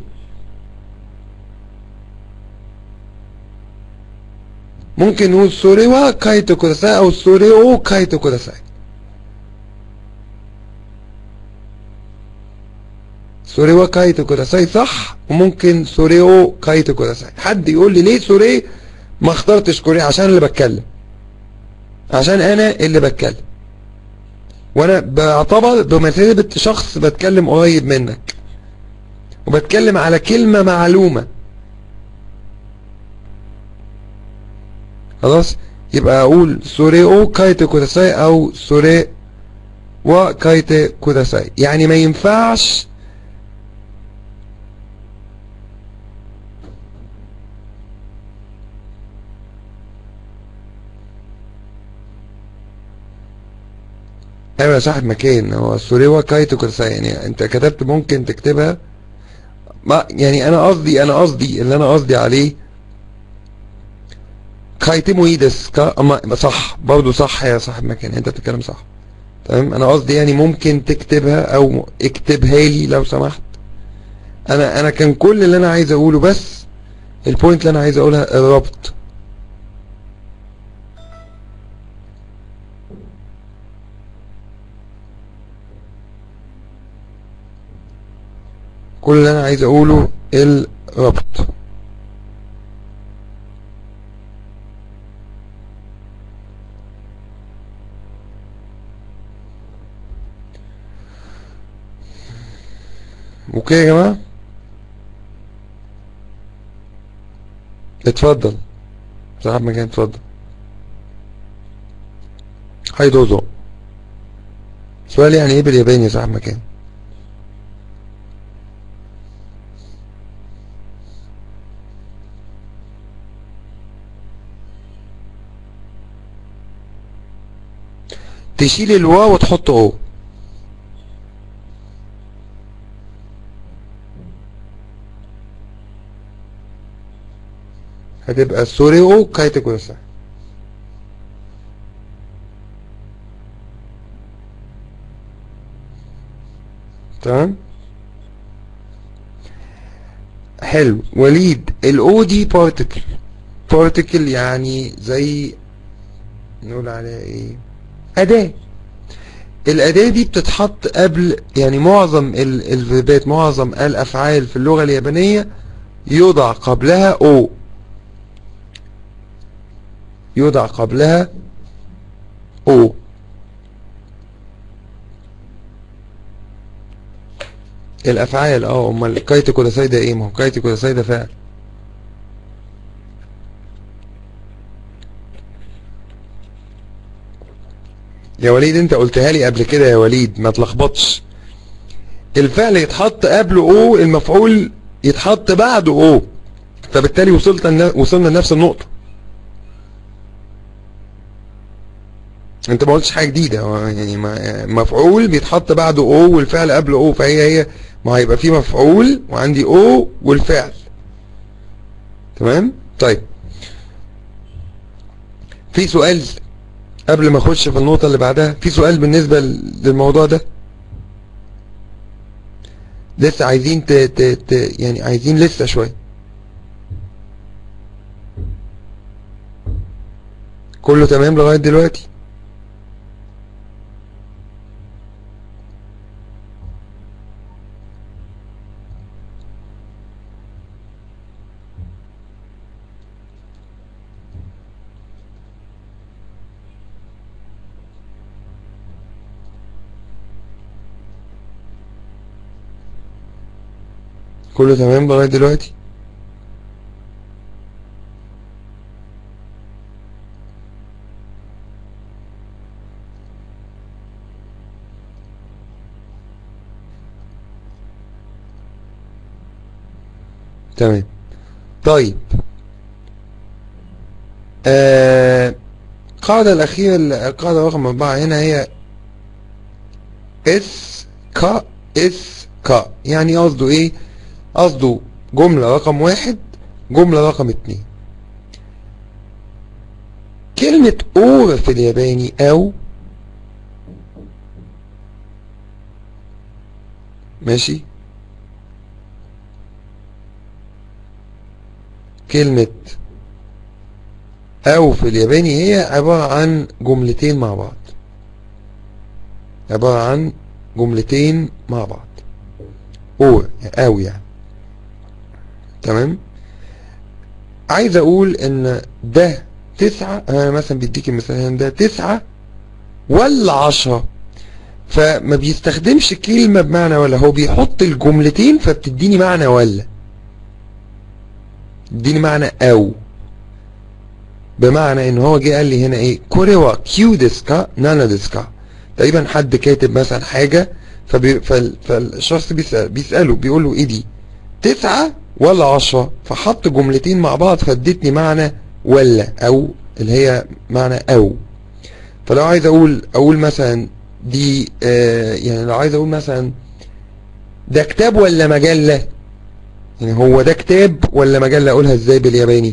ممكن نقول سوري وا كايتو كوداساي او سوري او كايتو كوداساي سوري وا كايتو كوداساي صح وممكن سوري او كايتو كوداساي حد يقول لي ليه سوري ما اخترتش كوري عشان اللي بتكلم عشان انا اللي بتكلم وانا بعتبر بمثابة شخص بتكلم قريب منك وبتكلم على كلمة معلومة خلاص يبقى اقول سوري او كايتي كوداساي او سوري و كايتي كوداساي يعني ما ينفعش ايوه يا صاحب مكان هو سوريوا كايتو كوداساي يعني انت كتبت ممكن تكتبها ما يعني انا قصدي انا قصدي اللي انا قصدي عليه كايتي مويدس كا اما صح برضه صح يا صاحب مكان انت بتتكلم صح تمام انا قصدي يعني ممكن تكتبها او اكتبها لي لو سمحت انا انا كان كل اللي انا عايز اقوله بس البوينت اللي انا عايز اقولها الربط كل اللي انا عايز اقوله الربط اوكي يا جماعة اتفضل صاحب مكان اتفضل هاي دوزو سؤال يعني ايه بالياباني يا صاحب مكان تشيل الواو وتحط او هتبقى سوري او كايتي كوداساي تمام حلو وليد الاو دي بارتكل بارتكل يعني زي نقول عليها ايه أداة الأداة دي بتتحط قبل يعني معظم الفيربات معظم الأفعال في اللغة اليابانية يوضع قبلها أو يوضع قبلها أو الأفعال اه امال كايتي كوداساي ده ايه ما هو كايتي كوداساي ده فعل يا وليد انت قلتها لي قبل كده يا وليد ما تلخبطش الفعل يتحط قبله او المفعول يتحط بعده او فبالتالي وصلت وصلنا لنفس النقطة انت ما قلتش حاجة جديدة يعني مفعول بيتحط بعده او والفعل قبله او فهي هي ما هيبقى في مفعول وعندي او والفعل تمام طيب في سؤال قبل ما اخش في النقطة اللي بعدها في سؤال بالنسبة للموضوع ده لسه عايزين ت... ت... ت... يعني عايزين لسه شوية كله تمام لغاية دلوقتي كله تمام لغاية دلوقتي تمام طيب آه القاعدة الأخيرة القاعدة رقم أربعة هنا هي اس كا اس كا يعني قصده إيه؟ قصده جملة رقم واحد جملة رقم اتنين كلمة اور في الياباني أو ماشي كلمة أو في الياباني هي عبارة عن جملتين مع بعض عبارة عن جملتين مع بعض أو أو يعني تمام عايز أقول إن ده تسعة أنا مثلا بيديك المثال هنا ده تسعة ولا عشرة فما بيستخدمش كلمة بمعنى ولا هو بيحط الجملتين فبتديني معنى ولا اديني معنى او بمعنى ان هو جه قال لي هنا ايه كوريوا كيو ديسكا نانا ديسكا تقريبا حد كاتب مثلا حاجة فبي فال فالشخص بيسأل بيسأله بيقول له ايه دي تسعة ولا عشرة فحط جملتين مع بعض فادتني معنى ولا او اللي هي معنى او فلو عايز اقول اقول مثلا دي آه يعني لو عايز اقول مثلا ده كتاب ولا مجلة يعني هو ده كتاب ولا مجلة اقولها ازاي بالياباني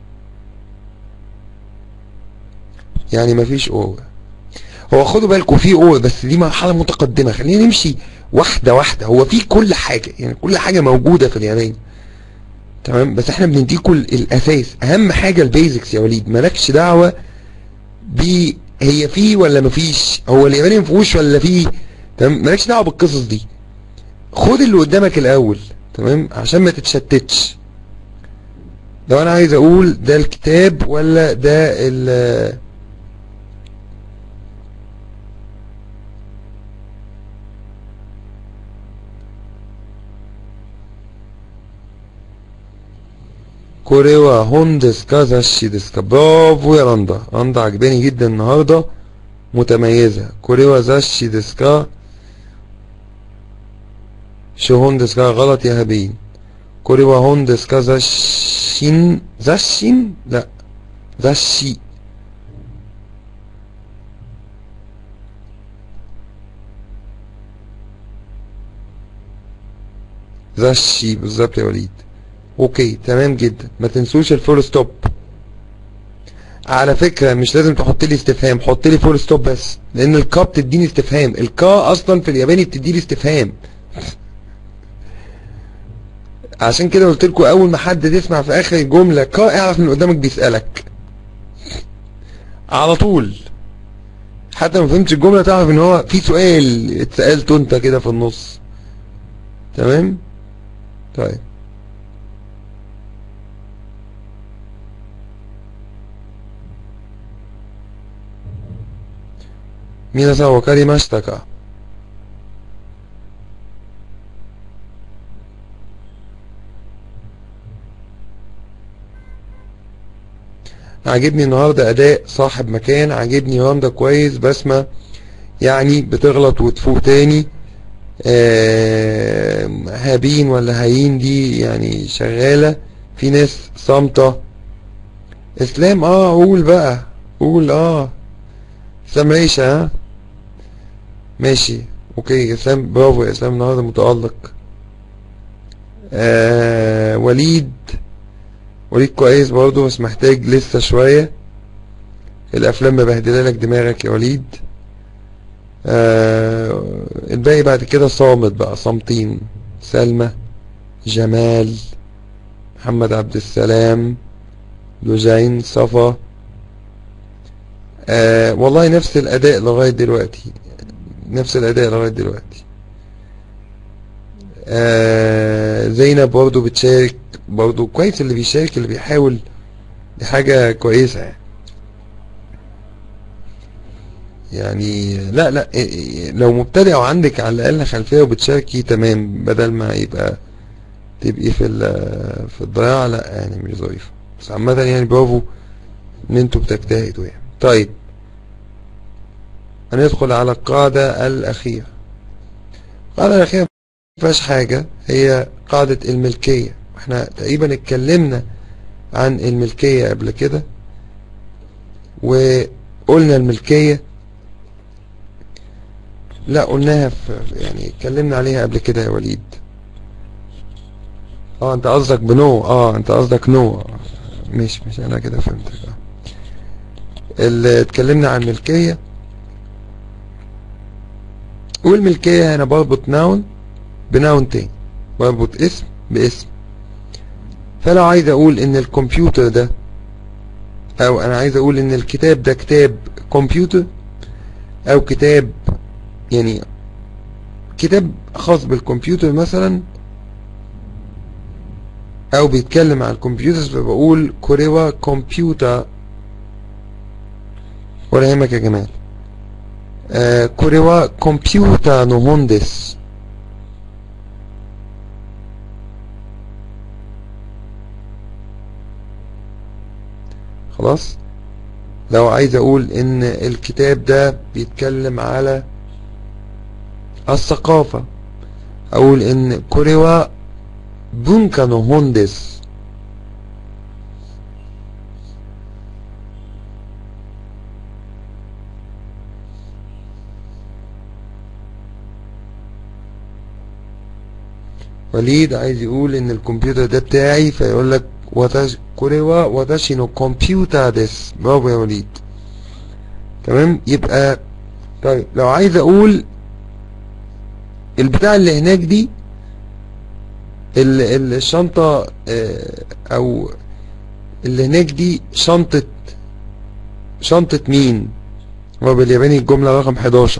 يعني مفيش او هو خدوا بالكم في او بس دي مرحلة متقدمة خلينا نمشي واحدة واحدة هو في كل حاجة يعني كل حاجة موجودة في الياباني تمام بس احنا بنديكوا الاساس اهم حاجة البيزكس يا وليد مالكش دعوة ب هي فيه ولا مفيش هو الياباني مفيهوش ولا فيه تمام مالكش دعوة بالقصص دي خد اللي قدامك الاول تمام عشان ما تتشتتش لو انا عايز اقول ده الكتاب ولا ده ال كوريوا هون ديسكا زاشي ديسكا برافو يا رندا رندا عجباني جدا النهارده متميزة كوريوا زاشي ديسكا شو هون ديسكا غلط يا هبين كوريوا هون ديسكا زاشين زاشين لا زاشي زاشي بالظبط يا وليد اوكي تمام جدا ما تنسوش الفول ستوب على فكرة مش لازم تحط لي استفهام حط لي فول ستوب بس لان الكا بتديني استفهام الكا اصلا في الياباني بتدي لي استفهام عشان كده قلت لكم اول ما حد تسمع في اخر الجملة كا اعرف من قدامك بيسألك على طول حتى ما فهمتش الجملة تعرف ان هو في سؤال اتسألته انت كده في النص تمام طيب مينا سان وكاري ماشتا كا عاجبني النهاردة اداء صاحب مكان عاجبني رندا كويس بسمة يعني بتغلط وتفوق تاني آه هابين ولا هايين دي يعني شغالة في ناس صامتة اسلام اه قول بقى قول اه اسلام ريشة ها ماشي اوكي اسلام برافو يا اسلام النهارده متألق آه وليد وليد كويس برضه بس محتاج لسه شوية الافلام مبهدله لك دماغك يا وليد آه الباقي بعد كده صامت بقى صامتين سلمى جمال محمد عبد السلام لوجين صفا آه والله نفس الاداء لغاية دلوقتي نفس الاداء لغاية دلوقتي آه زينب برضه بتشارك برضه كويس اللي بيشارك اللي بيحاول دي حاجة كويسة يعني يعني لا لا إيه- إيه، لو مبتدئ وعندك على الاقل خلفيه وبتشاركي تمام بدل ما يبقى تبقي في ال- في الضياع لا يعني مش ظريفه بس عامه يعني برافو ان انتوا بتجتهدوا يعني طيب هندخل على القاعده الاخيره القاعده الاخيره ما فيهاش حاجه هي قاعده الملكيه احنا تقريبا اتكلمنا عن الملكيه قبل كده وقلنا الملكيه لا قلناها في يعني اتكلمنا عليها قبل كده يا وليد اه انت قصدك بنو اه انت قصدك نو آه، مش مش انا كده فهمتك اه اللي اتكلمنا عن الملكية والملكية هنا بربط ناون بناون تاني بربط اسم باسم فلو عايز اقول ان الكمبيوتر ده او انا عايز اقول ان الكتاب ده كتاب كمبيوتر او كتاب يعني كتاب خاص بالكمبيوتر مثلا او بيتكلم عن الكمبيوتر فبقول كوريوا كمبيوتر ولا يهمك يا جمال آه كوريوا كمبيوتر نو هوندس خلاص لو عايز اقول ان الكتاب ده بيتكلم على الثقافة اقول ان كوريوا بونكا نو هوندس وليد عايز يقول ان الكمبيوتر ده بتاعي فيقول لك واتاش كوريوا واتاشي نو كمبيوتر ديس برافو يا وليد تمام يبقى طيب لو عايز اقول البتاع اللي هناك دي ال- ال- الشنطة آه، او اللي هناك دي شنطة شنطة مين هو بالياباني الجملة رقم 11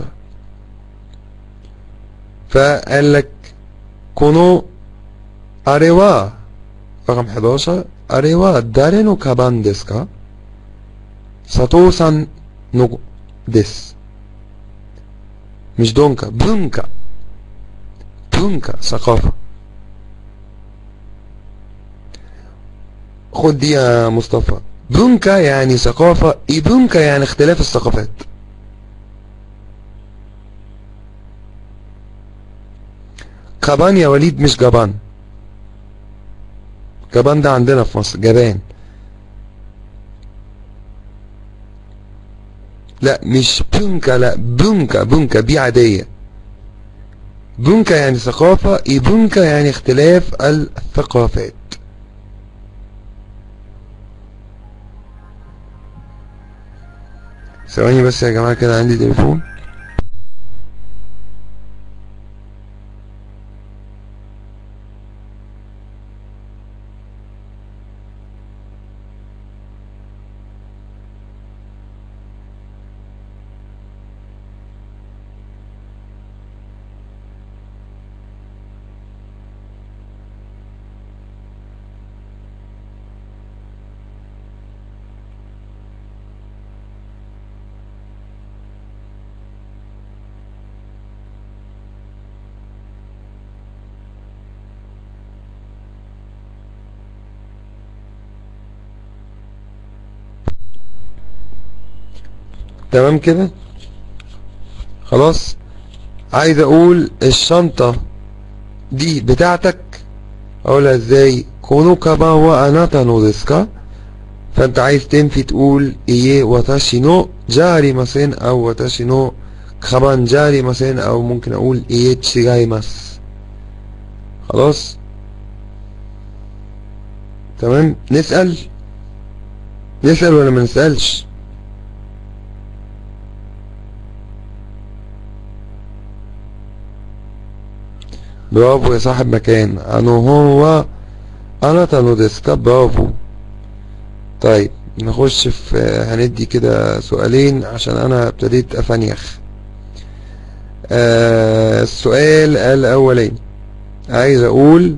فقال لك كونو اريوا رقم 11 اريوا داري نو كابان ديسو كا ساتو سان نو ديس مش دونكا بونكا بونكا ثقافة خد دي يا مصطفى بونكا يعني ثقافة اي بونكا يعني اختلاف الثقافات كابان يا وليد مش جبان جبان ده عندنا في مصر جبان لا مش بونكا لا بونكا بونكا دي عادية بونكا يعني ثقافة اي بونكا يعني اختلاف الثقافات ثواني بس يا جماعة كده عندي تليفون تمام كده خلاص عايز اقول الشنطة دي بتاعتك اقولها ازاي كونو كابا واناتا نو ديسكا فانت عايز تنفي تقول ايه واتاشي نو جاري مثلا او واتاشي نو كابان جاري مثلا او ممكن اقول ايه تشيغايماس خلاص تمام نسأل نسأل ولا ما نسألش برافو يا صاحب مكان انو هو انا تانو ديسكا برافو طيب نخش في هندي كده سؤالين عشان انا ابتديت افنيخ آه السؤال الاولاني عايز اقول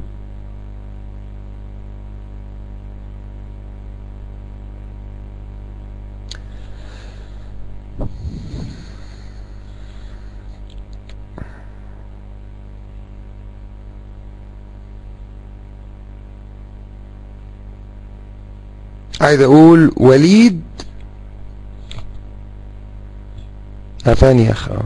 عايز اقول وليد افانيخ اه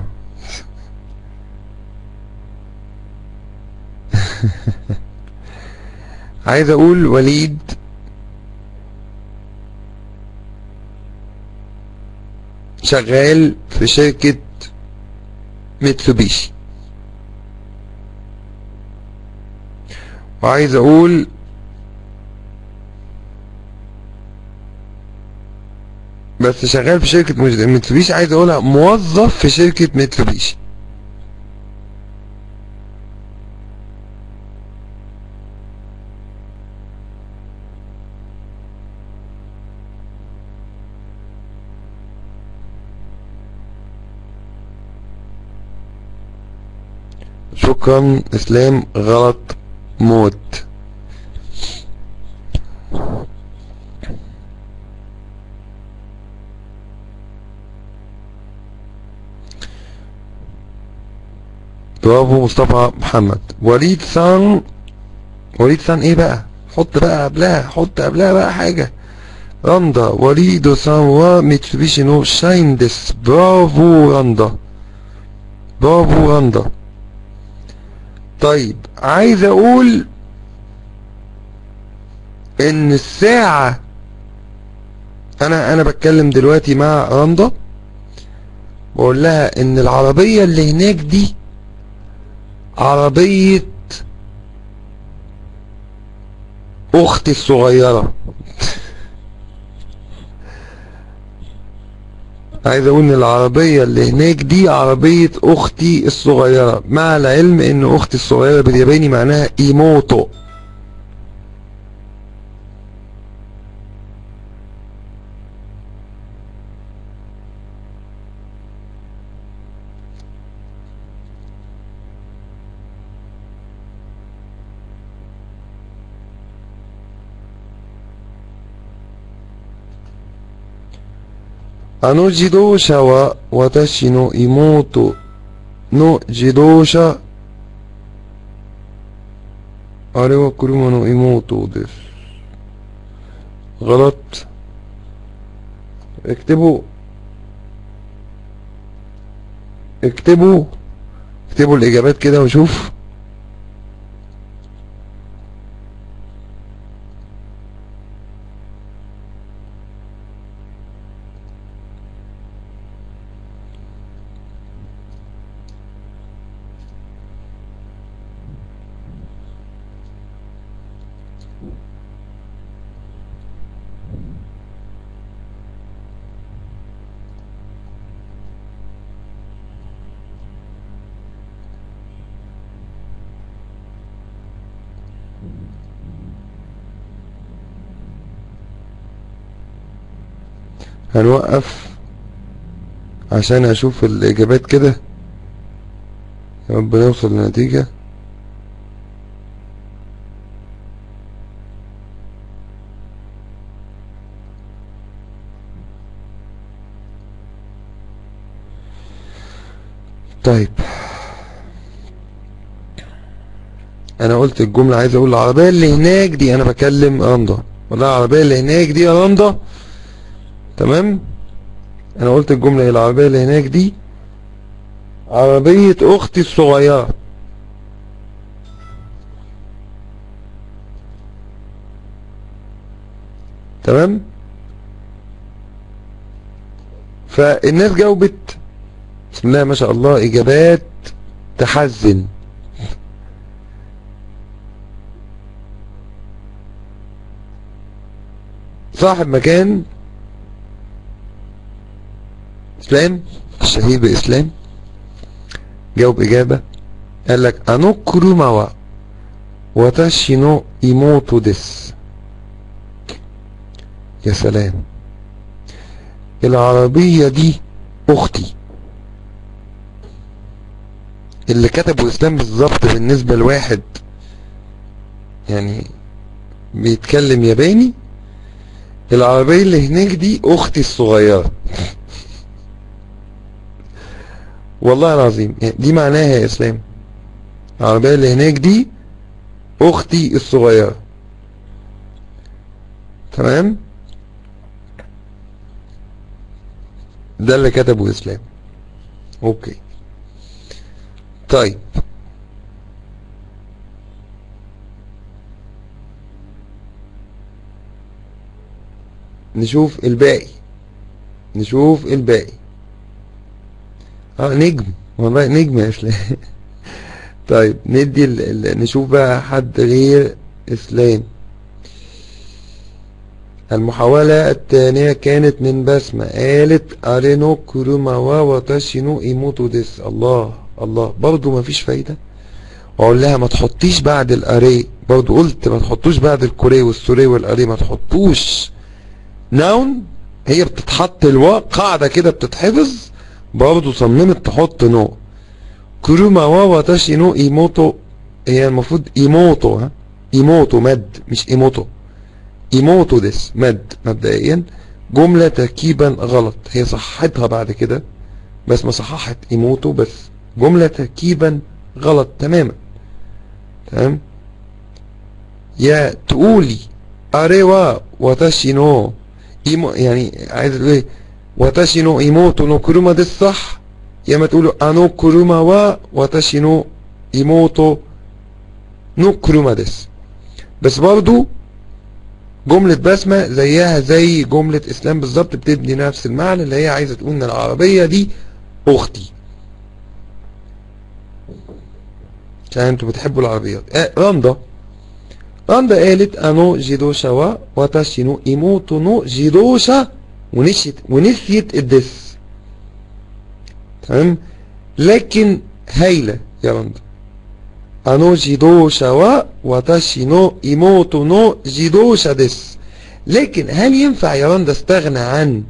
عايز اقول وليد شغال في شركة ميتسوبيشي وعايز اقول بس شغال في شركة ميتسوبيشي عايز اقولها موظف في شركة ميتسوبيشي شكرا اسلام غلط موت برافو مصطفى محمد وليد سان وليد سان ايه بقى حط بقى قبلها حط قبلها بقى حاجة رندا وليد سان وميتسوبيشي نو شاين ديس برافو رندا برافو رندا طيب عايز اقول ان الساعة انا انا بتكلم دلوقتي مع رندا بقول لها ان العربية اللي هناك دي عربية اختي الصغيرة عايز اقول ان العربية اللي هناك دي عربية اختي الصغيرة مع العلم ان اختي الصغيرة بالياباني معناها ايموتوあの自動車は私の妹の自動車。あれは車の妹です。غلط اكتبوا اكتبوا اكتبوا الإجابات كده وشوف هنوقف عشان اشوف الاجابات كده يا رب نوصل لنتيجة طيب انا قلت الجملة عايز اقول العربية اللي هناك دي انا بكلم رندا ولا العربية اللي هناك دي يا رندا تمام انا قلت الجملة العربية اللي هناك دي عربية اختي الصغيرة تمام فالناس جاوبت بسم الله ما شاء الله اجابات تحزن صاحب مكان اسلام الشهير باسلام جاوب اجابة قال لك انو كروما وا واتاشي نو ايموتو ديس يا سلام العربية دي اختي اللي كتبوا اسلام بالظبط بالنسبة لواحد يعني بيتكلم ياباني العربية اللي هناك دي اختي الصغيرة والله العظيم يعني دي معناها يا اسلام العربية اللي هناك دي اختي الصغيرة تمام ده اللي كتبه اسلام اوكي طيب نشوف الباقي نشوف الباقي اه نجم والله نجم يا اسلام طيب ندي ال... ال... نشوف بقى حد غير اسلام المحاولة الثانية كانت من بسمة قالت أرينو كوروما واتاشينو إيموتو ديس الله الله برضو ما فيش فايدة وأقول لها ما تحطيش بعد الأري برضو قلت ما تحطوش بعد الكوري والسوري والأري ما تحطوش ناون هي بتتحط الوا قاعدة كده بتتحفظ برضو صممت تحط نو كوروما واتاشينو إيموتو هي المفروض إيموتو ها إيموتو مد مش إيموتو إيموتو ديس مد مبدئيا جملة تركيبا غلط هي صحتها بعد كده بس ما صححت إيموتو بس جملة تركيبا غلط تماما تمام يا تقولي أريوا واتاشي نو إيمو يعني عايز تقول ايه واتاشي نو إيموتو نو كوروما ديس صح يا ما تقولوا أنو كوروما وا واتاشي نو إيموتو نو كوروما ديس بس برضو جملة بسمة زيها زي جملة اسلام بالظبط بتبني نفس المعنى اللي هي عايزة تقول ان العربية دي اختي عشان انتوا بتحبوا العربيات آه رندا رندا قالت انو جيدوشا وا واتاشي نو ايموتو نو جيدوشا ونسيت ونسيت الدس تمام لكن هايلة يا رندا あの自動車は私の妹の自動車です。لكن هل ينفع يا رندا استغنى عن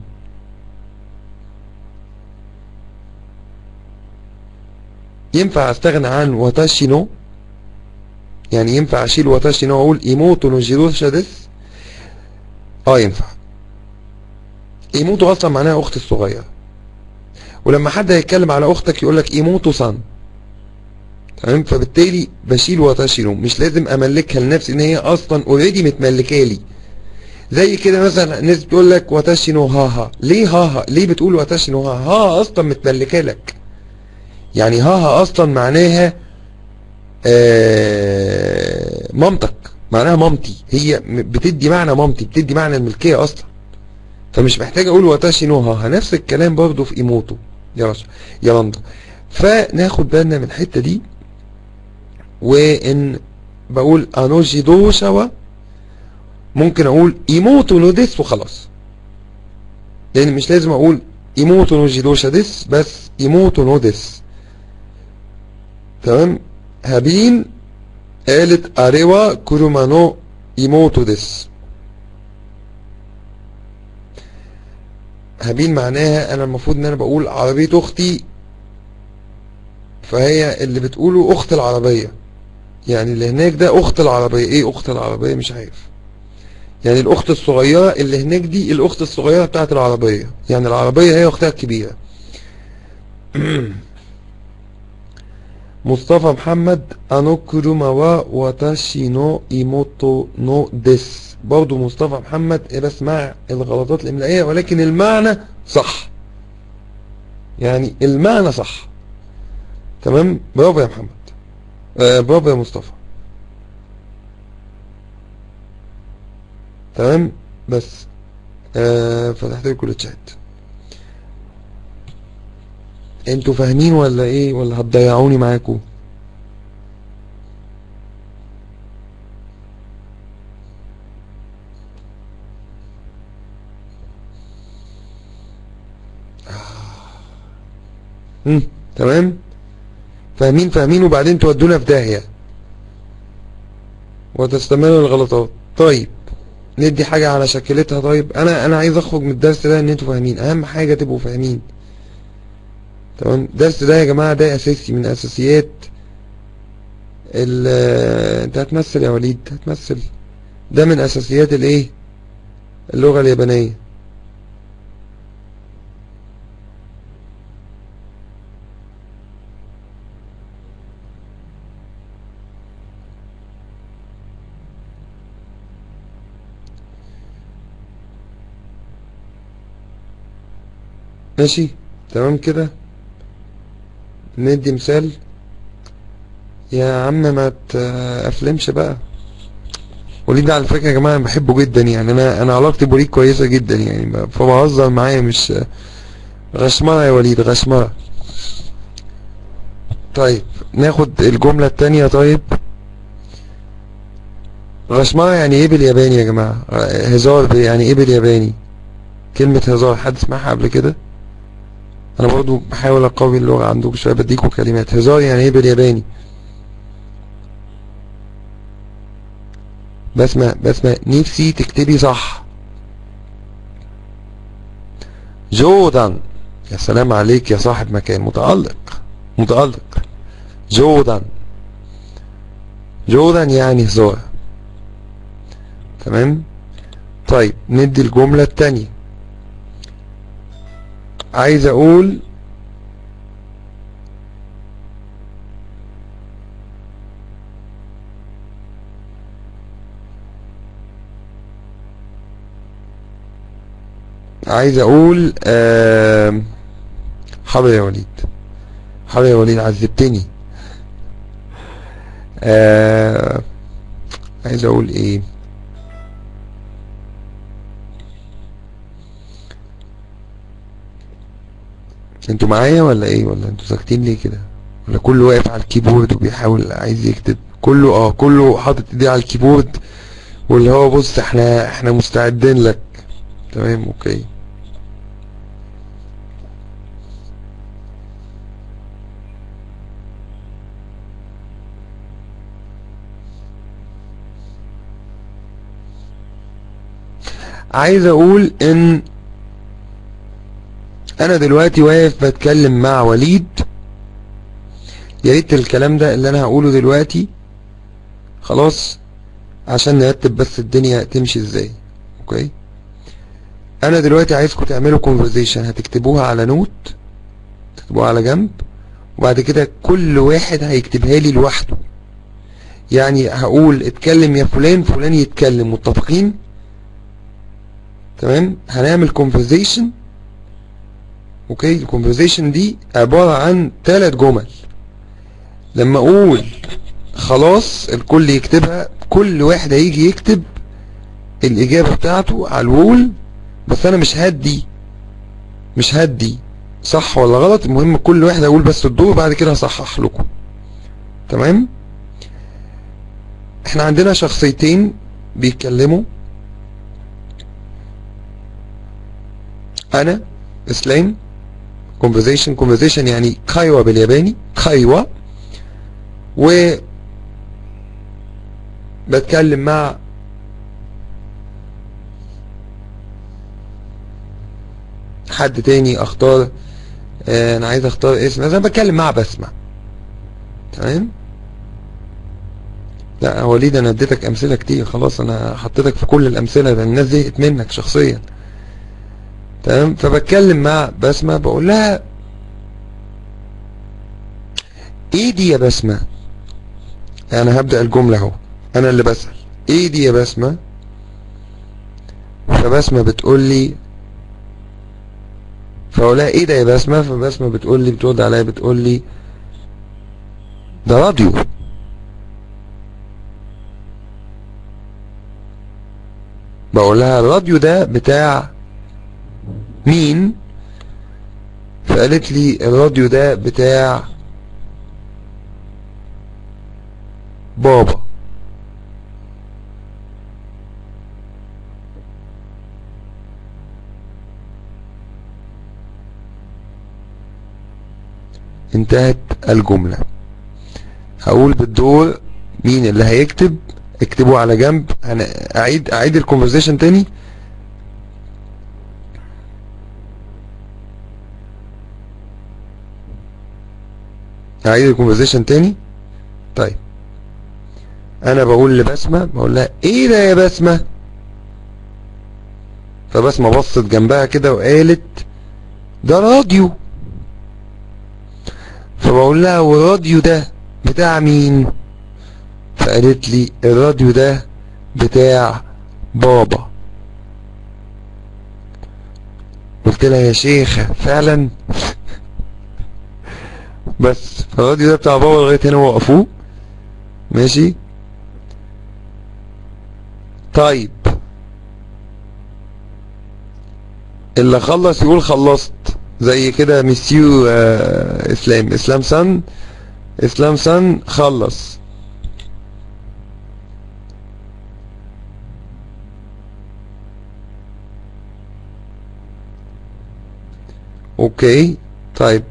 ينفع استغنى عن واتاشي نو يعني ينفع اشيل واتاشي نو واقول ايموتو نو جيدوشا ديس اه ينفع ايموتو اصلا معناها اختي الصغيره ولما حد هيتكلم على اختك يقول لك ايموتو صن تمام فبالتالي بشيل واتاشينو مش لازم املكها لنفسي ان هي اصلا اوريدي متملكه لي زي كده مثلا ناس بتقول لك واتاشينو هاها ليه هاها ليه بتقول واتاشينو هاها ها اصلا متملكه لك يعني هاها اصلا معناها آه مامتك معناها مامتي هي بتدي معنى مامتي بتدي معنى الملكيه اصلا فمش محتاج اقول واتاشينو هاها نفس الكلام برضو في ايموتو يا رشا يا رندا فناخد بالنا من الحته دي وان بقول انوجي دو شوا ممكن اقول ايموتو نو ديس وخلاص لان مش لازم اقول ايموتو نو جيدوشا ديس بس ايموتو نو ديس تمام هابين قالت اريوا كوروما نو ايموتو ديس هابين معناها انا المفروض ان انا بقول عربية اختي فهي اللي بتقوله اخت العربية يعني اللي هناك ده اخت العربية ايه اخت العربية مش عارف يعني الاخت الصغيرة اللي هناك دي الاخت الصغيرة بتاعت العربية يعني العربية هي اختها الكبيرة مصطفى محمد انو كوروما وا واتاشي نو ايموتو نو ديس برضو مصطفى محمد بس مع الغلطات الاملائية ولكن المعنى صح يعني المعنى صح تمام برافو يا محمد آه برافو يا مصطفى تمام بس آه فتحت لكم الشات انتوا فاهمين ولا ايه ولا هتضيعوني معاكم امم تمام فاهمين فاهمين وبعدين تودونا في داهية وتستمر الغلطات طيب ندي حاجة على شكلتها طيب انا انا عايز اخرج من الدرس ده ان انتوا فاهمين اهم حاجة تبقوا فاهمين تمام الدرس ده يا جماعة ده اساسي من اساسيات ال انت هتمثل يا وليد هتمثل ده من اساسيات الايه اللغة اليابانية ماشي تمام كده ندي مثال يا عم ما تأفلمش بقى وليد على فكرة يا جماعة أنا بحبه جدا يعني أنا أنا علاقتي بوليد كويسة جدا يعني فبهزر معاه مش غشمرة يا وليد غشمرة طيب ناخد الجملة التانية طيب غشمرة يعني ايه بالياباني يا جماعة هزار يعني ايه بالياباني كلمة هزار حد سمعها قبل كده انا برضو بحاول اقوي اللغة عندكم شوية بديكم كلمات هزار يعني ايه بالياباني بسمة بسمة نفسي تكتبي صح جودان يا سلام عليك يا صاحب مكان متألق متألق جودان جودان يعني هزار تمام طيب ندي الجملة التانية عايز اقول عايز اقول آه حاضر يا وليد حاضر يا وليد عذبتني آه عايز اقول ايه انتوا معايا ولا ايه ولا انتوا ساكتين ليه كده ولا كله واقف على الكيبورد وبيحاول عايز يكتب كله اه كله حاطط ايديه على الكيبورد واللي هو بص احنا احنا مستعدين لك تمام اوكي عايز اقول ان انا دلوقتي واقف بتكلم مع وليد يا ريت الكلام ده اللي انا هقوله دلوقتي خلاص عشان نرتب بس الدنيا تمشي ازاي اوكي انا دلوقتي عايزكم تعملوا كونفرزيشن هتكتبوها على نوت تكتبوها على جنب وبعد كده كل واحد هيكتبها لي لوحده يعني هقول اتكلم يا فلان فلان يتكلم متفقين تمام هنعمل كونفرزيشن اوكي الكونفرزيشن دي عبارة عن ثلاث جمل لما اقول خلاص الكل يكتبها كل واحد هيجي يكتب الاجابة بتاعته على الوول بس انا مش هدي مش هدي صح ولا غلط المهم كل واحد اقول بس الدور بعد كده هصحح لكم تمام احنا عندنا شخصيتين بيتكلموا انا اسلام conversation conversation يعني كايوا بالياباني كايوا و بتكلم مع حد تاني اختار اه انا عايز اختار اسم انا بتكلم مع بسمة تمام لا يا وليد انا اديتك امثله كتير خلاص انا حطيتك في كل الامثله ده الناس زهقت منك شخصيا تمام فبتكلم مع بسمة بقول لها ايه دي يا بسمة انا هبدأ الجملة اهو انا اللي بسأل ايه دي يا بسمة فبسمة بتقول لي فاقول لها ايه ده يا بسمة فبسمة بتقول لي بترد عليا بتقول لي ده راديو بقول لها الراديو ده بتاع مين فقالت لي الراديو ده بتاع بابا انتهت الجملة هقول بالدور مين اللي هيكتب اكتبوا على جنب انا اعيد اعيد الكونفرزيشن تاني اعيد الكونفرزيشن تاني طيب انا بقول لبسمة بقول لها ايه ده يا بسمة فبسمة بصت جنبها كده وقالت ده راديو فبقول لها والراديو ده بتاع مين فقالت لي الراديو ده بتاع بابا قلت لها يا شيخة فعلا بس الراديو ده بتاع بابا لغاية هنا وقفوه ماشي طيب اللي خلص يقول خلصت زي كده مسيو آه اسلام اسلام سن اسلام سن خلص اوكي طيب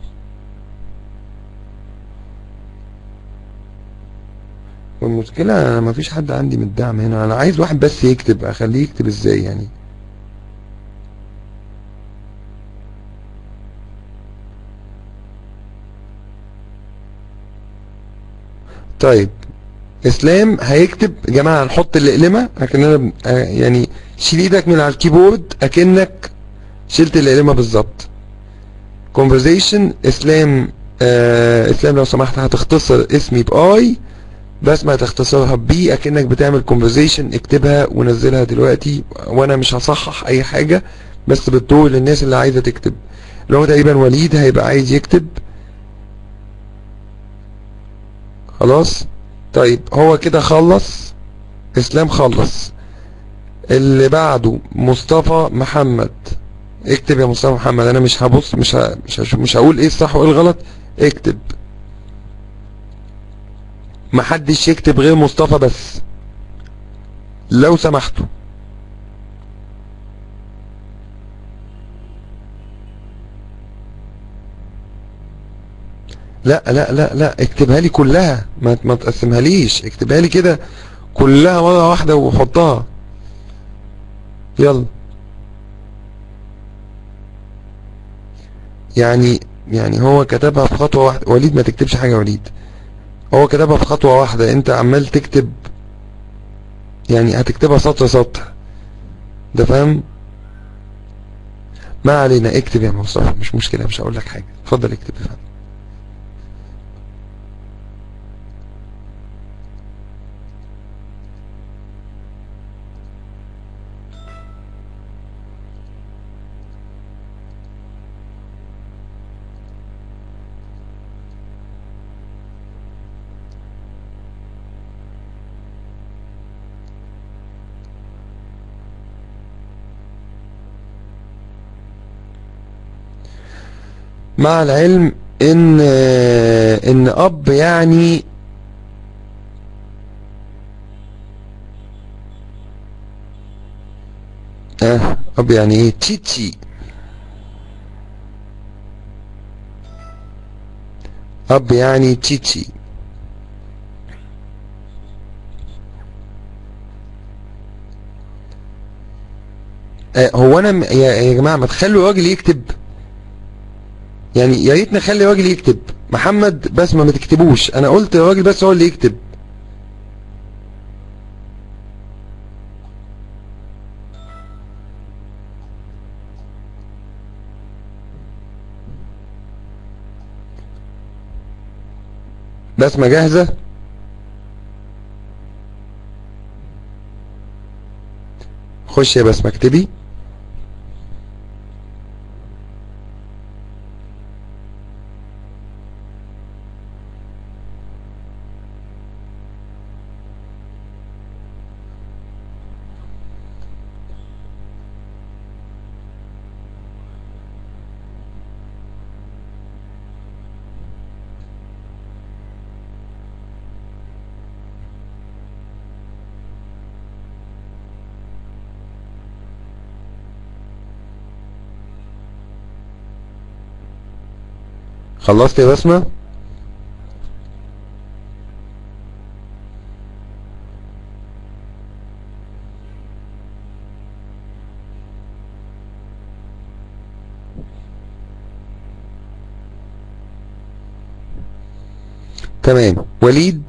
والمشكلة انا مفيش حد عندي من الدعم هنا انا عايز واحد بس يكتب اخليه يكتب ازاي يعني طيب اسلام هيكتب يا جماعه هنحط الاقلمه اكننا بن- آه، يعني شيل ايدك من على الكيبورد اكنك شلت الاقلمه بالظبط conversation اسلام آه اسلام لو سمحت هتختصر اسمي باي بسمة هتختصرها بي اكنك بتعمل conversation اكتبها ونزلها دلوقتي وانا مش هصحح اي حاجه بس بالطول للناس اللي عايزه تكتب اللي هو تقريبا وليد هيبقى عايز يكتب خلاص طيب هو كده خلص اسلام خلص اللي بعده مصطفى محمد اكتب يا مصطفى محمد انا مش هبص مش ه... مش هش... مش هقول ايه الصح وايه الغلط اكتب محدش يكتب غير مصطفى بس لو سمحتوا لا لا لا لا اكتبها لي كلها ما ما تقسمها ليش اكتبها لي كده كلها مرة واحدة وحطها يلا يعني يعني هو كتبها في خطوة واحدة وليد ما تكتبش حاجة يا وليد هو كتبها في خطوة واحدة انت عمال تكتب يعني هتكتبها سطر سطر ده فاهم ما علينا اكتب يا مصطفى مش مشكلة مش هقول لك حاجة اتفضل اكتب يا فندم مع العلم ان ان اب يعني اه اب يعني ايه تيتي اب يعني تيتي آه هو انا م- يا, يا جماعه ما تخلوا راجل يكتب يعني يا ريت نخلي راجل يكتب محمد بس ما تكتبوش انا قلت الراجل بس هو اللي يكتب بسمة جاهزة خش يا بسمة اكتبي خلصت يا بسمة تمام وليد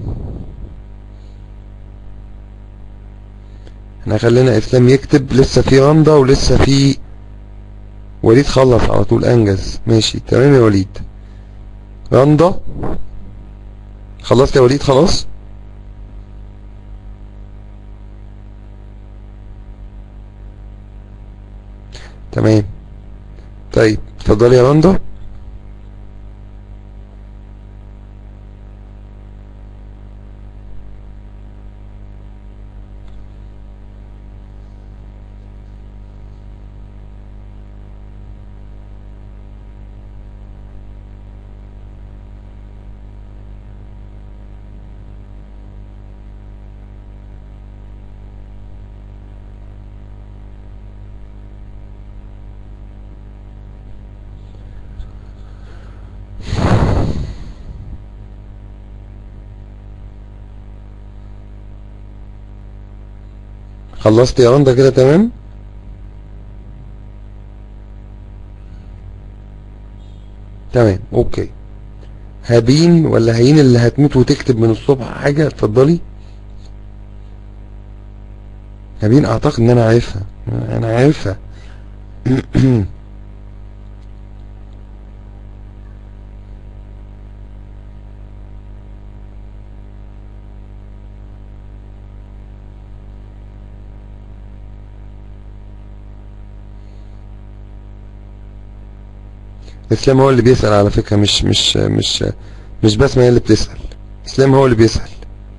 احنا خلينا اسلام يكتب لسه في رندا ولسه في وليد خلص على طول انجز ماشي تمام يا وليد رندا خلصت يا وليد خلاص تمام طيب اتفضلي يا رندا خلصت يا رندا كده تمام تمام اوكي هابين ولا هين اللي هتموت وتكتب من الصبح حاجة اتفضلي هابين اعتقد ان انا عارفها انا عارفها اسلام هو اللي بيسأل على فكرة مش مش مش مش بسمة هي اللي بتسأل اسلام هو اللي بيسأل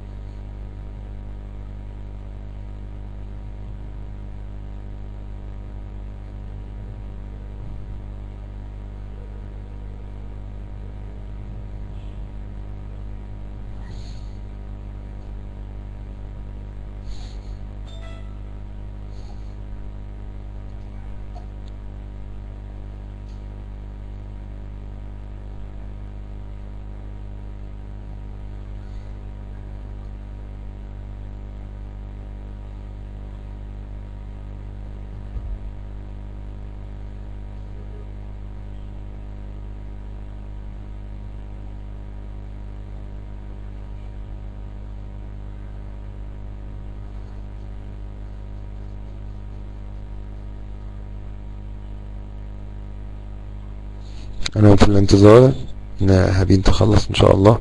انا في الانتظار ان هابين تخلص ان شاء الله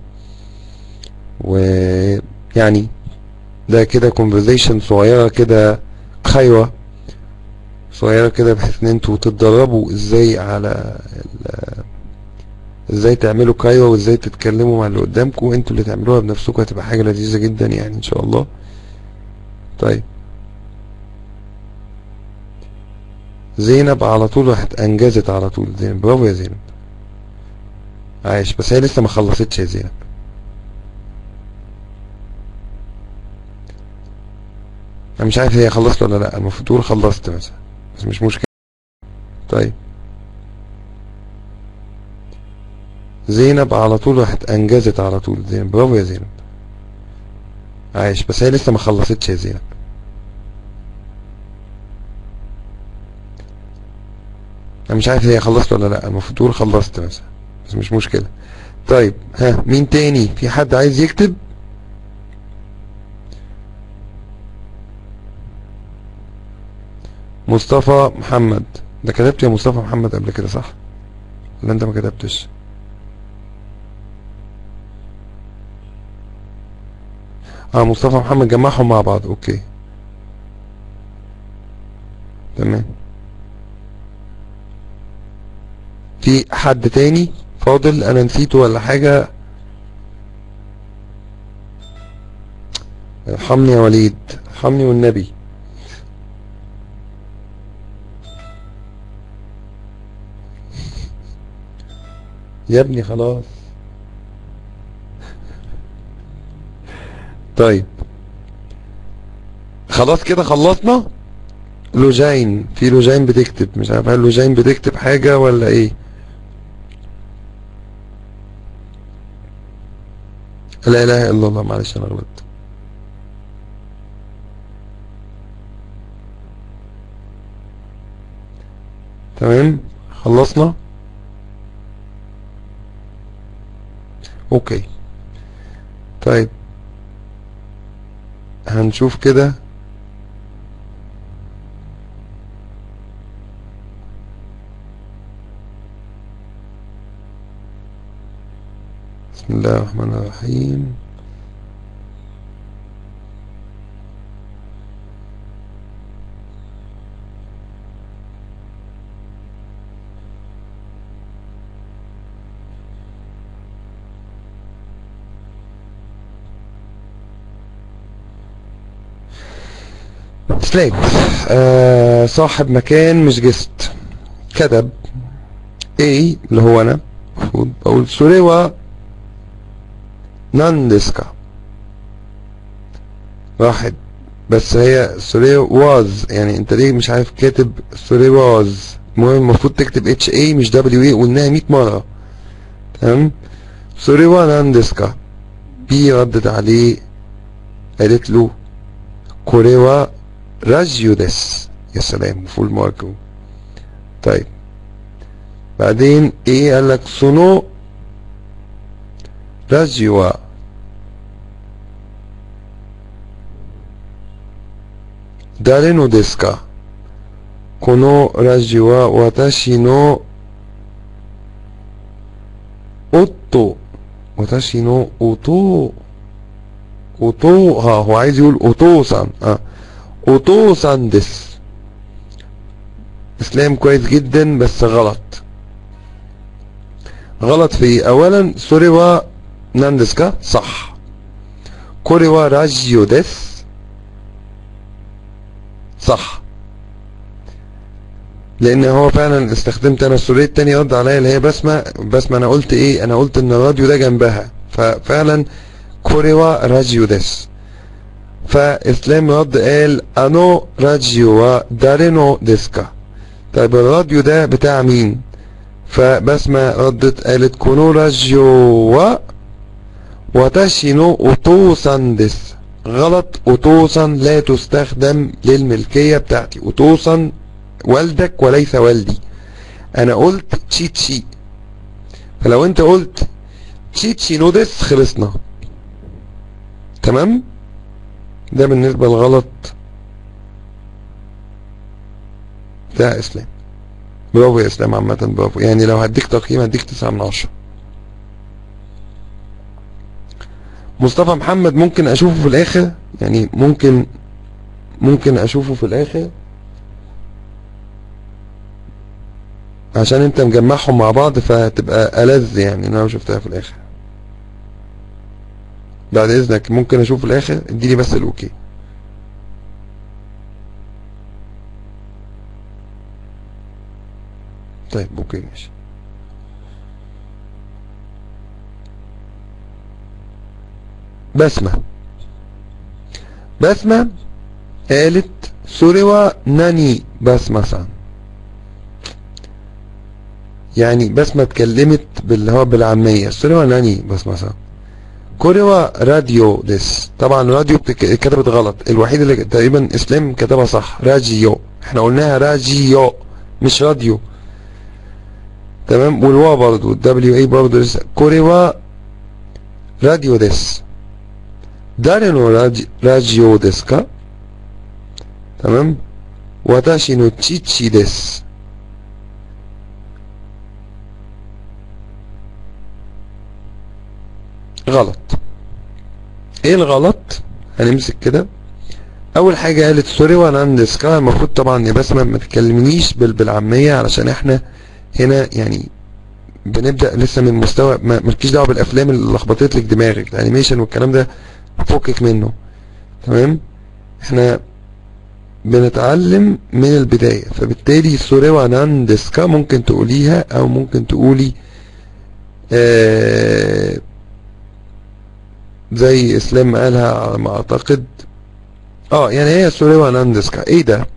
ويعني ده كده conversation صغيرة كده خيوة صغيرة كده بحيث ان انتوا تتدربوا ازاي على ال- ازاي تعملوا كايوة وازاي تتكلموا مع اللي قدامكم انتوا اللي تعملوها بنفسكم هتبقى حاجة لذيذة جدا يعني ان شاء الله طيب زينب على طول راحت انجزت على طول زينب برافو يا زينب عايش بس هي لسه ما خلصتش يا زينب انا مش عارف هي خلصت ولا لا المفروض تقول خلصت مثلا بس مش مشكلة طيب زينب على طول راحت انجزت على طول زينب برافو يا زينب عايش بس هي لسه ما خلصتش يا زينب انا مش عارف هي خلصت ولا لا المفروض تقول خلصت مثلا بس مش مشكلة طيب ها مين تاني في حد عايز يكتب مصطفى محمد ده كتبت يا مصطفى محمد قبل كده صح ولا انت ما كتبتش اه مصطفى محمد جمعهم مع بعض اوكي تمام في حد تاني فاضل انا نسيته ولا حاجة ارحمني يا وليد ارحمني والنبي يا ابني خلاص طيب خلاص كده خلصنا لوجين في لوجين بتكتب مش عارف هل لوجين بتكتب حاجة ولا ايه لا اله الا الله معلش انا غلطت تمام خلصنا اوكي طيب هنشوف كده بسم الله الرحمن الرحيم سليب آه صاحب مكان مش جست كتب ايه اللي هو انا المفروض بقول سوريوا نان ديسكا واحد بس هي سوري واز يعني انت ليه مش عارف كاتب سوري واز المهم المفروض تكتب اتش اي مش دبليو اي قلناها 100 مره تمام سوري وا نان ديسكا بي ردت عليه قالت له كوريوا راجيو ديس يا سلام فول ماركو طيب بعدين ايه قال لك سونو راجيو 誰のですかこのラジオは私の、おっと、私のお父、お父、ها هو عايز يقول お父さん اه お父さんですاسلام كويس جدا بس غلط غلط في اولا سوري وا ناندسكا صح كوري وا راجيو ديس صح لان هو فعلا استخدمت انا السورية التانية رد عليا اللي هي بسمة بسمة انا قلت ايه انا قلت ان الراديو ده جنبها ففعلا كوريوا راديو ديس فاسلام رد قال انو راديو دارينو ديسكا طيب الراديو ده بتاع مين فبسمة ردت قالت كونو راديو واتاشي نو اوتوسان ديس غلط اوتوسان لا تستخدم للملكية بتاعتي اوتوسان والدك وليس والدي انا قلت تشيتشي فلو انت قلت تشيتشي نودس خلصنا تمام ده بالنسبة للغلط بتاع اسلام برافو يا اسلام عامة برافو يعني لو هديك تقييم هديك تسعة من عشرة مصطفى محمد ممكن اشوفه في الاخر يعني ممكن ممكن اشوفه في الاخر عشان انت مجمعهم مع بعض فهتبقى ألذ يعني ان انا شفتها في الاخر بعد اذنك ممكن اشوف في الاخر اديني بس الاوكي طيب اوكي ماشي بسمة بسمة قالت سوريوا ناني بسمة سان يعني بسمة اتكلمت باللي هو بالعامية سوريوا ناني بسمة سان كوريوا راديو ديس طبعا راديو كتبت غلط الوحيد اللي تقريبا اسلام كتبها صح راجيو احنا قلناها راجيو مش راديو تمام والوا برضو الدبليو اي برضو لسه كوريوا راديو ديس 誰のラジラジオですかتمام私の父です。غلط ايه الغلط هنمسك كده اول حاجة قالت سوري وانا اندسكا المفروض طبعا يا بسمة ما تكلمنيش بال بالعامية علشان احنا هنا يعني بنبدأ لسه من مستوى ما مالكيش دعوة بالافلام اللي لخبطت لك دماغك الانيميشن والكلام ده فكك منه تمام احنا بنتعلم من البداية فبالتالي سوريوا نان ديسكا ممكن تقوليها او ممكن تقولي آه زي اسلام ما قالها على ما اعتقد اه يعني هي سوريوا نان ديسكا ايه ده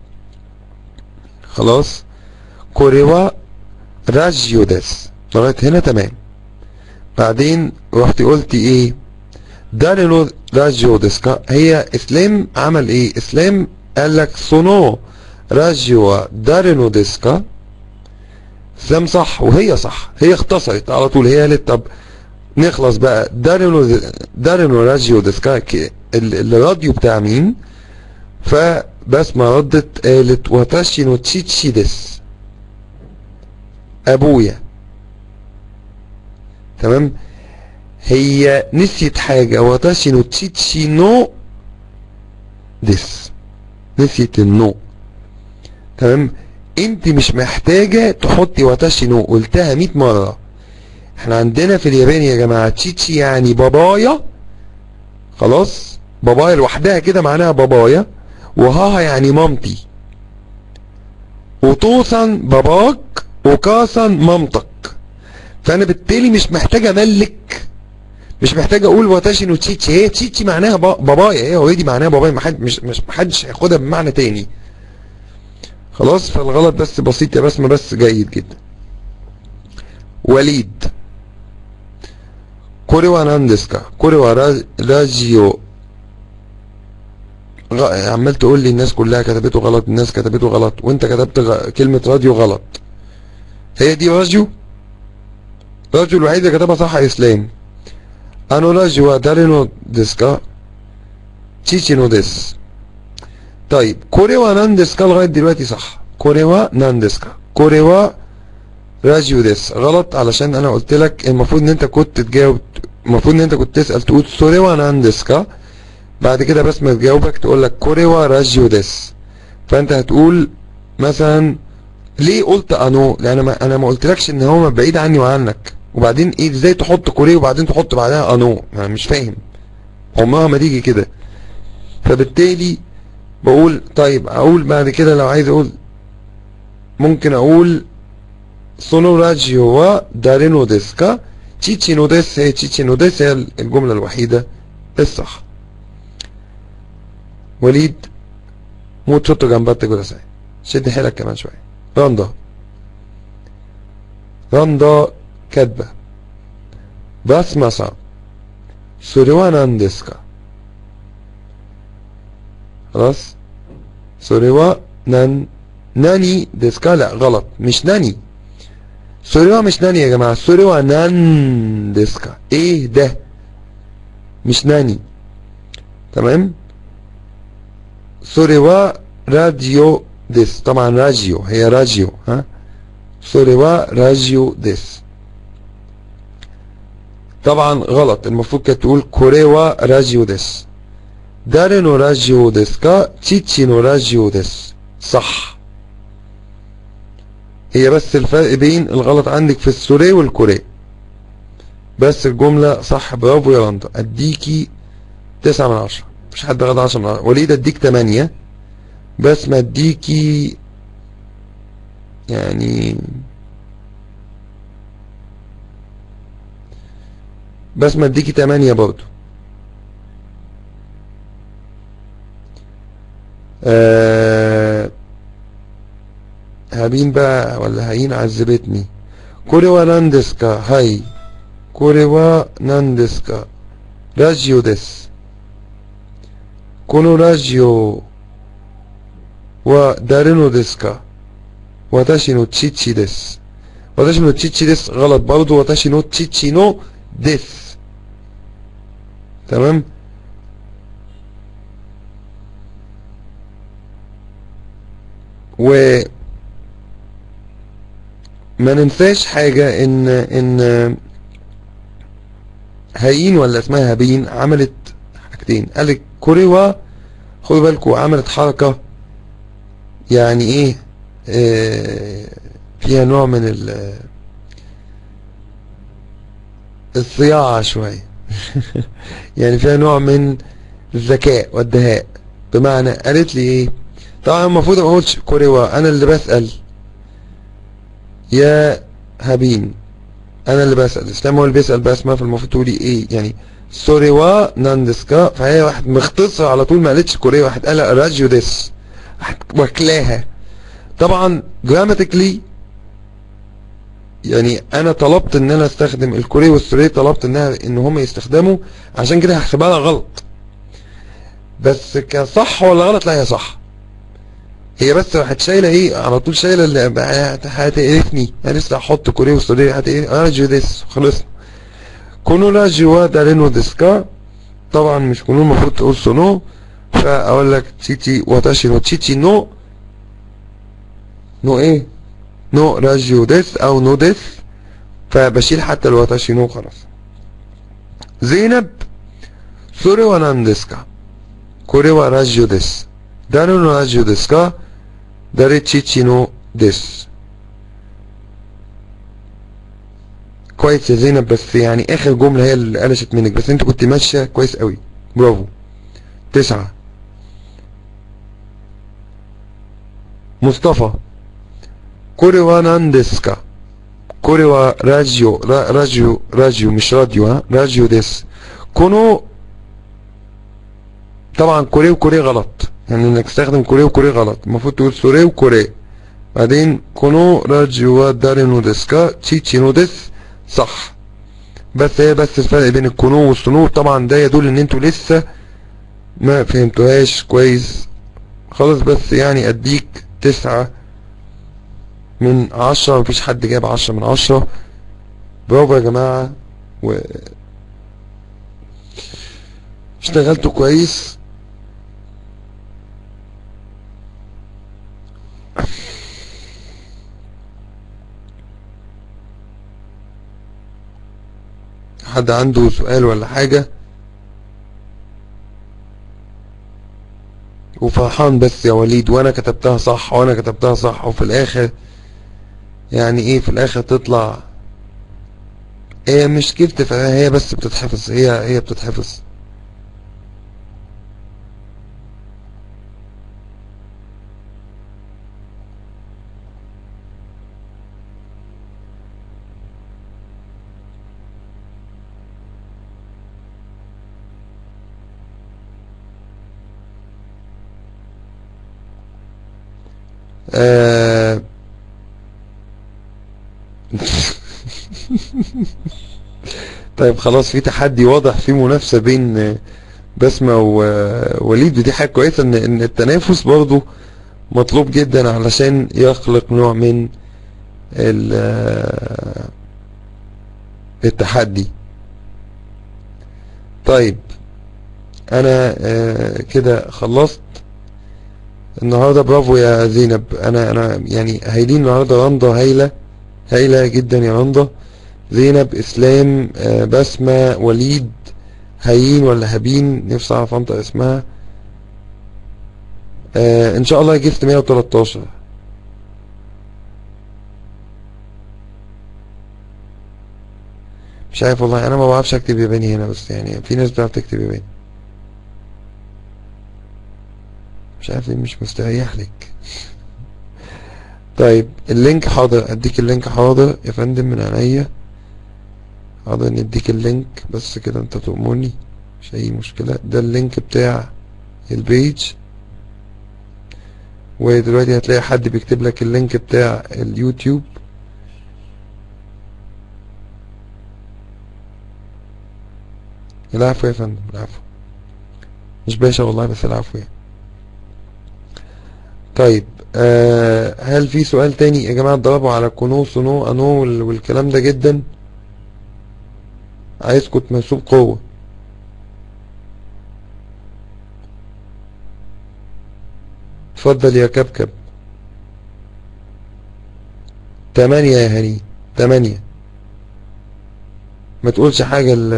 خلاص كوريوا راجيو ديس لغاية هنا تمام بعدين رحتي قلتي ايه دارينو راجيو ديسكا هي اسلام عمل ايه اسلام قال لك سونو راجيو دارينو ديسكا اسلام صح وهي صح هي اختصرت على طول هي قالت طب نخلص بقى دارينو دارينو راديو ديسكا ك- ال- الراديو بتاع مين فبسمة ردت قالت واتاشي نو تشيتشي ديس ابويا تمام هي نسيت حاجة واتاشي نو تشيتشي نو ديس نسيت النو تمام انت مش محتاجة تحطي واتاشي نو قلتها 100 مرة احنا عندنا في اليابان يا جماعة تشيتشي يعني بابايا خلاص بابايا لوحدها كده معناها بابايا وهاها يعني مامتي وطوسن باباك وكاسن مامتك فانا بالتالي مش محتاج املك مش محتاج اقول واتاشي نو تشيتشي هي تشيتشي معناها با- بابايا هي اوريدي معناها بابايا محد مش مش محدش هياخدها بمعنى تاني خلاص فالغلط بس بسيط يا بسمة بس جيد جدا وليد これは何ですかこれはララジオ غ- عمال تقول لي الناس كلها كتبته غلط الناس كتبته غلط وانت كتبت غ... كلمة راديو غلط هي دي راديو راديو الوحيد اللي كتبها صح اسلام انو راديو دارينو ديسكا تشيتشي نو ديس طيب كوري وا نان ديسكا لغاية دلوقتي صح كوري وا نان ديسكا كوري وا راديو ديس غلط علشان انا قلت لك المفروض ان انت كنت تجاوب المفروض ان انت كنت تسأل تقول سوري وا نان ديسكا بعد كده بس ما تجاوبك تقول لك كوري وا راديو ديس فانت هتقول مثلا ليه قلت انو لان ما انا ما قلتلكش ان هو بعيد عني وعنك وبعدين ايه ازاي تحط كوري وبعدين تحط بعدها انو انا مش فاهم عمرها ما تيجي كده فبالتالي بقول طيب اقول بعد كده لو عايز اقول ممكن اقول سونو راديو وا دارينو ديسكا تشيتشي نو ديس هي تشيتشي نو ديس هي الجملة الوحيدة الصح وليد مو تشوتو جنبات كوداساي شد حيلك كمان شوية رندا رندا كاتبة باسما سان それは何ですか خلاص それは何何ですかلا غلط مش ناني それは مش ناني يا جماعة それは何ですか ايه ده مش ناني تمام それはラジオですطبعا راديو هي راديو ها それはラジオです طبعا غلط المفروض كانت تقول これはラジオです誰のラジオですか父のラジオです صح هي بس الفرق بين الغلط عندك في السوري والكوري بس الجملة صح برافو يا رندا اديكي تسعة من عشرة مش حد غدا عشرة من عشرة وليد اديك تمانية بس ما اديكي يعني بس ما اديكي تمانية برضو آه هابين بقى ولا هاين عذبتني これは何ですかはい。これは何ですかラジオです。このラジオは誰のですか私の父です。私の父です。غلط برضو 私の父のです。تمام و ما ننساش حاجة ان ان هايين ولا اسمها هابين عملت حاجتين قالك كوريوا خدوا بالكوا عملت حركة يعني ايه آه فيها نوع من ال الصياعة شوية يعني فيها نوع من الذكاء والدهاء بمعنى قالت لي ايه طبعا المفروض ما اقولش كوريوا انا اللي بسأل يا هابين انا اللي بسأل اسلام هو اللي بيسأل باسمة فالمفروض تقولي ايه يعني سوريوا ناندسكا فهي واحد مختصر على طول ما قالتش كوريا واحد قال راجيو ديس واحد واكلاها طبعا جراماتيكلي يعني انا طلبت ان انا استخدم الكوري والسوري طلبت انها ان هم يستخدموا عشان كده هحسبها لها غلط بس كصح ولا غلط لا هي صح هي بس راحت شايله ايه على طول شايله اللي هتقرفني انا لسه هحط كوري والسوري هتقرفني ارجو ديس خلصنا كونو راجيو وا دارينو ديسكا طبعا مش كونو المفروض تقول سونو فاقول لك تشيتي واتاشي نو تشيتي نو نو ايه نو راجيو ديس او نو ديس فبشيل حتى الواتاشي نو خلاص زينب سوري ونان ديسكا كوري وا راجيو ديس دارو نو راجيو ديسكا داري تشيتي نو ديس كويس يا زينب بس يعني اخر جملة هي اللي قلشت منك بس انت كنت ماشية كويس قوي برافو تسعة مصطفى كوري وا نان ديسكا كوري وا راديو را راديو راديو مش راديو ها راديو ديس كونو طبعا كوري وكوري غلط يعني انك تستخدم كوري وكوري غلط المفروض تقول سوري وكوري بعدين كونو راديو وا دارينو ديسكا تشيتشي نو ديس صح بس هي بس الفرق بين الكونو والسونو طبعا ده يدل ان انتوا لسه ما فهمتوهاش كويس خلاص بس يعني اديك تسعة من عشرة مفيش حد جاب عشرة من عشرة برافو يا جماعة و اشتغلتوا كويس حد عنده سؤال ولا حاجة وفرحان بس يا وليد وانا كتبتها صح وانا كتبتها صح وفي الاخر يعني ايه في الاخر تطلع هي مش كيف تفهم هي بس بتتحفظ هي هي بتتحفظ آه طيب خلاص في تحدي واضح في منافسة بين بسمة ووليد ودي حاجة كويسة ان ان التنافس برضو مطلوب جدا علشان يخلق نوع من ال- التحدي طيب انا آه، كده خلصت النهارده برافو يا زينب انا انا يعني هايلين النهارده رندا هايله هايله جدا يا رندا زينب اسلام آه، بسمه وليد هايين ولا هابين نفسي اعرف انطق اسمها آه ان شاء الله جبت 113 مش عارف والله انا ما بعرفش اكتب ياباني هنا بس يعني في ناس بتعرف تكتب ياباني مش عارف ليه مش مستريح لك طيب اللينك حاضر اديك اللينك حاضر يا فندم من عينيا حاضر نديك اللينك بس كده انت تؤمرني مش اي مشكلة ده اللينك بتاع البيج ودلوقتي هتلاقي حد بيكتب لك اللينك بتاع اليوتيوب العفو يا فندم العفو مش باشا والله بس العفو يعني طيب آه هل في سؤال تاني يا جماعة ضربوا على كونو سونو انو وال- والكلام ده جدا عايزكم تمسوه بقوة اتفضل يا كبكب تمانية يا هني تمانية ما تقولش حاجة ل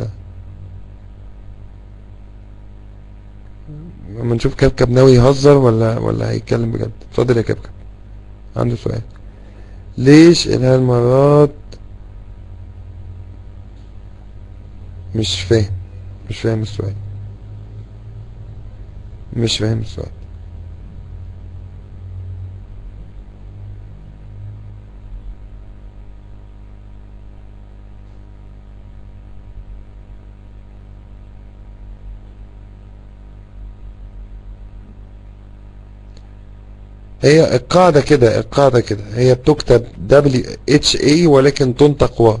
اما نشوف كبكب ناوي يهزر ولا ولا هيتكلم بجد اتفضل يا كبكب عنده سؤال ليش هالمرات مش فاهم مش فاهم السؤال مش فاهم السؤال هي القاعدة كده القاعدة كده هي بتكتب W H A ولكن تنطق و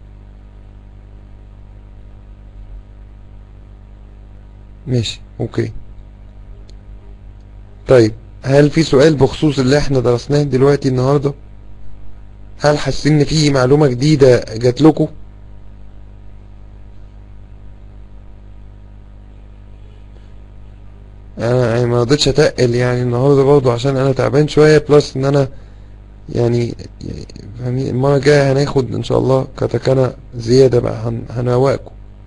ماشي اوكي طيب هل في سؤال بخصوص اللي احنا درسناه دلوقتي النهاردة هل حاسين ان في معلومة جديدة جات لكم انا يعني ما رضيتش اتقل يعني النهارده برضه عشان انا تعبان شويه بلس ان انا يعني يعني فاهمين المره الجايه هناخد ان شاء الله كاتاكانا زياده بقى هن- هنروقكم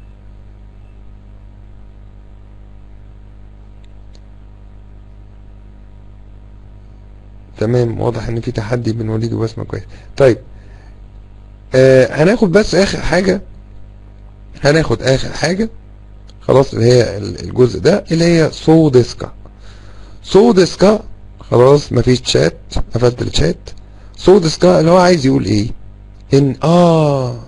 تمام واضح ان في تحدي بين وليد وبسمة كويس طيب آه هناخد بس اخر حاجه هناخد اخر حاجه خلاص اللي هي ال- الجزء ده اللي هي سودسكا سودسكا خلاص مفيش تشات قفلت الشات سودسكا اللي هو عايز يقول ايه ان اه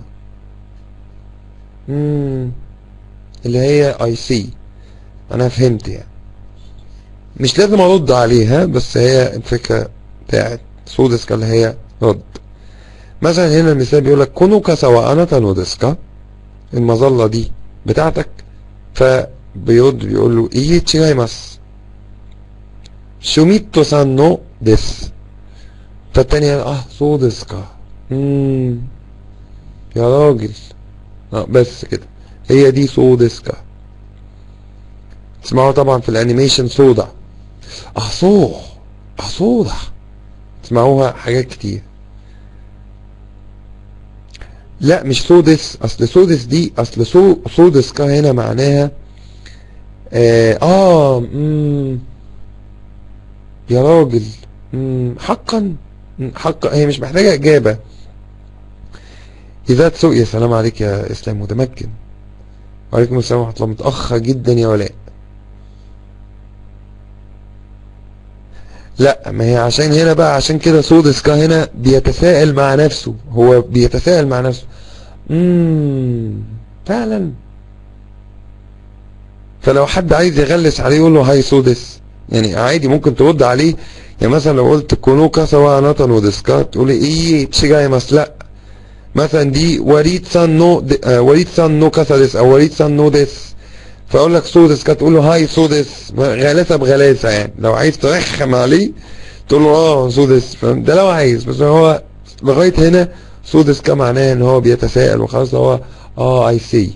مم. اللي هي اي سي انا فهمت يعني مش لازم ارد عليها بس هي الفكره بتاعت سودسكا اللي هي رد مثلا هنا المثال بيقول لك كونوكا سواء انا تانودسكا المظله دي بتاعتك فبيرد بيقول له ايه تشيغايماس شوميتو سان نو ديس فالتاني قال اه سودسكا امم يا راجل اه بس كده هي دي سودسكا تسمعوها طبعا في الانيميشن سودا اه صو اه سودا تسمعوها حاجات كتير لا مش سودس اصل سودس دي اصل سو سودسكا هنا معناها اه, آه مم يا راجل مم حقا مم، حقا هي مش محتاجة اجابة اذا تسوق يا سلام عليك يا اسلام متمكن وعليكم السلام ورحمة الله متأخر جدا يا ولاء لا ما هي عشان هنا بقى عشان كده سودسكا هنا بيتساءل مع نفسه هو بيتساءل مع نفسه امم فعلا فلو حد عايز يغلس عليه يقول له هاي سودس يعني عادي ممكن ترد عليه يعني مثلا لو قلت كونوكا سواء ناتان ودسكا تقول ايه تشيجايماس لا مثلا دي وريد سان نو د- آه، وريد سان نو كاسا ديس او وريد سان نو ديس فاقول لك سودس كات تقول له هاي سودس غلاسه بغلاسه يعني لو عايز ترخم عليه تقول له اه سودس فاهم؟ ده لو عايز بس هو لغايه هنا سودس كان معناه ان هو بيتساءل وخلاص هو اه اي سي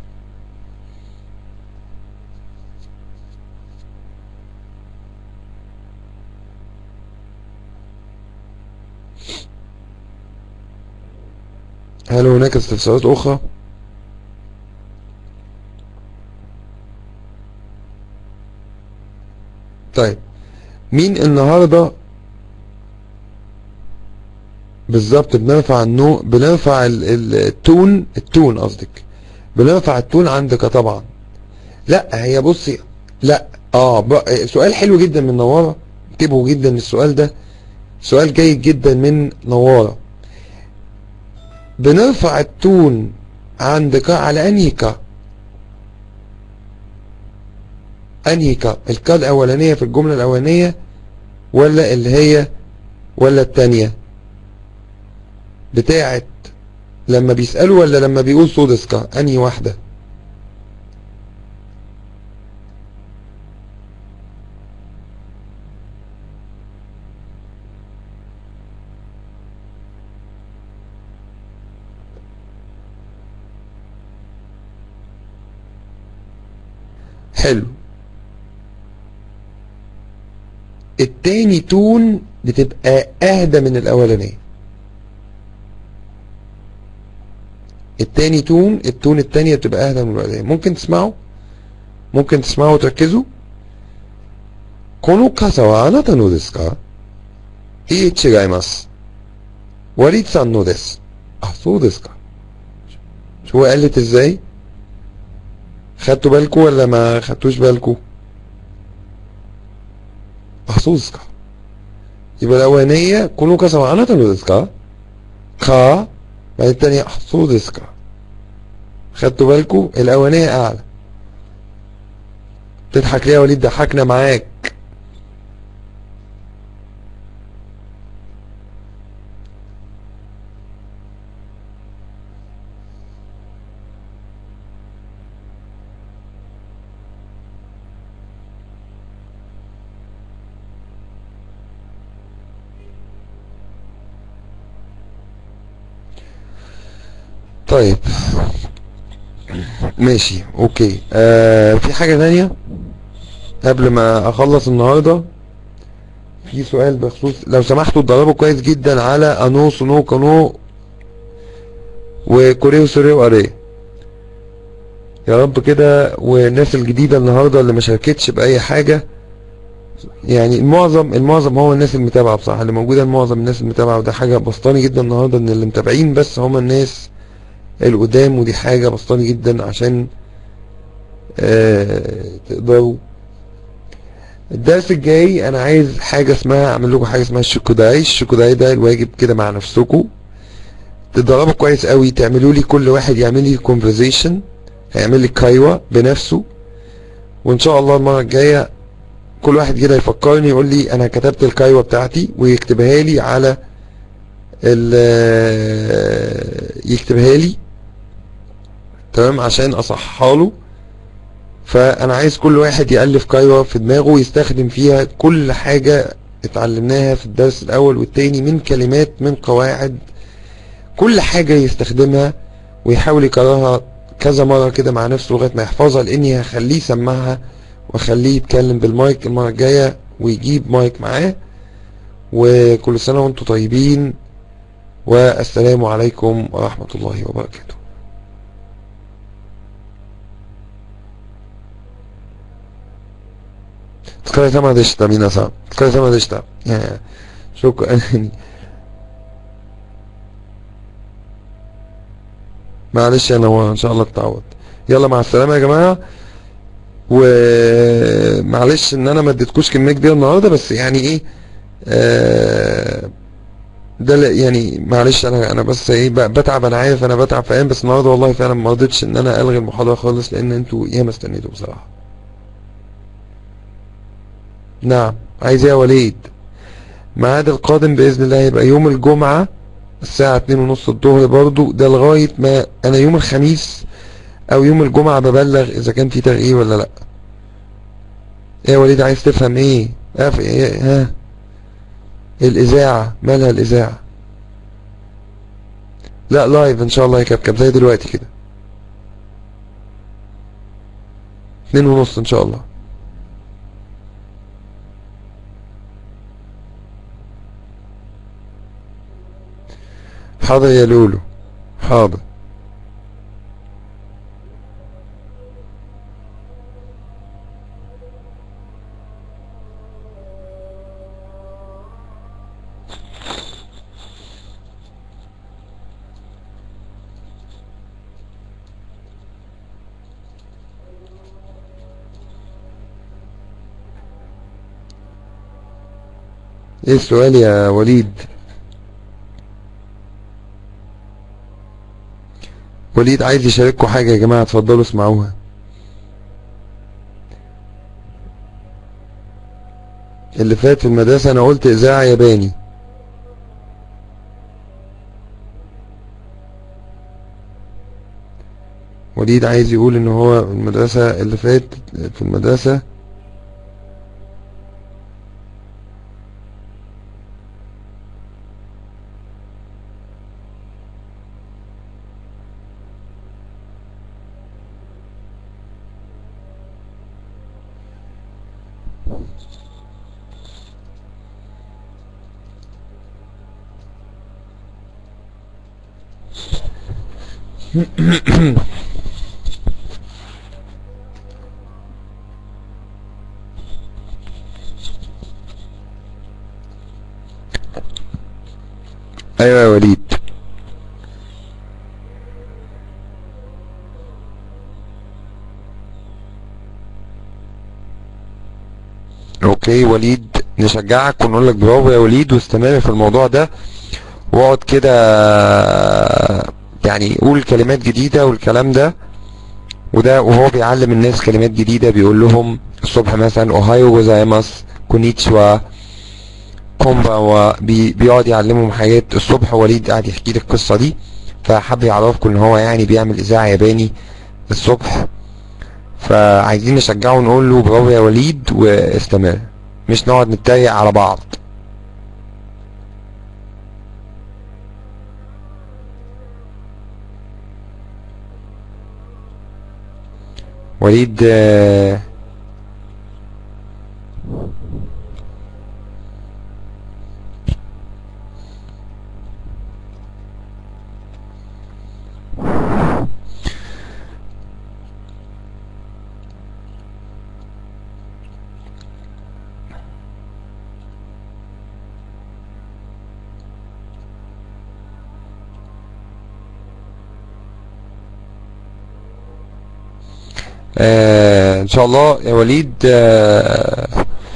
هل هناك استفسارات اخرى طيب مين النهارده بالظبط بنرفع النو بنرفع ال- ال- التون التون قصدك بنرفع التون عندك طبعا لا هي بصي لا اه ب- سؤال حلو جدا من نوارة انتبهوا جدا للسؤال ده سؤال جيد جدا من نوارة بنرفع التون عندك على انهي كا انهي كا الكا الاولانية في الجملة الاولانية ولا اللي هي ولا التانية بتاعت لما بيسألوا ولا لما بيقول سودسكا انهي واحدة حلو التاني تون بتبقى اهدى من الاولانية التاني تون التون التانية بتبقى اهدى من الاولانية ممكن تسمعوا ممكن تسمعوا وتركزوا この傘はあなたのですかいい違います。ワリッツさんのです。あ、そうですか。شو قالت ازاي؟ خدتوا بالكم ولا ما خدتوش بالكم؟あ、そうですか。يبقى الأولانية この傘はあなたのですかかبعد التانية آه، そうですか。خدتوا بالكم؟ الأولانية أعلى. تضحك ليه يا وليد ضحكنا معاك. طيب ماشي اوكي آه في حاجة تانية قبل ما اخلص النهارده في سؤال بخصوص لو سمحتوا تدربوا كويس جدا على انو سونو كانو وكوريو سوريو اري يا رب كده والناس الجديدة النهاردة اللي ما شاركتش بأي حاجة يعني المعظم المعظم هو الناس المتابعة بصراحة اللي موجودة المعظم الناس المتابعة وده حاجة بسطاني جدا النهاردة ان اللي متابعين بس هم الناس القدام ودي حاجة بسطاني جدا عشان آه تقدروا الدرس الجاي انا عايز حاجة اسمها اعمل لكم حاجة اسمها الشوكوداي الشوكوداي ده الواجب كده مع نفسكم تتدربوا كويس قوي تعملوا لي كل واحد يعمل لي كونفرزيشن هيعمل لي كايوة بنفسه وان شاء الله المرة الجاية كل واحد كده يفكرني يقول لي انا كتبت الكايوة بتاعتي ويكتبها لي على ال يكتبها لي تمام عشان اصحها له فانا عايز كل واحد يألف كايوة في دماغه ويستخدم فيها كل حاجة اتعلمناها في الدرس الاول والتاني من كلمات من قواعد كل حاجة يستخدمها ويحاول يكررها كذا مرة كده مع نفسه لغاية ما يحفظها لاني هخليه يسمعها واخليه يتكلم بالمايك المرة الجاية ويجيب مايك معاه وكل سنة وانتم طيبين والسلام عليكم ورحمة الله وبركاته 疲れ様でした、皆さん。お疲れ様でした。いやいや、ショック、معلش يا نوار ان شاء الله تتعوض يلا مع السلامة يا جماعة ومعلش ان انا ما اديتكوش كمية كبيرة النهاردة بس يعني ايه آه ده لا- يعني معلش انا انا بس ايه ب- بتعب انا عارف انا بتعب في ايام بس النهارده والله فعلا ما رضيتش ان انا الغي المحاضرة خالص لان انتوا ياما استنيتوا بصراحة نعم عايز ايه يا وليد ميعاد القادم بإذن الله هيبقى يوم الجمعة الساعة اتنين ونص الظهر برضو ده لغاية ما أنا يوم الخميس أو يوم الجمعة ببلغ إذا كان في تغيير ولا لأ إيه يا وليد عايز تفهم إيه؟ أف... إيه ها الإذاعة مالها الإذاعة؟ لا لايف إن شاء الله يا كابكب زي دلوقتي كده اتنين ونص إن شاء الله حاضر يا لولو حاضر ايه السؤال يا وليد وليد عايز يشارككم حاجة يا جماعة اتفضلوا اسمعوها اللي فات في المدرسة انا قلت اذاعة ياباني وليد عايز يقول ان هو المدرسة اللي فات في المدرسة ايوه يا وليد اوكي وليد نشجعك ونقول لك برافو يا وليد واستمر في الموضوع ده واقعد كده يعني قول كلمات جديدة والكلام ده وده وهو بيعلم الناس كلمات جديدة بيقول لهم الصبح مثلا اوهايو جوزايماس كونيتشوا كومبا بي بيقعد يعلمهم حاجات الصبح وليد قاعد يحكي لي القصة دي فحب يعرفكم ان هو يعني بيعمل اذاعة ياباني الصبح فعايزين نشجعه ونقول له برافو يا وليد واستمر مش نقعد نتريق على بعض وليد آه، آه ان شاء الله يا وليد آه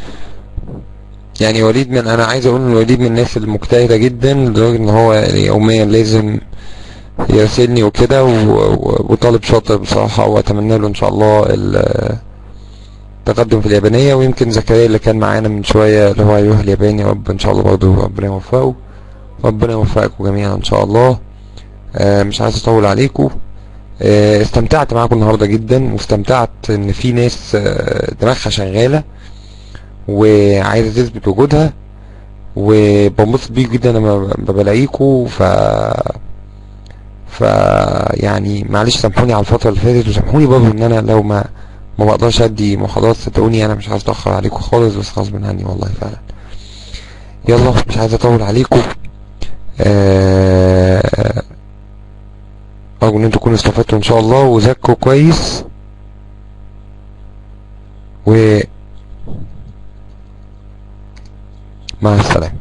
يعني وليد من انا عايز اقول ان وليد من الناس المجتهده جدا لدرجه ان هو يوميا لازم يراسلني وكده و- و- وطالب شاطر بصراحه واتمنى له ان شاء الله ال- التقدم في اليابانيه ويمكن زكريا اللي كان معانا من شويه اللي هو هيروح اليابان يا رب ان شاء الله برضه ربنا يوفقه ربنا يوفقكم جميعا ان شاء الله آه مش عايز اطول عليكم آه، استمتعت معاكم النهارده جدا واستمتعت ان في ناس آه، دماغها شغاله وعايزه تثبت وجودها وبنبسط بيكم جدا لما ب- بلاقيكم ف ف يعني معلش سامحوني على الفتره اللي فاتت وسامحوني برضه ان انا لو ما ما بقدرش ادي محاضرات صدقوني انا مش عايز اتاخر عليكم خالص بس غصب عني والله فعلا يلا مش عايز اطول عليكم آه، ارجو ان انتوا تكونوا استفدتوا ان شاء الله وذاكروا كويس و مع السلامة